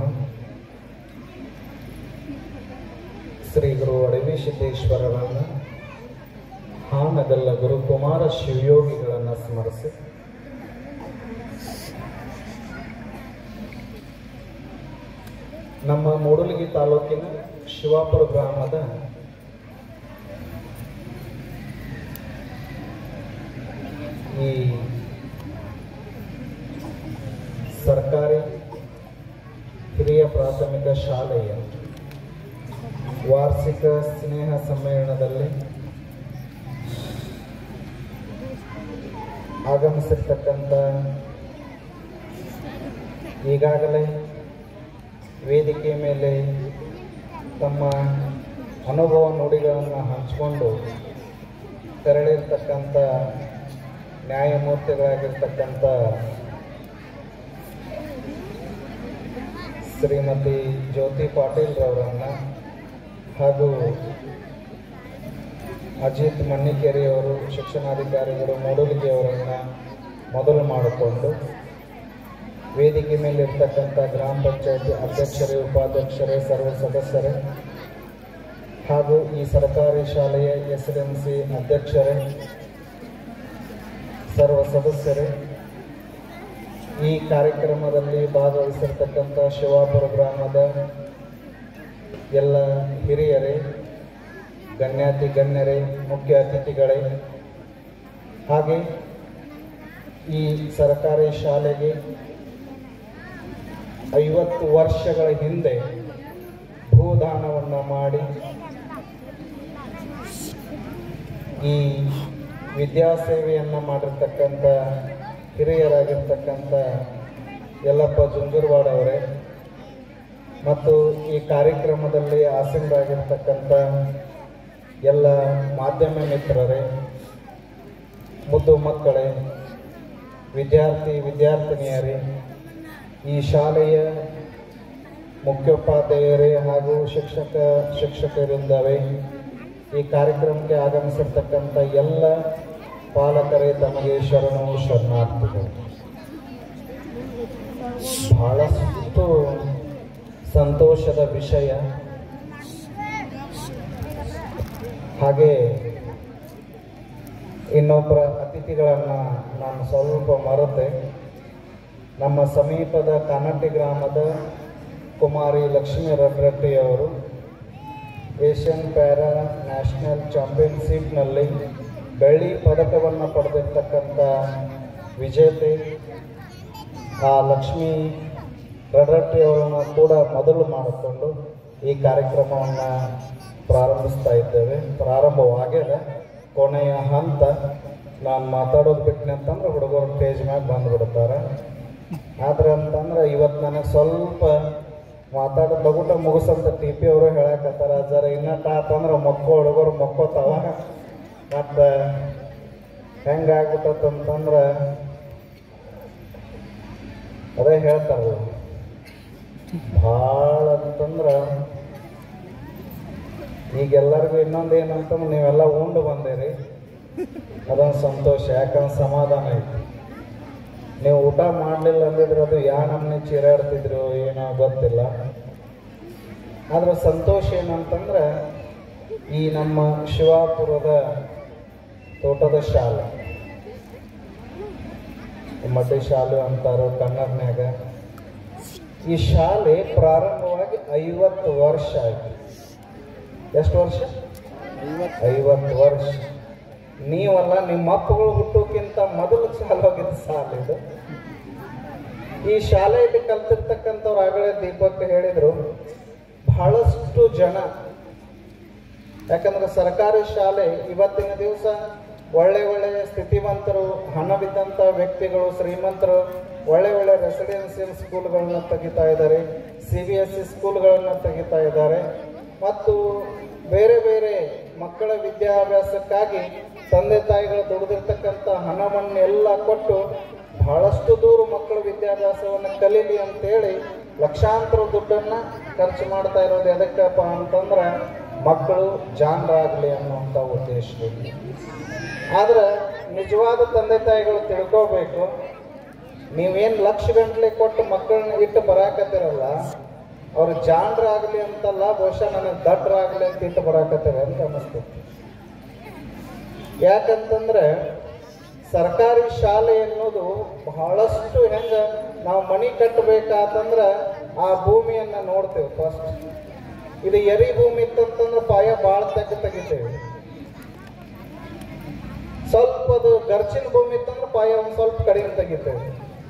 ಶ್ರೀ ಗುರು ಅಡವಿ ಸಿದ್ದೇಶ್ವರರನ್ನ ಹಾನಗಲ್ಲ ಗುರುಕುಮಾರ ಶಿವಯೋಗಿಗಳನ್ನು ಸ್ಮರಿಸಿ ನಮ್ಮ ಮೂಡಲಗಿ ತಾಲೂಕಿನ ಶಿವಾಪುರ ಗ್ರಾಮದ ಈ ಸರ್ಕಾರಿ ಹಿರಿಯ ಪ್ರಾಥಮಿಕ ಶಾಲೆಯ ವಾರ್ಷಿಕ ಸ್ನೇಹ ಸಮ್ಮೇಳನದಲ್ಲಿ ಆಗಮಿಸಿರ್ತಕ್ಕಂಥ ಈಗಾಗಲೇ ವೇದಿಕೆ ಮೇಲೆ ತಮ್ಮ ಅನುಭವ ನುಡಿಗಳನ್ನು ಹಂಚಿಕೊಂಡು ತೆರಳಿರ್ತಕ್ಕಂಥ ನ್ಯಾಯಮೂರ್ತಿಗಳಾಗಿರ್ತಕ್ಕಂಥ ಶ್ರೀಮತಿ ಜ್ಯೋತಿ ಪಾಟೀಲ್ ರವರನ್ನ ಹಾಗೂ ಅಜಿತ್ ಮನ್ನಿಕೇರಿಯವರು ಶಿಕ್ಷಣಾಧಿಕಾರಿಗಳು ಮೂಡಲಗಿಯವರನ್ನ ಮೊದಲು ಮಾಡಿಕೊಂಡು ವೇದಿಕೆ ಮೇಲೆ ಇರ್ತಕ್ಕಂಥ ಗ್ರಾಮ ಪಂಚಾಯತಿ ಅಧ್ಯಕ್ಷರೇ ಉಪಾಧ್ಯಕ್ಷರೇ ಸರ್ವ ಸದಸ್ಯರೇ ಹಾಗೂ ಈ ಸರ್ಕಾರಿ ಶಾಲೆಯ ಎಸ್ ಎಂ ಸಿ ಅಧ್ಯಕ್ಷರೇ ಸರ್ವ ಸದಸ್ಯರೇ ಈ ಕಾರ್ಯಕ್ರಮದಲ್ಲಿ ಭಾಗವಹಿಸಿರ್ತಕ್ಕಂಥ ಶಿವಾಪುರ ಗ್ರಾಮದ ಎಲ್ಲ ಹಿರಿಯರೇ ಗಣ್ಯಾತಿ ಗಣ್ಯರೇ ಮುಖ್ಯ ಅತಿಥಿಗಳೇ ಹಾಗೆ ಈ ಸರ್ಕಾರಿ ಶಾಲೆಗೆ ಐವತ್ತು ವರ್ಷಗಳ ಹಿಂದೆ ಭೂದಾನವನ್ನು ಮಾಡಿ ಈ ವಿದ್ಯಾಸೇವೆಯನ್ನು ಮಾಡಿರ್ತಕ್ಕಂಥ ಹಿರಿಯರಾಗಿರ್ತಕ್ಕಂಥ ಯಲ್ಲಪ್ಪ ಜುಂಜುರ್ವಾಡ್ ಅವರೇ ಮತ್ತು ಈ ಕಾರ್ಯಕ್ರಮದಲ್ಲಿ ಆಸೀನರಾಗಿರ್ತಕ್ಕಂಥ ಎಲ್ಲ ಮಾಧ್ಯಮ ಮಿತ್ರರೇ ಮುದ್ದು ಮಕ್ಕಳೇ ವಿದ್ಯಾರ್ಥಿ ವಿದ್ಯಾರ್ಥಿನಿಯರೇ ಈ ಶಾಲೆಯ ಮುಖ್ಯೋಪಾಧ್ಯಾಯರೇ ಹಾಗೂ ಶಿಕ್ಷಕ ಶಿಕ್ಷಕರಿಂದವೇ ಈ ಕಾರ್ಯಕ್ರಮಕ್ಕೆ ಆಗಮಿಸಿರ್ತಕ್ಕಂಥ ಎಲ್ಲ ಪಾಲಕರೇ ತಮಗೆ ಶರಣು ಶರಣಾರ್ಥಿಗಳು ಬಹಳಷ್ಟು ಸಂತೋಷದ ವಿಷಯ ಹಾಗೆ ಇನ್ನೊಬ್ಬರ ಅತಿಥಿಗಳನ್ನು ನಾನು ಸ್ವಲ್ಪ ಮರೆತೆ ನಮ್ಮ ಸಮೀಪದ ಕಾನಟ್ಟಿ ಗ್ರಾಮದ ಕುಮಾರಿ ಲಕ್ಷ್ಮೀ ರಡ್ರೆಡ್ಡಿಯವರು ಏಷ್ಯನ್ ಪ್ಯಾರಾ ನ್ಯಾಷನಲ್ ಚಾಂಪಿಯನ್ಶಿಪ್ನಲ್ಲಿ ಬೆಳ್ಳಿ ಪದಕವನ್ನು ಪಡೆದಿರ್ತಕ್ಕಂಥ ವಿಜೇತೆ ಆ ಲಕ್ಷ್ಮೀ ರಡ್ರಟ್ಟಿಯವರನ್ನು ಕೂಡ ಮೊದಲು ಮಾಡಿಕೊಂಡು ಈ ಕಾರ್ಯಕ್ರಮವನ್ನು ಪ್ರಾರಂಭಿಸ್ತಾ ಇದ್ದೇವೆ ಪ್ರಾರಂಭವಾಗಿದೆ ಕೊನೆಯ ಹಂತ ನಾನು ಮಾತಾಡೋದು ಬಿಟ್ಟನೆ ಅಂತಂದ್ರೆ ಹುಡುಗರು ಸ್ಟೇಜ್ ಮ್ಯಾಗ ಬಂದುಬಿಡ್ತಾರೆ ಆದ್ರೆ ಅಂತಂದ್ರೆ ಇವತ್ತು ನನಗೆ ಸ್ವಲ್ಪ ಮಾತಾಡೋ ಲಗುಟ ಮುಗಿಸಂತ ಟಿ ಪಿ ಅವರು ಹೇಳಕತ್ತಾರ ಜರ ಇನ್ನಟ್ಟ ಆತಂದ್ರೆ ಮಕ್ಕಳು ಹುಡುಗರು ಮಕ್ಕೋತಾವ ಮತ್ತು ಹೆಂಗಾಗ್ಬಿಟ್ಟಂತಂದ್ರೆ ಅದೇ ಹೇಳ್ತಾರಲ್ಲ ಭಾಳ ಅಂತಂದ್ರೆ ಈಗ ಎಲ್ಲರಿಗೂ ಇನ್ನೊಂದು ಏನಂತಂದ್ರೆ ನೀವೆಲ್ಲ ಉಂಡು ಬಂದಿರಿ ಅದೊಂದು ಸಂತೋಷ ಯಾಕಂದ್ರೆ ಸಮಾಧಾನ ಐತಿ ನೀವು ಊಟ ಮಾಡಲಿಲ್ಲ ಅಂದಿದ್ರೆ ಅದು ಯಾ ನಮ್ಮನೆ ಚೀರಾಡ್ತಿದ್ರು ಏನೋ ಗೊತ್ತಿಲ್ಲ ಆದ್ರೆ ಸಂತೋಷ ಏನಂತಂದ್ರೆ ಈ ನಮ್ಮ ಶಿವಾಪುರದ ತೋಟದ ಶಾಲೆ ಮಡ್ಡಿ ಶಾಲೆ ಅಂತಾರೋ ಕನ್ನಡನ್ಯಾಗ ಈ ಶಾಲೆ ಪ್ರಾರಂಭವಾಗಿ ಐವತ್ತು ವರ್ಷ ಆಯ್ತು ಎಷ್ಟು ವರ್ಷ ಐವತ್ತು ವರ್ಷ ನೀವಲ್ಲ ನಿಮ್ಮ ಅಪ್ಪಗಳು ಹುಟ್ಟೋಕ್ಕಿಂತ ಮೊದಲು ಚಾಲು ಆಗಿದ್ದ ಶಾಲೆ ಇದು ಈ ಶಾಲೆಯಲ್ಲಿ ಕಲ್ತಿರ್ತಕ್ಕಂಥವ್ರು ಆಗಲೇ ದೀಪಕ್ ಹೇಳಿದ್ರು ಬಹಳಷ್ಟು ಜನ ಯಾಕಂದ್ರೆ ಸರ್ಕಾರಿ ಶಾಲೆ ಇವತ್ತಿನ ದಿವಸ ಒಳ್ಳೆ ಒಳ್ಳೆಯ ಸ್ಥಿತಿವಂತರು ಹಣವಿದ್ದಂಥ ವ್ಯಕ್ತಿಗಳು ಶ್ರೀಮಂತರು ಒಳ್ಳೆ ಒಳ್ಳೆ ರೆಸಿಡೆನ್ಸಿಯಲ್ ಸ್ಕೂಲ್ಗಳನ್ನ ತೆಗಿತಾ ಇದ್ದಾರೆ ಸಿ ಬಿ ಎಸ್ ಸಿ ಸ್ಕೂಲ್ಗಳನ್ನು ತೆಗಿತಾ ಇದ್ದಾರೆ ಮತ್ತು ಬೇರೆ ಬೇರೆ ಮಕ್ಕಳ ವಿದ್ಯಾಭ್ಯಾಸಕ್ಕಾಗಿ ತಂದೆ ತಾಯಿಗಳು ದುಡಿದಿರ್ತಕ್ಕಂಥ ಹಣವನ್ನೆಲ್ಲ ಕೊಟ್ಟು ಬಹಳಷ್ಟು ದೂರ ಮಕ್ಕಳ ವಿದ್ಯಾಭ್ಯಾಸವನ್ನು ಕಲೀಲಿ ಅಂತೇಳಿ ಲಕ್ಷಾಂತರ ದುಡ್ಡನ್ನು ಖರ್ಚು ಮಾಡ್ತಾ ಇರೋದು ಎದಕ್ಕಪ್ಪ ಅಂತಂದ್ರೆ ಮಕ್ಕಳು ಜಾಣರಾಗಲಿ ಅನ್ನುವಂಥ ಉದ್ದೇಶದಲ್ಲಿ ಆದ್ರೆ ನಿಜವಾದ ತಂದೆ ತಾಯಿಗಳು ತಿಳ್ಕೋಬೇಕು ನೀವೇನು ಲಕ್ಷ ಗಂಟ್ಲೆ ಕೊಟ್ಟು ಮಕ್ಕಳನ್ನ ಇಟ್ಟು ಬರಾಕತ್ತಿರಲ್ಲ ಅವ್ರು ಜಾಣರಾಗಲಿ ಅಂತಲ್ಲ ಬಹುಶಃ ನನಗೆ ದಡ್ಡರಾಗಲಿ ಅಂತ ಇಟ್ಟು ಬರಾಕತ್ತೀರ ಅಂತ ಅನ್ನಿಸ್ತೈತಿ ಯಾಕಂತಂದ್ರೆ ಸರ್ಕಾರಿ ಶಾಲೆ ಅನ್ನೋದು ಬಹಳಷ್ಟು ಹೆಂಗ ನಾವು ಮನಿ ಕಟ್ಟಬೇಕಾತಂದ್ರೆ ಆ ಭೂಮಿಯನ್ನ ನೋಡ್ತೇವೆ ಫಸ್ಟ್ ಇದು ಎರಿ ಭೂಮಿ ಇತ್ತಂತಂದ್ರೆ ಪಾಯ ಭಾಳ ತೆಗ್ದು ತೆಗಿತೇವೆ ಸ್ವಲ್ಪ ಅದು ಗರ್ಚಿನ ಭೂಮಿ ಇತ್ತಂದ್ರೆ ಪಾಯ ಒಂದು ಸ್ವಲ್ಪ ಕಡಿಮೆ ತೆಗಿತೇವೆ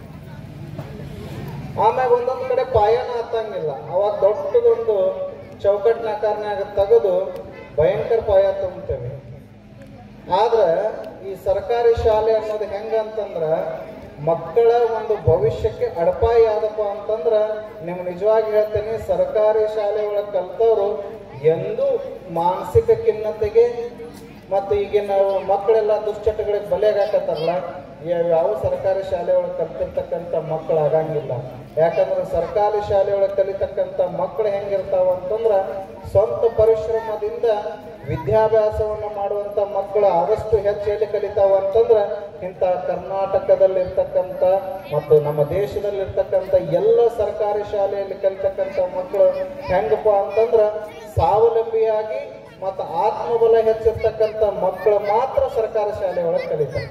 ಆಮ್ಯಾಗ ಒಂದೊಂದು ಕಡೆ ಪಾಯನ ಹತ್ತಂಗಿಲ್ಲ ಅವಾಗ ದೊಡ್ಡದೊಂದು ಚೌಕಟ್ಟಿನಾಕಾರನಾಗ ತೆಗೆದು ಭಯಂಕರ ಪಾಯ ತುಂಬುತ್ತೇವೆ ಆದ್ರೆ ಈ ಸರ್ಕಾರಿ ಶಾಲೆ ಅನ್ನೋದು ಹೆಂಗಂತಂದ್ರ ಮಕ್ಕಳ ಒಂದು ಭವಿಷ್ಯಕ್ಕೆ ಅಡಪಾಯ ಯಾವ್ದಪ್ಪ ಅಂತಂದ್ರ ನಿಮ್ಗೆ ನಿಜವಾಗಿ ಹೇಳ್ತೇನೆ ಸರ್ಕಾರಿ ಶಾಲೆ ಒಳಗೆ ಕಲ್ತವ್ರು ಎಂದೂ ಮಾನಸಿಕ ಖಿನ್ನತೆಗೆ ಮತ್ತು ಈಗಿನ ನಾವು ಮಕ್ಕಳೆಲ್ಲ ದುಶ್ಚಟಗಳಿಗೆ ಬಲಿಯಾಗತ್ತಾರಲ್ಲ ಯಾವ ಸರ್ಕಾರಿ ಶಾಲೆ ಒಳಗೆ ಕಲ್ತಿರ್ತಕ್ಕಂಥ ಮಕ್ಕಳು ಆಗಂಗಿಲ್ಲ ಯಾಕಂದ್ರೆ ಸರ್ಕಾರಿ ಶಾಲೆ ಒಳಗೆ ಕಲಿತಕ್ಕಂಥ ಮಕ್ಕಳು ಹೆಂಗಿರ್ತಾವ ಅಂತಂದ್ರೆ ಸ್ವಂತ ಪರಿಶ್ರಮದಿಂದ ವಿದ್ಯಾಭ್ಯಾಸವನ್ನು ಮಾಡುವಂಥ ಮಕ್ಕಳು ಆದಷ್ಟು ಹೆಚ್ಚು ಎಲ್ಲಿ ಕಲಿತಾವ ಅಂತಂದ್ರೆ ಇಂಥ ಕರ್ನಾಟಕದಲ್ಲಿರ್ತಕ್ಕಂಥ ಮತ್ತು ನಮ್ಮ ದೇಶದಲ್ಲಿರ್ತಕ್ಕಂಥ ಎಲ್ಲ ಸರ್ಕಾರಿ ಶಾಲೆಯಲ್ಲಿ ಕಲಿತಕ್ಕಂಥ ಮಕ್ಕಳು ಹೆಂಗಪ್ಪ ಅಂತಂದ್ರೆ ಸ್ವಾವಲಂಬಿಯಾಗಿ ಮತ್ತು ಆತ್ಮಬಲ ಹೆಚ್ಚಿರ್ತಕ್ಕಂಥ ಮಕ್ಕಳು ಮಾತ್ರ ಸರ್ಕಾರಿ ಶಾಲೆ ಒಳಗೆ ಕಲಿತಾರೆ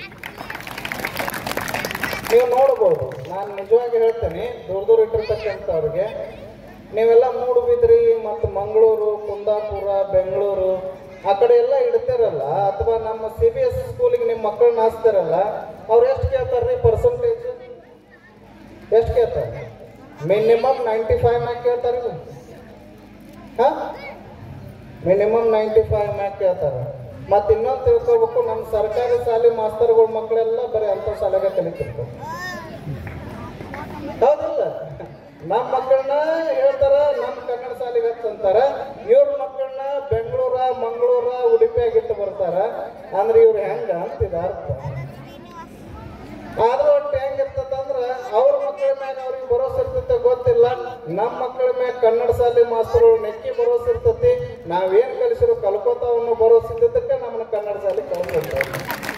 ನೀವು ನೋಡ್ಬೋದು ನಾನು ನಿಜವಾಗಿ ಹೇಳ್ತೇನೆ ದೂರ ದೂರ ಇಟ್ಟಿರ್ತಕ್ಕಂಥವ್ರಿಗೆ ನೀವೆಲ್ಲ ಮೂಡುಬಿದ್ರಿ ಮತ್ತು ಮಂಗಳೂರು ಕುಂದಾಪುರ ಬೆಂಗಳೂರು ಆ ಕಡೆ ಎಲ್ಲ ಇಡ್ತಿರಲ್ಲ ಅಥವಾ ನಮ್ಮ ಸಿ ಬಿ ಎಸ್ ಸ್ಕೂಲಿಗೆ ನಿಮ್ಮ ಮಕ್ಕಳನ್ನ ಹಾಸ್ತಿರಲ್ಲ ಅವ್ರು ಎಷ್ಟು ಕೇಳ್ತಾರ್ರಿ ಪರ್ಸೆಂಟೇಜ್ ಎಷ್ಟು ಕೇಳ್ತಾರೆ ಮಿನಿಮಮ್ ನೈಂಟಿ ಫೈವ್ ಮ್ಯಾಕ್ ಕೇಳ್ತಾರೆ ಹಾ ಮಿನಿಮಮ್ ನೈಂಟಿ ಫೈವ್ ಮ್ಯಾಕ್ ಕೇಳ್ತಾರೆ ಮತ್ತೆ ಇನ್ನೊಂದು ತಿಳ್ಕೊಬೇಕು ನಮ್ಮ ಸರ್ಕಾರಿ ಶಾಲೆ ಮಾಸ್ತರ್ಗಳ ಮಕ್ಕಳೆಲ್ಲ ಬರೀ ಅಂಥ ಶಾಲೆಗೆ ಕಲಿತಿರ್ತಾರೆ ಹೌದಿಲ್ಲ ನಮ್ಮ ಮಕ್ಕಳನ್ನ ಹೇಳ್ತಾರ ನಮ್ಮ ಕನ್ನಡ ಶಾಲೆಗೆ ಹಚ್ಚಂತಾರ ಇವ್ರ ಮಕ್ಕಳನ್ನ ಬೆಂಗಳೂರ ಮಂಗಳೂರ ಉಡುಪಿಯಾಗಿಟ್ಟು ಬರ್ತಾರ ಅಂದ್ರೆ ಇವ್ರು ಹೆಂಗ ಅಂತಿದ ಅರ್ಥ ಆದ್ರೂ ಒಟ್ಟು ಹೆಂಗಿರ್ತದಂದ್ರ ಅವ್ರ ಮಕ್ಕಳ ಮ್ಯಾಗ ಅವ್ರಿಗೆ ಭರೋಸೆ ಇರ್ತೈತೆ ಗೊತ್ತಿಲ್ಲ ನಮ್ಮ ಮಕ್ಕಳ ಮ್ಯಾಗ ಕನ್ನಡ ಶಾಲೆ ಮಾಸ್ತರು ನೆಕ್ಕಿ ಭರೋಸೆ ಇರ್ತೈತಿ ನಾವೇನ್ ಕಲಿಸಿರೋ ಕಲ್ಕೋತಾವ ಅನ್ನೋ ಭರೋಸೆ ಇದ್ದಕ್ಕೆ ನಮ್ಮನ್ನ ಕನ್ನಡ ಶಾಲೆ ಕಳ್ಕೊಂತಾರೆ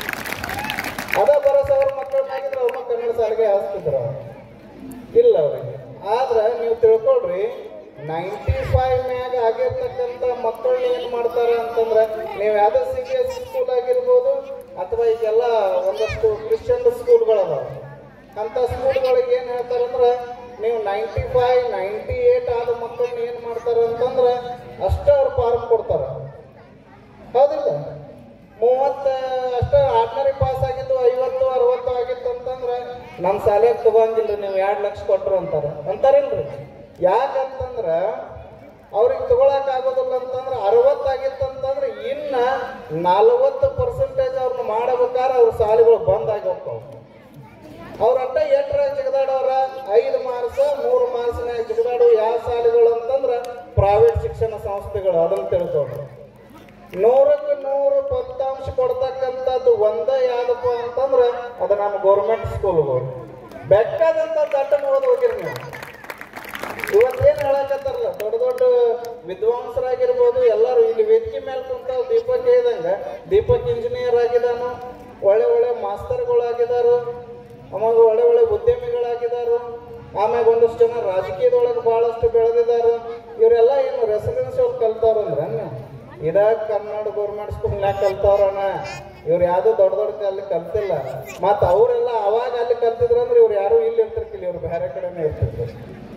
ಅದ ಭರೋಸೆ ಅವ್ರ ಮಕ್ಕಳ ಮ್ಯಾಗಿದ್ರೆ ಅವ್ರನ್ನ ಕನ್ನಡ ಶಾಲೆಗೆ ಹಾಸ್ತಿದ್ರು ಇಲ್ಲ ಅವ್ರಿಗೆ ಆದ್ರೆ ನೀವು ತಿಳ್ಕೊಳ್ರಿ ನೈಂಟಿ ಫೈವ್ ಮ್ಯಾಗ ಆಗಿರ್ತಕ್ಕಂಥ ಮಕ್ಕಳನ್ನ ಏನ್ ಮಾಡ್ತಾರೆ ಅಂತಂದ್ರೆ ನೀವು ಯಾವ್ದೋ ಸಿ ಬಿ ಎಸ್ ಸ್ಕೂಲ್ ಆಗಿರ್ಬೋದು ಅಥವಾ ಈಗೆಲ್ಲ ಒಂದಷ್ಟು ಕ್ರಿಶ್ಚಿಯನ್ ಸ್ಕೂಲ್ಗಳದಾವ ಅಂತ ಸ್ಕೂಲ್ಗಳಿಗೆ ಏನ್ ಹೇಳ್ತಾರಂದ್ರೆ ನೀವು ನೈಂಟಿ ಫೈವ್ ನೈಂಟಿ ಏಟ್ ಆದ ಮಕ್ಕಳನ್ನ ಏನ್ ಮಾಡ್ತಾರೆ ಅಂತಂದ್ರೆ ಅಷ್ಟೇ ಅವ್ರು ಫಾರ್ಮ್ ಕೊಡ್ತಾರ ಹೌದಿಲ್ಲ ಮೂವತ್ತ ಅಷ್ಟ ಆರ್ಡಿನರಿ ಪಾಸ್ ಆಗಿದ್ದು ಐವತ್ತು ಅರವತ್ತು ಆಗಿತ್ತು ಅಂತಂದ್ರೆ ನಮ್ಮ ಶಾಲೆಗೆ ತಗೊಂಗಿಲ್ರಿ ನೀವು ಎರಡು ಲಕ್ಷ ಕೊಟ್ರು ಅಂತಾರೆ ಅಂತಾರಿಲ್ರಿ ಯಾಕಂತಂದ್ರ ಅವ್ರಿಗೆ ತಗೊಳಕ್ ಆಗೋದಿಲ್ಲ ಅಂತಂದ್ರೆ ಅರವತ್ತಾಗಿತ್ತು ಅಂತಂದ್ರೆ ಇನ್ನ ನಲವತ್ತು ಪರ್ಸೆಂಟೇಜ್ ಅವ್ರನ್ನ ಮಾಡಬೇಕಾದ್ರೆ ಅವ್ರ ಶಾಲೆಗಳು ಬಂದ್ ಆಗಿ ಹೋಗ್ತಾವ ಅವ್ರ ಅಟ್ಟ ಎಟ್ರ ಜಿಗದಾಡವ್ರ ಐದು ಮಾರ್ಕ್ಸ್ ಮೂರು ಮಾರ್ಕ್ಸ್ನಾಗ ಜಿಗದಾಡೋ ಯಾವ ಶಾಲೆಗಳು ಅಂತಂದ್ರ ಪ್ರೈವೇಟ್ ಶಿಕ್ಷಣ ಸಂಸ್ಥೆಗಳು ಅದನ್ನ ತಿಳ್ಕೊಳ್ರಿ ನೂರಕ್ಕೆ ನೂರು ಫಲಿತಾಂಶ ಕೊಡ್ತಕ್ಕಂಥದ್ದು ಒಂದೇ ಯಾವ್ದಪ್ಪ ಅಂತಂದ್ರೆ ಅದು ನಮ್ಮ ಗೌರ್ಮೆಂಟ್ ಸ್ಕೂಲ್ಗಳು ಬೆಕ್ಕದಂತ ದಟ್ಟ ಓದ್ ಹೋಗಿರಿ ನೀವು ಇವತ್ತೇನು ಹೇಳಕತ್ತಾರಲ್ಲ ದೊಡ್ಡ ದೊಡ್ಡ ವಿದ್ವಾಂಸರಾಗಿರ್ಬೋದು ಎಲ್ಲರೂ ಇಲ್ಲಿ ವೇದಿಕೆ ಮೇಲೆ ಕುಂತ ದೀಪಕ್ ಹೇಳಿದಂಗ ದೀಪಕ್ ಇಂಜಿನಿಯರ್ ಆಗಿದಾನು ಒಳ್ಳೆ ಒಳ್ಳೆ ಮಾಸ್ತರ್ಗಳಾಗಿದಾರು ಆಮೇಲೆ ಒಳ್ಳೆ ಒಳ್ಳೆ ಉದ್ಯಮಿಗಳಾಗಿದಾರು ಆಮ್ಯಾಗ ಒಂದಷ್ಟು ಜನ ರಾಜಕೀಯದೊಳಗೆ ಬಹಳಷ್ಟು ಬೆಳೆದಿದ್ದಾರೆ ಇವರೆಲ್ಲ ಏನು ರೆಸಿಡೆನ್ಸಿಯಲ್ ಕಲ್ತವ್ರಂದ್ರ ಇದ ಕನ್ನಡ ಗೌರ್ಮೆಂಟ್ ಸ್ಕೂಲ್ನಾಗ ಕಲ್ತವ್ರಣ್ಣ ಇವ್ರು ಯಾವ್ದು ದೊಡ್ಡ ದೊಡ್ಡ ಅಲ್ಲಿ ಕಲ್ತಿಲ್ಲ ಮತ್ತ ಅವರೆಲ್ಲ ಅವಾಗ ಅಲ್ಲಿ ಕಲ್ತಿದ್ರು ಅಂದ್ರೆ ಇವ್ರು ಯಾರು ಇಲ್ಲಿ ಇರ್ತಿರ್ಕಿಲ್ಲ ಇವ್ರು ಬೇರೆ ಕಡೆನೇ ಇರ್ತಿದ್ರು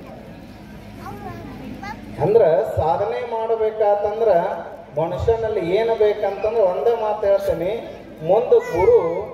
ಅಂದ್ರ ಸಾಧನೆ ಮಾಡಬೇಕಾತಂದ್ರ ಮನುಷ್ಯನಲ್ಲಿ ಏನು ಬೇಕಂತಂದ್ರೆ ಒಂದೇ ಮಾತು ಹೇಳ್ತೀನಿ ಮುಂದೆ ಗುರು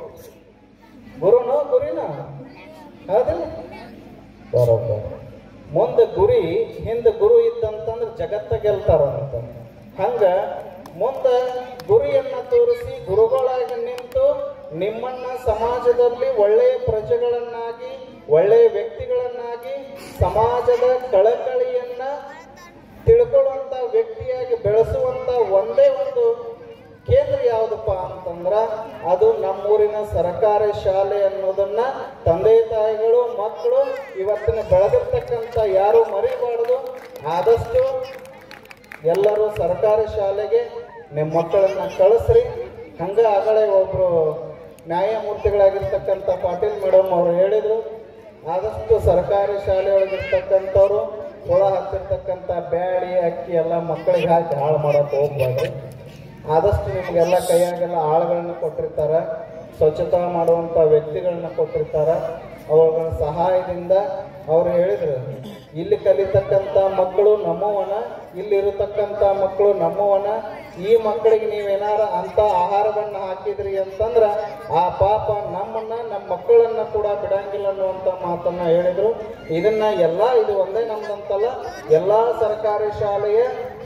ಗುರುನೋ ಗುರಿನ ಹೌದಿಲ್ಲ ಬರೋಬ್ಬರ ಮುಂದೆ ಗುರಿ ಹಿಂದೆ ಗುರು ಇದ್ದಂತಂದ್ರೆ ಜಗತ್ತ ಗೆಲ್ತಾರಂತ ಹಂಗ ಮುಂದೆ ಗುರಿಯನ್ನ ತೋರಿಸಿ ಗುರುಗಳಾಗಿ ನಿಂತು ನಿಮ್ಮನ್ನ ಸಮಾಜದಲ್ಲಿ ಒಳ್ಳೆಯ ಪ್ರಜೆಗಳನ್ನಾಗಿ ಒಳ್ಳೆಯ ವ್ಯಕ್ತಿಗಳನ್ನಾಗಿ ಸಮಾಜದ ಕಳಕಳಿಯನ್ನ ತಿಳ್ಕೊಳ್ಳುವಂತ ವ್ಯಕ್ತಿಯಾಗಿ ಬೆಳೆಸುವಂತ ಒಂದೇ ಒಂದು ಕೇಂದ್ರ ಯಾವುದಪ್ಪ ಅಂತಂದ್ರ ಅದು ನಮ್ಮೂರಿನ ಸರ್ಕಾರಿ ಶಾಲೆ ಅನ್ನೋದನ್ನ ತಂದೆ ತಾಯಿಗಳು ಮಕ್ಕಳು ಇವತ್ತಿನ ಬೆಳೆದಿರ್ತಕ್ಕಂಥ ಯಾರು ಮರಿಬಾರ್ದು ಆದಷ್ಟು ಎಲ್ಲರೂ ಸರ್ಕಾರಿ ಶಾಲೆಗೆ ನಿಮ್ಮ ಮಕ್ಕಳನ್ನ ಕಳಿಸ್ರಿ ಹಂಗ ಆಗಲೇ ಒಬ್ರು ನ್ಯಾಯಮೂರ್ತಿಗಳಾಗಿರ್ತಕ್ಕಂಥ ಪಾಟೀಲ್ ಮೇಡಮ್ ಅವರು ಹೇಳಿದ್ರು ಆದಷ್ಟು ಸರ್ಕಾರಿ ಶಾಲೆ ಒಳಗಿರ್ತಕ್ಕಂಥವ್ರು ಹುಳ ಹತ್ತಿರ್ತಕ್ಕಂಥ ಬ್ಯಾಡಿ ಅಕ್ಕಿ ಎಲ್ಲ ಮಕ್ಕಳಿಗೆ ಹಾಕಿ ಹಾಳು ಮಾಡಕ್ ಹೋಗ್ಬಾರ್ದು ಆದಷ್ಟು ನಿಮಗೆಲ್ಲ ಕೈಯಾಗೆಲ್ಲ ಆಳುಗಳನ್ನ ಕೊಟ್ಟಿರ್ತಾರ ಸ್ವಚ್ಛತಾ ಮಾಡುವಂಥ ವ್ಯಕ್ತಿಗಳನ್ನ ಕೊಟ್ಟಿರ್ತಾರ ಅವುಗಳ ಸಹಾಯದಿಂದ ಅವ್ರು ಹೇಳಿದ್ರು ಇಲ್ಲಿ ಕಲಿತಕ್ಕಂಥ ಮಕ್ಕಳು ನಮ್ಮವನ ಇಲ್ಲಿ ಇರತಕ್ಕಂಥ ಮಕ್ಕಳು ನಮ್ಮವನ ಈ ಮಕ್ಕಳಿಗೆ ನೀವೇನಾರ ಅಂತ ಆಹಾರವನ್ನ ಹಾಕಿದ್ರಿ ಅಂತಂದ್ರ ಆ ಪಾಪ ನಮ್ಮನ್ನ ನಮ್ಮ ಮಕ್ಕಳನ್ನ ಕೂಡ ಬಿಡಂಗಿಲ್ಲ ಅನ್ನುವಂಥ ಮಾತನ್ನ ಹೇಳಿದ್ರು ಇದನ್ನ ಎಲ್ಲ ಇದು ಒಂದೇ ನಮ್ದಂತಲ್ಲ ಎಲ್ಲಾ ಸರ್ಕಾರಿ ಶಾಲೆಯ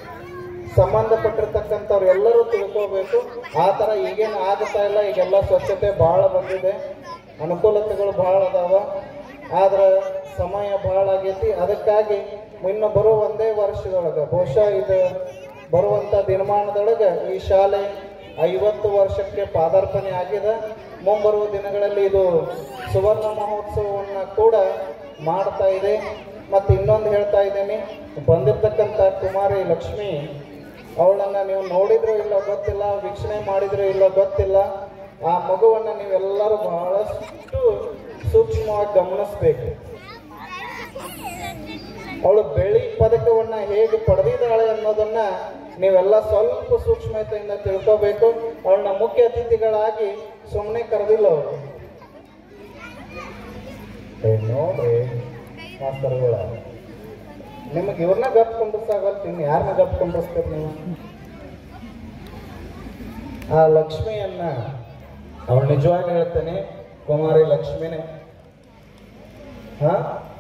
ಸಂಬಂಧಪಟ್ಟಿರ್ತಕ್ಕಂಥವ್ರು ಎಲ್ಲರೂ ತಿಳ್ಕೋಬೇಕು ಆ ಥರ ಈಗೇನು ಆಗ್ತಾ ಇಲ್ಲ ಈಗೆಲ್ಲ ಸ್ವಚ್ಛತೆ ಭಾಳ ಬಂದಿದೆ ಅನುಕೂಲತೆಗಳು ಭಾಳ ಅದಾವ ಆದ್ರೆ ಸಮಯ ಭಾಳ ಆಗೈತಿ ಅದಕ್ಕಾಗಿ ಇನ್ನು ಬರೋ ಒಂದೇ ವರ್ಷದೊಳಗೆ ಬಹುಶಃ ಇದು ಬರುವಂಥ ದಿನಮಾನದೊಳಗೆ ಈ ಶಾಲೆ ಐವತ್ತು ವರ್ಷಕ್ಕೆ ಪಾದಾರ್ಪಣೆ ಆಗಿದೆ ಮುಂಬರುವ ದಿನಗಳಲ್ಲಿ ಇದು ಸುವರ್ಣ ಮಹೋತ್ಸವವನ್ನು ಕೂಡ ಮಾಡ್ತಾ ಇದೆ ಮತ್ತು ಇನ್ನೊಂದು ಹೇಳ್ತಾ ಇದ್ದೀನಿ ಬಂದಿರ್ತಕ್ಕಂಥ ಕುಮಾರಿ ಲಕ್ಷ್ಮಿ ಅವಳನ್ನ ನೀವು ನೋಡಿದ್ರೋ ಇಲ್ಲೋ ಗೊತ್ತಿಲ್ಲ ವೀಕ್ಷಣೆ ಮಾಡಿದ್ರೋ ಇಲ್ಲೋ ಗೊತ್ತಿಲ್ಲ ಆ ಮಗುವನ್ನ ನೀವೆಲ್ಲರೂ ಬಹಳಷ್ಟು ಸೂಕ್ಷ್ಮವಾಗಿ ಗಮನಿಸ್ಬೇಕು ಅವಳು ಬೆಳ್ಳಿ ಪದಕವನ್ನ ಹೇಗೆ ಪಡೆದಿದ್ದಾಳೆ ಅನ್ನೋದನ್ನ ನೀವೆಲ್ಲ ಸ್ವಲ್ಪ ಸೂಕ್ಷ್ಮತೆಯಿಂದ ತಿಳ್ಕೋಬೇಕು ಅವಳನ್ನ ಮುಖ್ಯ ಅತಿಥಿಗಳಾಗಿ ಸುಮ್ಮನೆ ಕರೆದಿಲ್ಲ ಅವರು ಏ ನೋಡ್ರಿ ಮಾಸ್ತರ್ಗಳ ನಿಮಗೆ ಇವ್ರನ್ನ ಗಪ್ ಕುಂಡ್ರಸಾಗಲ್ತಿ ಇನ್ನು ಯಾರನ್ನ ಗಪ್ ಕುಂಡ್ರಸ್ತೀರಿ ನೀವು ಆ ಲಕ್ಷ್ಮಿಯನ್ನ ಅವಳು ನಿಜವಾಗಿ ಹೇಳ್ತೇನೆ ಕುಮಾರಿ ಲಕ್ಷ್ಮಿನೇ ಹಾ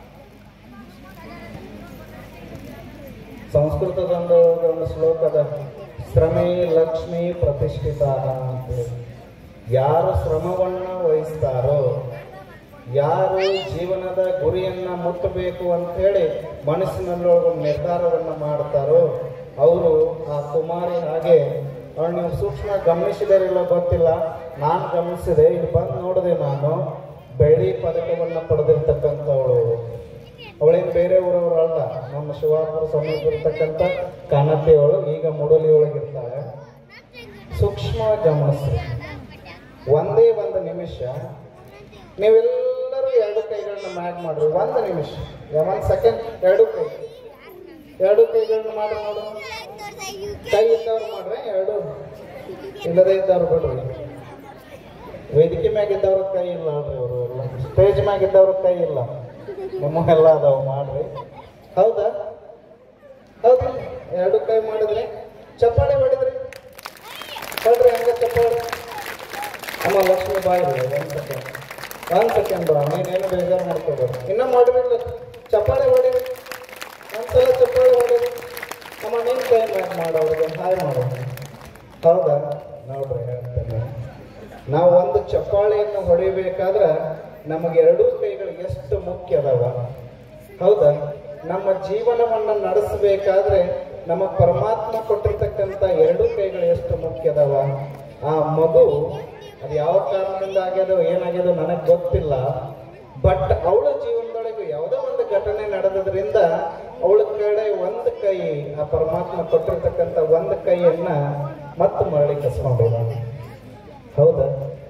ಸಂಸ್ಕೃತದೊಂದು ಒಂದು ಶ್ಲೋಕದ ಶ್ರಮೇ ಲಕ್ಷ್ಮಿ ಪ್ರತಿಷ್ಠಿತ ಅಂತೇಳಿ ಯಾರು ಶ್ರಮವನ್ನ ವಹಿಸ್ತಾರೋ ಯಾರು ಜೀವನದ ಗುರಿಯನ್ನ ಮುಟ್ಟಬೇಕು ಅಂತ ಹೇಳಿ ಮನಸ್ಸಿನಲ್ಲೊಳಗೆ ನಿರ್ಧಾರವನ್ನ ಮಾಡ್ತಾರೋ ಅವರು ಆ ಕುಮಾರಿ ಹಾಗೆ ಅವಳು ನೀವು ಸೂಕ್ಷ್ಮ ಗಮನಿಸಿದಾರಿಲ್ಲ ಗೊತ್ತಿಲ್ಲ ನಾನು ಗಮನಿಸಿದೆ ಇಲ್ಲಿ ಬಂದು ನೋಡಿದೆ ನಾನು ಬೆಳ್ಳಿ ಪದಕವನ್ನ ಪಡೆದಿರ್ತಕ್ಕಂಥವಳು ಅವಳೇನು ಬೇರೆ ಊರವರು ಅಲ್ಲ ನಮ್ಮ ಶಿವಾಪುರ ಸಮೀಪ ಇರ್ತಕ್ಕಂಥ ಕಾನತಿಯವಳು ಈಗ ಮುಡಲಿ ಒಳಗಿರ್ತಾಳೆ ಸೂಕ್ಷ್ಮ ಗಮನಿಸಿ ಒಂದೇ ಒಂದು ನಿಮಿಷ ನೀವೆಲ್ಲರೂ ಎರಡು ಕೈಗಳನ್ನ ಮ್ಯಾಗ್ ಮಾಡ್ರಿ ಒಂದು ನಿಮಿಷ ಒಂದು ಸೆಕೆಂಡ್ ಎರಡು ಕೈ ಎರಡು ಕೈಗಳನ್ನ ಮಾಡ್ರಿ ನೋಡು ಕೈ ಇದ್ದವ್ರು ಮಾಡ್ರಿ ಎರಡು ಇಲ್ಲದೇ ಇದ್ದವ್ರು ಬಿಡ್ರಿ ವೇದಿಕೆ ಮ್ಯಾಗ ಇದ್ದವ್ರ ಕೈ ಇಲ್ಲ ಅಲ್ರಿ ಅವರು ಎಲ್ಲ ಸ್ಟೇಜ್ ಮ್ಯಾಗ ಇದ್ದವ್ರ ಕೈ ಇಲ್ಲ ನಿಮ್ಮವೆಲ್ಲ ಅದಾವ ಮಾಡ್ರಿ ಹೌದಾ ಹೌದಾ ಎರಡು ಕೈ ಮಾಡಿದ್ರಿ ಚಪ್ಪಾಳೆ ಹೊಡಿದ್ರಿ ಹೊಡ್ರಿ ಹಂಗ ಚಪ್ಪಾಳೆ ಅಮ್ಮ ಲಕ್ಷ್ಮಿ ಬಾಯಿ ಒಂದು ಸೆಕೆಂಡ್ ಒಂದು ಸೆಕೆಂಡ್ ಬಾ ನೀನೇನು ಬೇಜಾರು ಮಾಡ್ಕೋಬೇಡ ಇನ್ನ ಮಾಡಿರಲಿಲ್ಲ ಚಪ್ಪಾಳೆ ಹೊಡಿರಿ ಒಂದ್ಸಲ ಚಪ್ಪಾಳೆ ಹೊಡಿರಿ ಅಮ್ಮ ನೀನು ಕೈ ಮ್ಯಾಕ್ ಮಾಡೋರಿಗೆ ಹಾಯ್ ಮಾಡು ಹೌದಾ ನೋಡ್ರಿ ಹೇಳ್ತೇನೆ ನಾವು ಒಂದು ಚಪ್ಪಾಳೆಯನ್ನು ಹೊಡಿಬೇಕಾದ್ರೆ ನಮಗೆ ಎರಡೂ ಕೈಗಳು ಎಷ್ಟು ಮುಖ್ಯ ಅದಾವ ಹೌದಾ ನಮ್ಮ ಜೀವನವನ್ನ ನಡೆಸಬೇಕಾದ್ರೆ ನಮ್ಮ ಪರಮಾತ್ಮ ಕೊಟ್ಟಿರ್ತಕ್ಕಂಥ ಎರಡೂ ಕೈಗಳು ಎಷ್ಟು ಮುಖ್ಯ ಅದಾವ ಆ ಮಗು ಅದು ಯಾವ ಕಾರಣದಿಂದ ಆಗ್ಯದೋ ಏನಾಗ್ಯದೋ ನನಗೆ ಗೊತ್ತಿಲ್ಲ ಬಟ್ ಅವಳ ಜೀವನದೊಳಗೆ ಯಾವುದೋ ಒಂದು ಘಟನೆ ನಡೆದ್ರಿಂದ ಅವಳ ಕಡೆ ಒಂದು ಕೈ ಆ ಪರಮಾತ್ಮ ಕೊಟ್ಟಿರ್ತಕ್ಕಂಥ ಒಂದು ಕೈಯನ್ನ ಮತ್ತೆ ಮರಳಿ ಕಸ್ಕೊಂಡಿಲ್ಲ ಹೌದಾ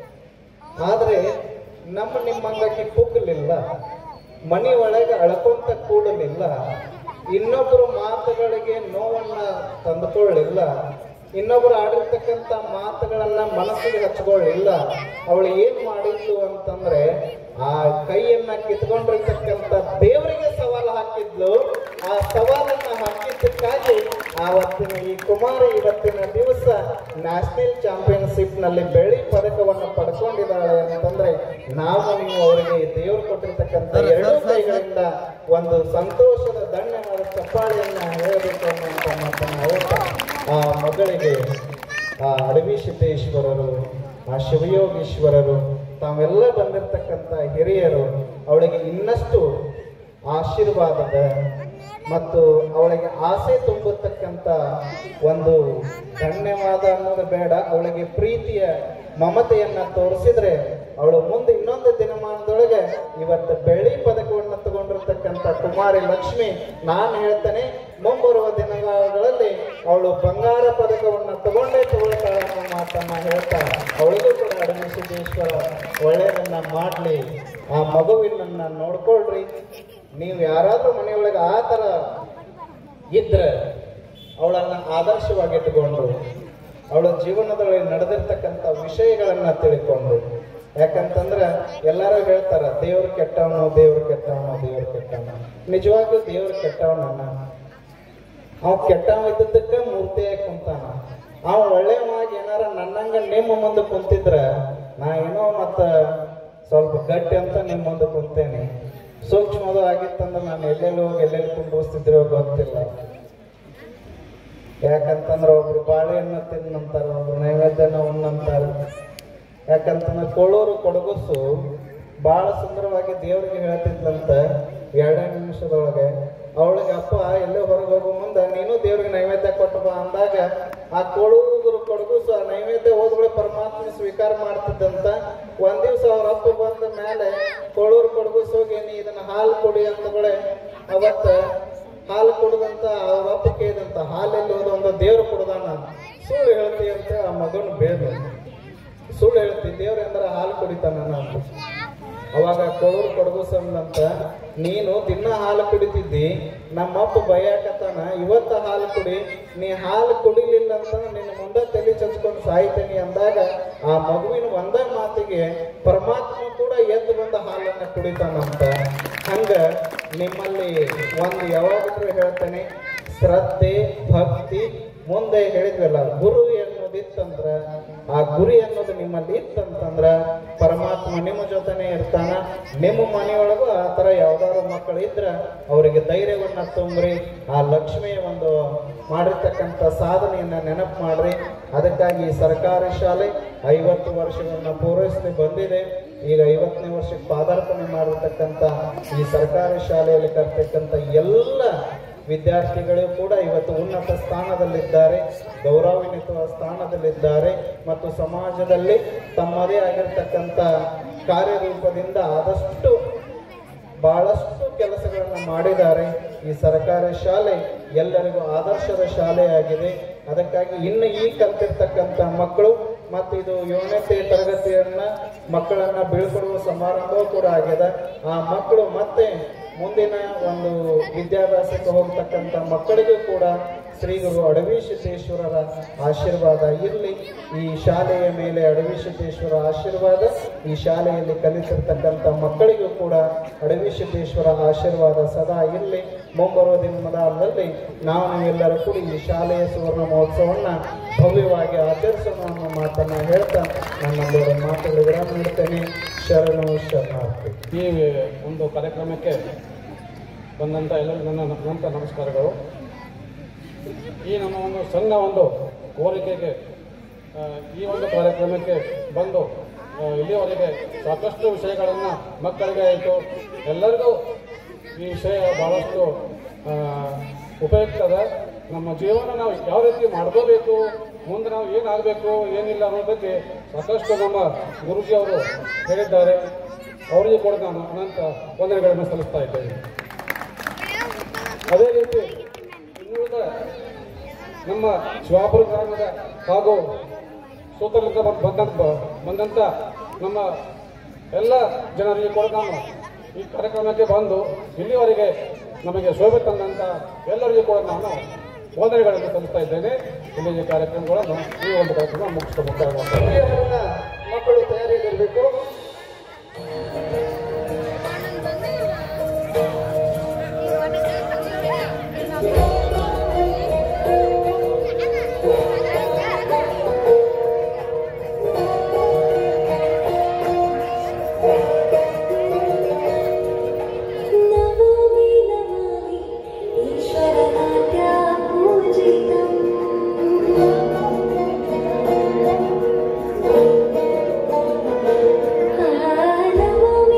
ಆದ್ರೆ ನಮ್ಮ ನಿಮ್ಮಂಗಾಗಿ ಕುಗ್ಗಲಿಲ್ಲ ಮನೆ ಒಳಗೆ ಅಳ್ಕೊಂತ ಕೂಡಲಿಲ್ಲ ಇನ್ನೊಬ್ಬರ ಮಾತುಗಳಿಗೆ ನೋವನ್ನ ತಂದುಕೊಳ್ಳಿಲ್ಲ ಇನ್ನೊಬ್ಬರು ಆಡಿರ್ತಕ್ಕಂಥ ಮಾತುಗಳನ್ನ ಮನಸ್ಸಿಗೆ ಹಚ್ಕೊಳ್ಳಿಲ್ಲ ಅವಳು ಏನ್ ಮಾಡಿದ್ಲು ಅಂತಂದ್ರೆ ಆ ಕೈಯನ್ನ ಕಿತ್ಕೊಂಡಿರ್ತಕ್ಕಂಥ ದೇವರಿಗೆ ಸವಾಲು ಹಾಕಿದ್ಲು ಆ ಸವಾಲನ್ನ ಹಾಕಿದ್ದಕ್ಕಾಗಿ ಆವತ್ತಿನ ಈ ಕುಮಾರಿ ಇವತ್ತಿನ ದಿವಸ ನ್ಯಾಷನಲ್ ಚಾಂಪಿಯನ್ಶಿಪ್ ನಲ್ಲಿ ಬೆಳ್ಳಿ ಪದಕವನ್ನು ಪಡ್ಕೊಂಡಿದ್ದಾಳೆ ಅಂತಂದ್ರೆ ನಾವು ನೀವು ಅವರಿಗೆ ದೇವರು ಕೊಟ್ಟಿರ್ತಕ್ಕಂಥ ಎರಡು ಕೈಗಳಿಂದ ಒಂದು ಸಂತೋಷದ ಧನ್ಯವಾದ ಚಪ್ಪಾಳೆಯನ್ನ ಹೇಳಬೇಕು ಅನ್ನುವಂಥ ಮಾತನ್ನ ಹೇಳ್ತಾ ಆ ಮಗಳಿಗೆ ಆ ಅಡವಿ ಸಿದ್ದೇಶ್ವರರು ಆ ಶಿವಯೋಗೀಶ್ವರರು ತಾವೆಲ್ಲ ಬಂದಿರತಕ್ಕಂಥ ಹಿರಿಯರು ಅವಳಿಗೆ ಇನ್ನಷ್ಟು ಆಶೀರ್ವಾದದ ಮತ್ತು ಅವಳಿಗೆ ಆಸೆ ತುಂಬತಕ್ಕಂಥ ಒಂದು ಧನ್ಯವಾದ ಅನ್ನೋದು ಬೇಡ ಅವಳಿಗೆ ಪ್ರೀತಿಯ ಮಮತೆಯನ್ನ ತೋರಿಸಿದ್ರೆ ಅವಳು ಮುಂದೆ ಇನ್ನೊಂದು ದಿನಮಾನದೊಳಗೆ ಇವತ್ತು ಬೆಳ್ಳಿ ಪದಕವನ್ನು ತಗೊಂಡಿರ್ತಕ್ಕಂಥ ಕುಮಾರಿ ಲಕ್ಷ್ಮಿ ನಾನು ಹೇಳ್ತೇನೆ ಮುಂಬರುವ ದಿನಗಳಲ್ಲಿ ಅವಳು ಬಂಗಾರ ಪದಕವನ್ನು ತಗೊಂಡೇ ತಗೊಳ್ತಾಳೆ ಅನ್ನೋ ಮಾತನ್ನ ಹೇಳ್ತಾ ಅವಳಿಗೂ ಕೂಡ ಅಡಮಿಸಿದ್ದೇಶ್ವರ ಒಳ್ಳೆಯದನ್ನ ಮಾಡಲಿ ಆ ಮಗುವಿನನ್ನ ನೋಡ್ಕೊಳ್ರಿ ನೀವು ಯಾರಾದ್ರೂ ಮನೆಯೊಳಗೆ ಆ ಥರ ಇದ್ರೆ ಅವಳನ್ನ ಆದರ್ಶವಾಗಿ ಇಟ್ಟುಕೊಂಡು ಅವಳ ಜೀವನದೊಳಗೆ ನಡೆದಿರ್ತಕ್ಕಂಥ ವಿಷಯಗಳನ್ನ ತಿಳ್ಕೊಂಡು ಯಾಕಂತಂದ್ರೆ ಎಲ್ಲರೂ ಹೇಳ್ತಾರ ದೇವ್ರು ಕೆಟ್ಟವನು ದೇವ್ರು ಕೆಟ್ಟವನು ದೇವ್ರು ಕೆಟ್ಟವನು ನಿಜವಾಗ್ಲೂ ದೇವ್ರು ಕೆಟ್ಟವನನ್ನ ಅವ್ ಕೆಟ್ಟವ ಇದ್ದದ್ದಕ್ಕೆ ಮೂರ್ತಿಯಾಗಿ ಕುಂತಾನ ಅವ್ ಒಳ್ಳೆಯವಾಗಿ ಏನಾರ ನನ್ನಂಗ ನಿಮ್ಮ ಮುಂದೆ ಕುಂತಿದ್ರ ನಾ ಏನೋ ಮತ್ತ ಸ್ವಲ್ಪ ಗಟ್ಟಿ ಅಂತ ನಿಮ್ಮ ಮುಂದೆ ಕುಂತೇನೆ ಸೂಕ್ಷ್ಮದು ಆಗಿತ್ತಂದ್ರೆ ನಾನು ಎಲ್ಲೆಲ್ಲಿ ಹೋಗಿ ಎಲ್ಲೆಲ್ಲಿ ಕುಂಡಿಸ್ತಿದ್ರೋ ಗೊತ್ತಿಲ್ಲ ಯಾಕಂತಂದ್ರೆ ಒಬ್ರು ಬಾಳೆಹಣ್ಣು ತಿನ್ನಂತಾರ ಒಬ್ರು ನೈವೇದ್ಯನ ಉಣ್ಣಂತಾರ ಯಾಕಂತಂದ್ರೆ ಕೊಳ್ಳೂರು ಕೊಡಗುಸು ಬಹಳ ಸುಂದರವಾಗಿ ದೇವರಿಗೆ ಹೇಳ್ತಿದ್ಲಂತ ಎರಡೇ ನಿಮಿಷದೊಳಗೆ ಅವಳಿಗೆ ಅಪ್ಪ ಎಲ್ಲೇ ಹೊರಗೆ ಹೋಗೋ ಮುಂದೆ ನೀನು ದೇವ್ರಿಗೆ ನೈವೇದ್ಯ ಕೊಟ್ಟು ಬಾ ಅಂದಾಗ ಆ ಕೊಡೂರು ಕೊಡಗುಸು ಆ ನೈವೇದ್ಯ ಹೋದ್ಗಳು ಪರಮಾತ್ಮ ಸ್ವೀಕಾರ ಮಾಡ್ತಿದ್ದಂತ ಒಂದ್ ದಿವ್ಸ ಅವ್ರ ಅಪ್ಪ ಬಂದ ಮೇಲೆ ಕೊಳೂರು ಕೊಡಗುಸು ಹೋಗಿ ನೀ ಇದನ್ನ ಹಾಲು ಕೊಡಿ ಅಂತಗಳೇ ಅವತ್ತ ಹಾಲು ಕುಡ್ದಂತ ಅವ್ರ ಅಪ್ಪ ಕೇಳಿದಂತ ಹಾಲೆಲ್ಲಿ ಹೋದ ಒಂದು ದೇವ್ರು ಕುಡ್ದಾನ ಸುಳ್ಳು ಹೇಳ್ತಿ ಅಂತ ಆ ಮಗನ ಬೇಡ ಸುಳ್ಳು ಹೇಳ್ತಿ ದೇವ್ರ ಅಂದ್ರೆ ಹಾಲು ಕುಡಿತಾನ ಅಂತ ಅವಾಗ ಕೊಳೂರು ಕೊಡಗುಸಂದಂತ ನೀನು ದಿನ ಹಾಲು ಕುಡಿತಿದ್ದಿ ನಮ್ಮಪ್ಪ ಬೈಯಾಕತ್ತಾನ ಇವತ್ತ ಹಾಲು ಕುಡಿ ನೀ ಹಾಲು ಕುಡಿಲಿಲ್ಲ ಅಂತಂದ್ರೆ ನಿನ್ನ ಮುಂದೆ ತಲೆ ಚಚ್ಕೊಂಡು ಸಾಯ್ತೇನೆ ಅಂದಾಗ ಆ ಮಗುವಿನ ಒಂದೇ ಮಾತಿಗೆ ಪರಮಾತ್ಮ ಕೂಡ ಎದ್ದು ಬಂದ ಹಾಲನ್ನ ಕುಡಿತಾನಂತ ಹಂಗ ನಿಮ್ಮಲ್ಲಿ ಒಂದು ಯಾವಾಗಲೂ ಹೇಳ್ತೇನೆ ಶ್ರದ್ಧೆ ಭಕ್ತಿ ಮುಂದೆ ಹೇಳಿದ್ವಲ್ಲ ಗುರು ಎನ್ನುವುದಿತ್ತಂದ್ರ ಆ ಗುರಿ ಅನ್ನೋದು ನಿಮ್ಮಲ್ಲಿ ಇತ್ತಂತಂದ್ರ ಪರಮಾತ್ಮ ನಿಮ್ಮ ಜೊತೆನೆ ಇರ್ತಾನ ನಿಮ್ಮ ಮನೆಯೊಳಗೂ ಆ ತರ ಯಾವ್ದಾದ್ರು ಮಕ್ಕಳು ಇದ್ರ ಅವರಿಗೆ ಧೈರ್ಯವನ್ನ ತುಂಬ್ರಿ ಆ ಲಕ್ಷ್ಮಿಯ ಒಂದು ಮಾಡಿರ್ತಕ್ಕಂಥ ಸಾಧನೆಯನ್ನ ನೆನಪು ಮಾಡ್ರಿ ಅದಕ್ಕಾಗಿ ಈ ಸರ್ಕಾರಿ ಶಾಲೆ ಐವತ್ತು ವರ್ಷಗಳನ್ನ ಪೂರೈಸದೆ ಬಂದಿದೆ ಈಗ ಐವತ್ತನೇ ವರ್ಷಕ್ಕೆ ಪಾದಾರ್ಪಣೆ ಮಾಡಿರ್ತಕ್ಕಂಥ ಈ ಸರ್ಕಾರಿ ಶಾಲೆಯಲ್ಲಿ ಕರ್ತಕ್ಕಂಥ ಎಲ್ಲ ವಿದ್ಯಾರ್ಥಿಗಳು ಕೂಡ ಇವತ್ತು ಉನ್ನತ ಸ್ಥಾನದಲ್ಲಿದ್ದಾರೆ ಗೌರವಾನ್ವಿತ ಸ್ಥಾನದಲ್ಲಿದ್ದಾರೆ ಮತ್ತು ಸಮಾಜದಲ್ಲಿ ತಮ್ಮದೇ ಆಗಿರ್ತಕ್ಕಂಥ ಕಾರ್ಯರೂಪದಿಂದ ಆದಷ್ಟು ಬಹಳಷ್ಟು ಕೆಲಸಗಳನ್ನು ಮಾಡಿದ್ದಾರೆ ಈ ಸರ್ಕಾರಿ ಶಾಲೆ ಎಲ್ಲರಿಗೂ ಆದರ್ಶದ ಶಾಲೆಯಾಗಿದೆ ಅದಕ್ಕಾಗಿ ಇನ್ನು ಈ ಕಲ್ತಿರ್ತಕ್ಕಂಥ ಮಕ್ಕಳು ಮತ್ತು ಇದು ಏಳನೇ ತರಗತಿಯನ್ನ ಮಕ್ಕಳನ್ನ ಬೀಳ್ಕೊಡುವ ಸಮಾರಂಭವೂ ಕೂಡ ಆಗಿದೆ ಆ ಮಕ್ಕಳು ಮತ್ತೆ ಮುಂದಿನ ಒಂದು ವಿದ್ಯಾಭ್ಯಾಸಕ್ಕೆ ಹೋಗ್ತಕ್ಕಂಥ ಮಕ್ಕಳಿಗೂ ಕೂಡ ಶ್ರೀ ಗುರು ಅಡವಿ ಸಿದ್ದೇಶ್ವರರ ಆಶೀರ್ವಾದ ಇರಲಿ ಈ ಶಾಲೆಯ ಮೇಲೆ ಅಡವಿ ಸಿದ್ದೇಶ್ವರ ಆಶೀರ್ವಾದ ಈ ಶಾಲೆಯಲ್ಲಿ ಕಲಿತಿರ್ತಕ್ಕಂಥ ಮಕ್ಕಳಿಗೂ ಕೂಡ ಅಡವಿ ಸಿದ್ದೇಶ್ವರ ಆಶೀರ್ವಾದ ಸದಾ ಇರಲಿ ಮುಂಬರುವ ದಿನದಲ್ಲಿ ನಾವು ನೀವೆಲ್ಲರೂ ಕೂಡ ಈ ಶಾಲೆಯ ಸುವರ್ಣ ಮಹೋತ್ಸವವನ್ನು ಭವ್ಯವಾಗಿ ಆಚರಿಸೋಣ ಅನ್ನೋ ಮಾತನ್ನ ಹೇಳ್ತಾ ನನ್ನೊಂದೆರಡು ಮಾತುಗಳು ವಿರಾಮ ನೀಡ್ತೇನೆ ಶರಣು ಶರಣಾರ್ಥಿ ಈ ಒಂದು ಕಾರ್ಯಕ್ರಮಕ್ಕೆ ಬಂದಂಥ ಎಲ್ಲರಿಗೂ ನನ್ನ ನಂತ ನಮಸ್ಕಾರಗಳು ಈ ನಮ್ಮ ಒಂದು ಸಣ್ಣ ಒಂದು ಕೋರಿಕೆಗೆ ಆ, ಈ ಒಂದು ಕಾರ್ಯಕ್ರಮಕ್ಕೆ ಬಂದು ಆ, ಇಲ್ಲಿಯವರೆಗೆ ಸಾಕಷ್ಟು ವಿಷಯಗಳನ್ನು ಮಕ್ಕಳಿಗೆ ಆಯಿತು ಎಲ್ಲರಿಗೂ ಈ ವಿಷಯ ಭಾಳಷ್ಟು ಆ, ಉಪಯುಕ್ತ ಅದ ನಮ್ಮ ಜೀವನ ನಾವು ಯಾವ ರೀತಿ ಮಾಡ್ಕೋಬೇಕು ಮುಂದೆ ನಾವು ಏನಾಗಬೇಕು ಏನಿಲ್ಲ ಅನ್ನೋದಕ್ಕೆ ಸಾಕಷ್ಟು ನಮ್ಮ ಗುರುಜಿ ಅವರು ಹೇಳಿದ್ದಾರೆ ಅವರಿಗೆ ಕೂಡ ನಾನು ಅನಂತ ವಂದನೆಗಳನ್ನು ಸಲ್ಲಿಸ್ತಾ ಇದ್ದೇನೆ ಅದೇ ರೀತಿ ಇನ್ನುಳಿದ ನಮ್ಮ ಶಿವಾಪುರ ಗ್ರಾಮದ ಹಾಗೂ ಸುತ್ತಲಿಂದ ಬಂದಂತ ಬಂದಂಥ ನಮ್ಮ ಎಲ್ಲ ಜನರಿಗೆ ಕೂಡ ನಾನು ಈ ಕಾರ್ಯಕ್ರಮಕ್ಕೆ ಬಂದು ಇಲ್ಲಿವರೆಗೆ ನಮಗೆ ಶೋಭೆ ತಂದಂಥ ಎಲ್ಲರಿಗೂ ಕೂಡ ನಾನು ವಂದನೆಗಳನ್ನು ಸಲ್ಲಿಸ್ತಾ ಇದ್ದೇನೆ ಇಲ್ಲಿ ಕಾರ್ಯಕ್ರಮಗಳನ್ನು ಈ ಒಂದು ಕಾರ್ಯಕ್ರಮ ಮುಗಿಸ್ತಾ ಮುಕ್ತಾಯ ಮಾಡ್ತಾ ಇದ್ದೇನೆ. ಮಕ್ಕಳು ತಯಾರಿಯಲ್ಲಿರಬೇಕು ನಮಾಮಿ ನಮಾಮಿ ಈಶ್ವರನಾಟ್ಯ ಪೂಜಿತಂ ನಮಾಮಿ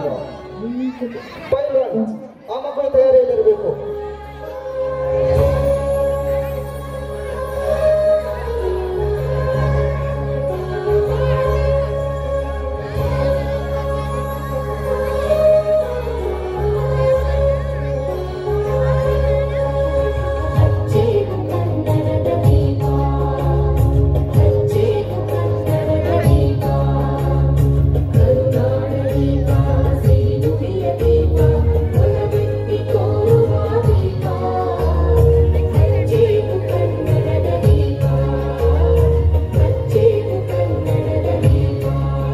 ಅಲ್ವಾ ಪೈಲ್ವಾನ್ ಆ ಮಕ್ಕಳು ತಯಾರಿಯಲ್ಲಿರಬೇಕು ಹಚ್ಚೇವು ಕನ್ನಡದ ದೀಪ ಹಚ್ಚೇವು ಕನ್ನಡದ ದೀಪ ಕರುನಾಡ ದೀಪ ಸಿರಿನುಡಿಯ ದೀಪ ಒಲವೆತ್ತಿ ತೋರುವ ದೀಪ ಹಚ್ಚೇವು ಕನ್ನಡದ ದೀಪ ಹಚ್ಚೇವು ಕನ್ನಡದ ದೀಪ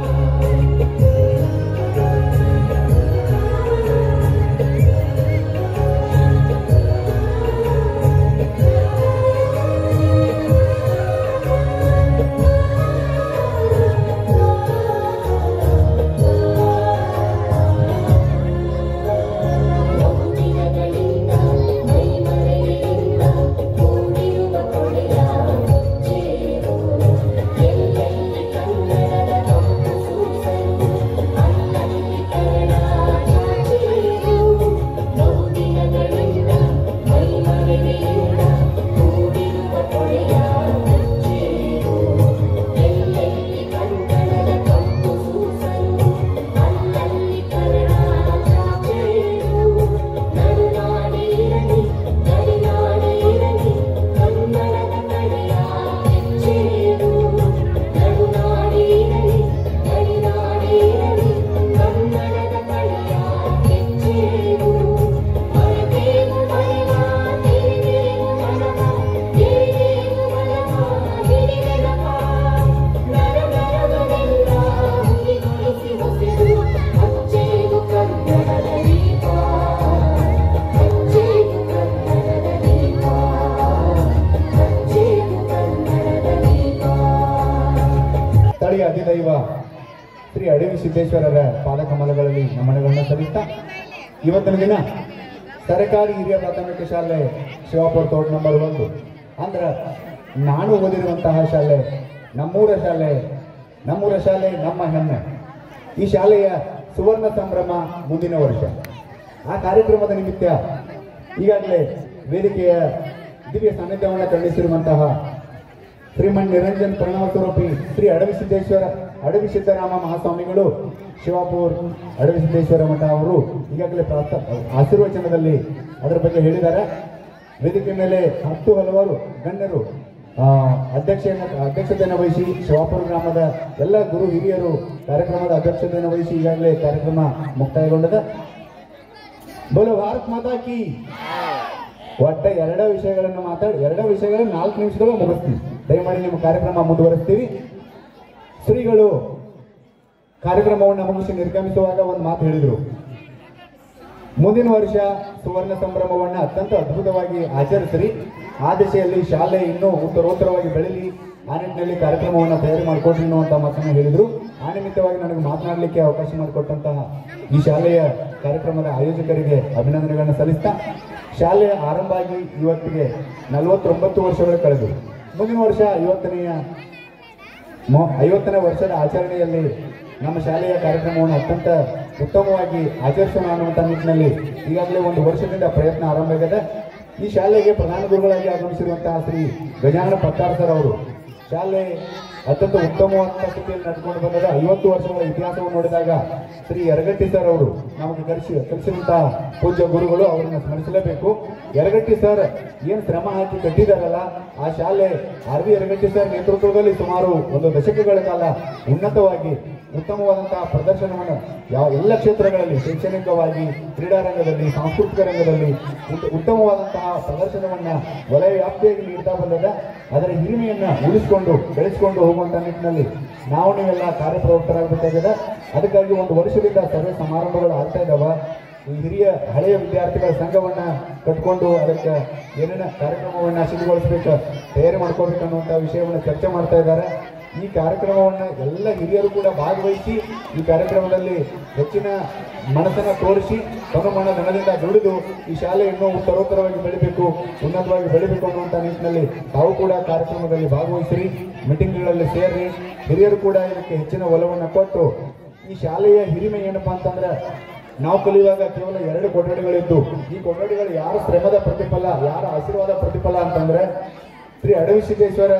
ಬಹುದಿನಗಳಿಂದ ಮೈಮರೆಯಿಂದ ಕೂಡಿರುವ ಕೊಡೆಯ ಮುಚ್ಚೇರು ಎಲ್ಲೆಲ್ಲಿ ಕನ್ನಡದ ತಂಪು ಸೂಸಲು ಅಲ್ಲಲ್ಲಿ ಕನ್ನಡ ಚಾಚೇರು ಬಹುದಿನಗಳಿಂದ ಮೈಮರೆಯಿಂದ ಕೂಡಿರುವ ಕೊಡೆಯ ಮುಚ್ಚೇರು ಎಲ್ಲೆಲ್ಲಿ ಕನ್ನಡದ ತಂಪು ಸೂಸಲು ಅಲ್ಲಲ್ಲಿ ಕನ್ನಡ ಚಾಚೇರು ನಡುನಾಡಿರಲಿ ನಡಿನಾಡಿರಲಿ ಕನ್ನಡದ ಕಡೆಯ ಹೆಜ್ಜೆರು ನಡುನಾಡಿರಲಿ ನಡಿನಾಡಿರಲಿ ಕನ್ನಡದ ಕಡೆಯ ಹೆಜ್ಜೆರು ಮರೆತೇವು ಮರೆವ ತಿಳಿದೇವು ಮನವ ತಿಳಿದೇವು ಮನವ ಹಿಡಿದೆನಪ ನರ ನರಗಳೆಲ್ಲ ಹುಲಿಗೊಳಿಸಿ ಹೊಸೆದು ಹಚ್ಚೇವು ಕನ್ನಡದ ದೀಪ ಹಚ್ಚೇವು ಕನ್ನಡದ ದೀಪ ಹಚ್ಚೇವು ಕನ್ನಡದ ದೀಪ ಸ್ಥಳೀಯ ಅಧಿದೈವ ಶ್ರೀ ಅಡವಿ ಸಿದ್ದೇಶ್ವರರ ಪಾದಕಮಲಗಳಲ್ಲಿ ನಮನಗಳನ್ನು ಸಲ್ಲಿಸ್ತಾ ಇವತ್ತಿನ ದಿನ ಸರ್ಕಾರಿ ಹಿರಿಯ ಪ್ರಾಥಮಿಕ ಶಾಲೆ ಶಿವಾಪುರ ತೋಟ ನಂಬರ್ ಒಂದು ಅಂದ್ರೆ ನಾನು ಓದಿರುವಂತಹ ಶಾಲೆ ನಮ್ಮೂರ ಶಾಲೆ ನಮ್ಮೂರ ಶಾಲೆ ನಮ್ಮ ಹೆಮ್ಮೆ ಈ ಶಾಲೆಯ ಸುವರ್ಣ ಸಂಭ್ರಮ ಮುಂದಿನ ವರ್ಷ ಆ ಕಾರ್ಯಕ್ರಮದ ನಿಮಿತ್ತ ಈಗಾಗಲೇ ವೇದಿಕೆಯ ದಿವ್ಯ ಸಾನ್ನಿಧ್ಯವನ್ನು ಖಂಡಿಸಿರುವಂತಹ ಶ್ರೀಮನ್ ನಿರಂಜನ್ ಪ್ರಣವ ಸ್ವರೂಪಿ ಶ್ರೀ ಅಡವಿ ಸಿದ್ದೇಶ್ವರ ಅಡವಿ ಸಿದ್ದರಾಮ ಮಹಾಸ್ವಾಮಿಗಳು ಶಿವಾಪುರ್ ಅಡವಿ ಸಿದ್ದೇಶ್ವರ ಮಠ ಅವರು ಈಗಾಗಲೇ ಪ್ರಾಸ್ತ ಆಶೀರ್ವಚನದಲ್ಲಿ ಅದರ ಬಗ್ಗೆ ಹೇಳಿದ್ದಾರೆ ವೇದಿಕೆ ಮೇಲೆ ಹತ್ತು ಹಲವಾರು ಗಣ್ಯರು ಆ, ಅಧ್ಯಕ್ಷೆಯನ್ನು ಅಧ್ಯಕ್ಷತೆಯನ್ನು ವಹಿಸಿ ಶಿವಾಪುರ ಗ್ರಾಮದ ಎಲ್ಲ ಗುರು ಹಿರಿಯರು ಕಾರ್ಯಕ್ರಮದ ಅಧ್ಯಕ್ಷತೆಯನ್ನು ವಹಿಸಿ ಈಗಾಗಲೇ ಕಾರ್ಯಕ್ರಮ ಮುಕ್ತಾಯಗೊಂಡದ ಬೋಲೋ ಭಾರತ್ ಮಾತಾ ಕಿ ಒಟ್ಟ ಎರಡ ವಿಷಯಗಳನ್ನು ಮಾತಾಡಿ ಎರಡ ವಿಷಯಗಳನ್ನು ನಾಲ್ಕು ನಿಮಿಷದೊಳಗೆ ಮುಗಿಸ್ತೀವಿ ದಯಮಾಡಿ ನಿಮ್ಮ ಕಾರ್ಯಕ್ರಮ ಮುಂದುವರಿಸ್ತೀವಿ ಶ್ರೀಗಳು ಕಾರ್ಯಕ್ರಮವನ್ನು ಮುಗಿಸಿ ನಿರ್ಗಮಿಸುವಾಗ ಒಂದು ಮಾತು ಹೇಳಿದರು ಮುಂದಿನ ವರ್ಷ ಸುವರ್ಣ ಸಂಭ್ರಮವನ್ನ ಅತ್ಯಂತ ಅದ್ಭುತವಾಗಿ ಆಚರಿಸಿರಿ ಆ ದಿಶೆಯಲ್ಲಿ ಶಾಲೆ ಇನ್ನೂ ಉತ್ತರೋತ್ತರವಾಗಿ ಬೆಳೀಲಿ ಆ ನಿಟ್ಟಿನಲ್ಲಿ ಕಾರ್ಯಕ್ರಮವನ್ನು ತಯಾರಿ ಮಾಡಿಕೊಡ್ರಿ ಅನ್ನುವಂಥ ಮಾತನ್ನು ಹೇಳಿದರು ಆ ನಿಮಿತ್ತವಾಗಿ ನನಗೆ ಮಾತನಾಡಲಿಕ್ಕೆ ಅವಕಾಶ ಮಾಡಿಕೊಟ್ಟಂತಹ ಈ ಶಾಲೆಯ ಕಾರ್ಯಕ್ರಮದ ಆಯೋಜಕರಿಗೆ ಅಭಿನಂದನೆಗಳನ್ನು ಸಲ್ಲಿಸ್ತಾ ಶಾಲೆ ಆರಂಭ ಆಗಿ ಇವತ್ತಿಗೆ ನಲವತ್ತೊಂಬತ್ತು ವರ್ಷಗಳು ಕಳೆದು ಮುಂದಿನ ವರ್ಷ ಐವತ್ತನೆಯ ಮೊ- ಐವತ್ತನೇ ವರ್ಷದ ಆಚರಣೆಯಲ್ಲಿ ನಮ್ಮ ಶಾಲೆಯ ಕಾರ್ಯಕ್ರಮವನ್ನು ಅತ್ಯಂತ ಉತ್ತಮವಾಗಿ ಆಚರಿಸೋಣ ಅನ್ನುವಂಥ ನಿಟ್ಟಿನಲ್ಲಿ ಈಗಾಗಲೇ ಒಂದು ವರ್ಷದಿಂದ ಪ್ರಯತ್ನ ಆರಂಭ ಆಗಿದೆ ಈ ಶಾಲೆಗೆ ಪ್ರಧಾನ ಗುರುಗಳಾಗಿ ಆಗಮಿಸಿರುವಂತಹ ಶ್ರೀ ಗಜಾನನ ಪತ್ತಾರ್ ಸರ್ ಅವರು ಶಾಲೆ ಅತ್ಯಂತ ಉತ್ತಮವಾದ ಸ್ಥಿತಿಯಲ್ಲಿ ನಡ್ಕೊಂಡು ಬಂದದ ಐವತ್ತು ವರ್ಷಗಳ ಇತಿಹಾಸವನ್ನು ನೋಡಿದಾಗ ಶ್ರೀ ಯರಗಟ್ಟಿ ಸರ್ ಅವರು ನಮಗೆ ಕಲಿಸಿ ಕಲಿಸಿರುವಂತಹ ಪೂಜ್ಯ ಗುರುಗಳು ಅವರನ್ನು ಸ್ಮರಿಸಲೇಬೇಕು ಯರಗಟ್ಟಿ ಸರ್ ಏನು ಶ್ರಮ ಹಾಕಿ ಕಟ್ಟಿದಾರಲ್ಲ ಆ ಶಾಲೆ ಆರ್ ವಿ ಯರಗಟ್ಟಿ ಸರ್ ನೇತೃತ್ವದಲ್ಲಿ ಸುಮಾರು ಒಂದು ದಶಕಗಳ ಕಾಲ ಉನ್ನತವಾಗಿ ಉತ್ತಮವಾದಂತಹ ಪ್ರದರ್ಶನವನ್ನು ಯಾವ ಎಲ್ಲ ಕ್ಷೇತ್ರಗಳಲ್ಲಿ ಶೈಕ್ಷಣಿಕವಾಗಿ ಕ್ರೀಡಾರಂಗದಲ್ಲಿ ಸಾಂಸ್ಕೃತಿಕ ರಂಗದಲ್ಲಿ ಉತ್ತ- ಉತ್ತಮವಾದಂತಹ ಪ್ರದರ್ಶನವನ್ನ ವಲಯ ವ್ಯಾಪ್ತಿಯಾಗಿ ನೀಡ್ತಾ ಬಂದದ ಅದರ ಹಿರಿಮೆಯನ್ನ ಉಳಿಸಿಕೊಂಡು ಬೆಳೆಸಿಕೊಂಡು ಹೋಗುವಂತ ನಿಟ್ಟಿನಲ್ಲಿ ನಾವು ನೀವೆಲ್ಲ ಕಾರ್ಯಪ್ರವೃತ್ತರಾಗಬೇಕಾಗಿದೆ ಅದಕ್ಕಾಗಿ ಒಂದು ವರ್ಷದಿಂದ ಸರ್ವೆ ಸಮಾರಂಭಗಳು ಆಗ್ತಾ ಇದ್ದಾವ ಈ ಹಿರಿಯ ಹಳೆಯ ವಿದ್ಯಾರ್ಥಿಗಳ ಸಂಘವನ್ನ ಕಟ್ಕೊಂಡು ಅದಕ್ಕೆ ಏನೇನ ಕಾರ್ಯಕ್ರಮವನ್ನ ಸಿದ್ಧಗೊಳಿಸ್ಬೇಕು ತಯಾರಿ ಮಾಡ್ಕೋಬೇಕು ಅನ್ನುವಂಥ ವಿಷಯವನ್ನು ಚರ್ಚೆ ಮಾಡ್ತಾ ಇದ್ದಾರೆ ಈ ಕಾರ್ಯಕ್ರಮವನ್ನ ಎಲ್ಲ ಹಿರಿಯರು ಕೂಡ ಭಾಗವಹಿಸಿ ಈ ಕಾರ್ಯಕ್ರಮದಲ್ಲಿ ಹೆಚ್ಚಿನ ಮನಸ್ಸನ್ನ ತೋರಿಸಿ ತಮ್ಮ ಮನ ಧನದಿಂದ ದುಡಿದು ಈ ಶಾಲೆ ಇನ್ನೂ ಉತ್ತರೋತ್ತರವಾಗಿ ಬೆಳಿಬೇಕು ಉನ್ನತವಾಗಿ ಬೆಳಿಬೇಕು ಅನ್ನುವಂಥ ನಿಟ್ಟಿನಲ್ಲಿ ತಾವು ಕೂಡ ಕಾರ್ಯಕ್ರಮದಲ್ಲಿ ಭಾಗವಹಿಸಿರಿ ಮೀಟಿಂಗ್ಗಳಲ್ಲಿ ಸೇರಿ ಹಿರಿಯರು ಕೂಡ ಇದಕ್ಕೆ ಹೆಚ್ಚಿನ ಒಲವನ್ನು ಕೊಟ್ಟು ಈ ಶಾಲೆಯ ಹಿರಿಮೆ ಏನಪ್ಪಾ ಅಂತಂದ್ರೆ ನಾವು ಕಲಿಯುವಾಗ ಕೇವಲ ಎರಡು ಕೊಠಡಿಗಳಿದ್ದು ಈ ಕೊಠಡಿಗಳು ಯಾರ ಶ್ರಮದ ಪ್ರತಿಫಲ ಯಾರ ಆಶೀರ್ವಾದ ಪ್ರತಿಫಲ ಅಂತಂದ್ರೆ ಶ್ರೀ ಅಡವಿ ಸಿದ್ದೇಶ್ವರ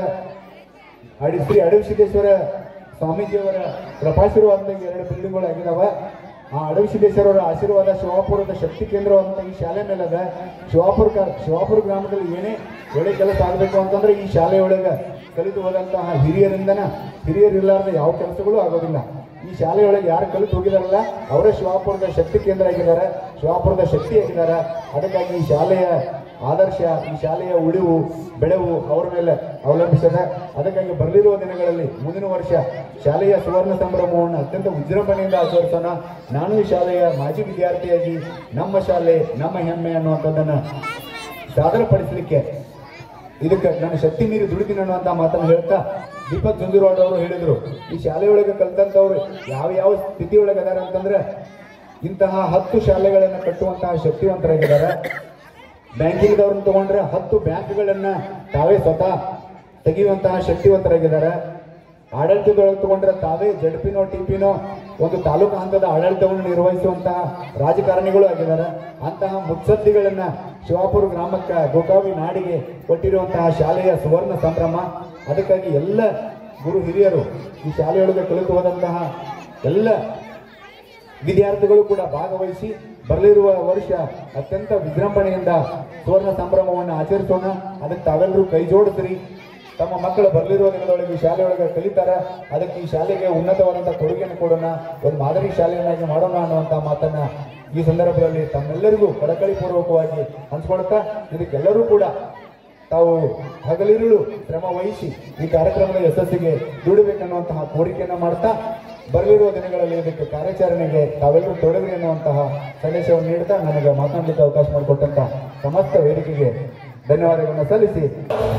ಅಡಿ ಶ್ರೀ ಅಡವಿ ಸಿದ್ದೇಶ್ವರ ಸ್ವಾಮೀಜಿಯವರ ಕೃಪಾಶೀರ್ವಾದದಲ್ಲಿ ಎರಡು ಬಿಲ್ಡಿಂಗ್ಗಳು ಆಗಿದಾವ ಆ ಅಡವಿ ಸಿದ್ದೇಶ್ವರವರ ಆಶೀರ್ವಾದ ಶಿವಾಪುರದ ಶಕ್ತಿ ಕೇಂದ್ರವಂತ ಈ ಶಾಲೆ ಮೇಲೆ ಅದ ಶಿವಾಪುರ ಕ- ಶಿವಾಪುರ ಗ್ರಾಮದಲ್ಲಿ ಏನೇ ಒಳ್ಳೆ ಕೆಲಸ ಆಗಬೇಕು ಅಂತಂದ್ರೆ ಈ ಶಾಲೆಯೊಳಗೆ ಕಲಿತು ಹೋದಂತಹ ಹಿರಿಯರಿಂದನ ಹಿರಿಯರಿಲ್ಲಾರ್ದ ಯಾವ ಕೆಲಸಗಳು ಆಗೋದಿಲ್ಲ ಈ ಶಾಲೆಯೊಳಗೆ ಯಾರು ಕಲಿತು ಹೋಗಿದಾರಲ್ಲ ಅವರೇ ಶಿವಾಪುರದ ಶಕ್ತಿ ಕೇಂದ್ರ ಆಗಿದ್ದಾರೆ ಶಿವಾಪುರದ ಶಕ್ತಿ ಆಗಿದ್ದಾರೆ ಅದಕ್ಕಾಗಿ ಈ ಶಾಲೆಯ ಆದರ್ಶ ಈ ಶಾಲೆಯ ಉಳಿವು ಬೆಳೆವು ಅವರ ಮೇಲೆ ಅವಲಂಬಿಸದ ಅದಕ್ಕಾಗಿ ಬರಲಿರುವ ದಿನಗಳಲ್ಲಿ ಮುಂದಿನ ವರ್ಷ ಶಾಲೆಯ ಸುವರ್ಣ ಸಂಭ್ರಮವನ್ನು ಅತ್ಯಂತ ವಿಜೃಂಭಣೆಯಿಂದ ಆಚರಿಸೋಣ ನಾನು ಈ ಶಾಲೆಯ ಮಾಜಿ ವಿದ್ಯಾರ್ಥಿಯಾಗಿ ನಮ್ಮ ಶಾಲೆ ನಮ್ಮ ಹೆಮ್ಮೆ ಅನ್ನುವಂಥದ್ದನ್ನು ಸಾದರಪಡಿಸಲಿಕ್ಕೆ ಇದಕ್ಕೆ ನನ್ನ ಶಕ್ತಿ ಮೀರಿ ದುಡಿತೀನಿ ಅನ್ನುವಂಥ ಮಾತನ್ನು ಹೇಳ್ತಾ ದೀಪಕ್ ಜುಂಜುರವಾಡ್ ಅವರು ಹೇಳಿದರು ಈ ಶಾಲೆಯೊಳಗೆ ಕಲ್ತಂಥವ್ರು ಯಾವ ಯಾವ ಸ್ಥಿತಿಯೊಳಗೆ ಅದಾರ ಅಂತಂದ್ರೆ ಇಂತಹ ಹತ್ತು ಶಾಲೆಗಳನ್ನು ಕಟ್ಟುವಂತಹ ಶಕ್ತಿವಂತರಾಗಿದ್ದಾರೆ ಬ್ಯಾಂಕಿಂಗ್ದವ್ರನ್ನ ತಗೊಂಡ್ರೆ ಹತ್ತು ಬ್ಯಾಂಕ್ಗಳನ್ನ ತಾವೇ ಸ್ವತಃ ತೆಗೆಯುವಂತಹ ಶಕ್ತಿವಂತರಾಗಿದ್ದಾರೆ ಆಡಳಿತದೊಳಗೆ ತಗೊಂಡ್ರೆ ತಾವೇ ಜಡ್ಪಿನೋ ಟಿಪಿನೋ ಒಂದು ತಾಲೂಕು ಹಂತದ ಆಡಳಿತವನ್ನು ನಿರ್ವಹಿಸುವಂತಹ ರಾಜಕಾರಣಿಗಳು ಆಗಿದ್ದಾರೆ ಅಂತಹ ಮುತ್ಸದ್ದಿಗಳನ್ನ ಶಿವಾಪುರ ಗ್ರಾಮಕ್ಕೆ ಗೋಕಾವಿ ನಾಡಿಗೆ ಕೊಟ್ಟಿರುವಂತಹ ಶಾಲೆಯ ಸುವರ್ಣ ಸಂಭ್ರಮ ಅದಕ್ಕಾಗಿ ಎಲ್ಲ ಗುರು ಹಿರಿಯರು ಈ ಶಾಲೆಯೊಳಗೆ ಕಲಿತು ಹೋದಂತಹ ಎಲ್ಲ ವಿದ್ಯಾರ್ಥಿಗಳು ಕೂಡ ಭಾಗವಹಿಸಿ ಬರಲಿರುವ ವರ್ಷ ಅತ್ಯಂತ ವಿಜೃಂಭಣೆಯಿಂದ ಸುವರ್ಣ ಸಂಭ್ರಮವನ್ನು ಆಚರಿಸೋಣ ಅದಕ್ಕೆ ತಾವೆಲ್ಲರೂ ಕೈ ಜೋಡಿಸ್ರಿ ತಮ್ಮ ಮಕ್ಕಳು ಬರಲಿರುವ ದಿನದೊಳಗೆ ಈ ಶಾಲೆಯೊಳಗೆ ಕಲಿತಾರ ಅದಕ್ಕೆ ಈ ಶಾಲೆಗೆ ಉನ್ನತವಾದಂಥ ಕೊಡುಗೆಯನ್ನು ಕೊಡೋಣ ಒಂದು ಮಾದರಿ ಶಾಲೆಯನ್ನಾಗಿ ಮಾಡೋಣ ಅನ್ನುವಂಥ ಮಾತನ್ನ ಈ ಸಂದರ್ಭದಲ್ಲಿ ತಮ್ಮೆಲ್ಲರಿಗೂ ಕಳಕಳಿ ಪೂರ್ವಕವಾಗಿ ಹಂಚ್ಕೊಳ್ತಾ ಇದಕ್ಕೆಲ್ಲರೂ ಕೂಡ ತಾವು ಹಗಲಿರುಳು ಶ್ರಮ ವಹಿಸಿ ಈ ಕಾರ್ಯಕ್ರಮದ ಯಶಸ್ಸಿಗೆ ದುಡಿಬೇಕನ್ನುವಂತಹ ಕೋರಿಕೆಯನ್ನು ಮಾಡ್ತಾ ಬರಲಿರುವ ದಿನಗಳಲ್ಲಿ ಇದಕ್ಕೆ ಕಾರ್ಯಾಚರಣೆಗೆ ತಾವೆಲ್ಲರೂ ತೊಡಗ್ರಿ ಅನ್ನುವಂತಹ ಸಂದೇಶವನ್ನು ನೀಡ್ತಾ ನನಗೆ ಮಾತನಾಡಲಿಕ್ಕೆ ಅವಕಾಶ ಮಾಡಿಕೊಟ್ಟಂತ ಸಮಸ್ತ ವೇದಿಕೆಗೆ ಧನ್ಯವಾದಗಳನ್ನು ಸಲ್ಲಿಸಿ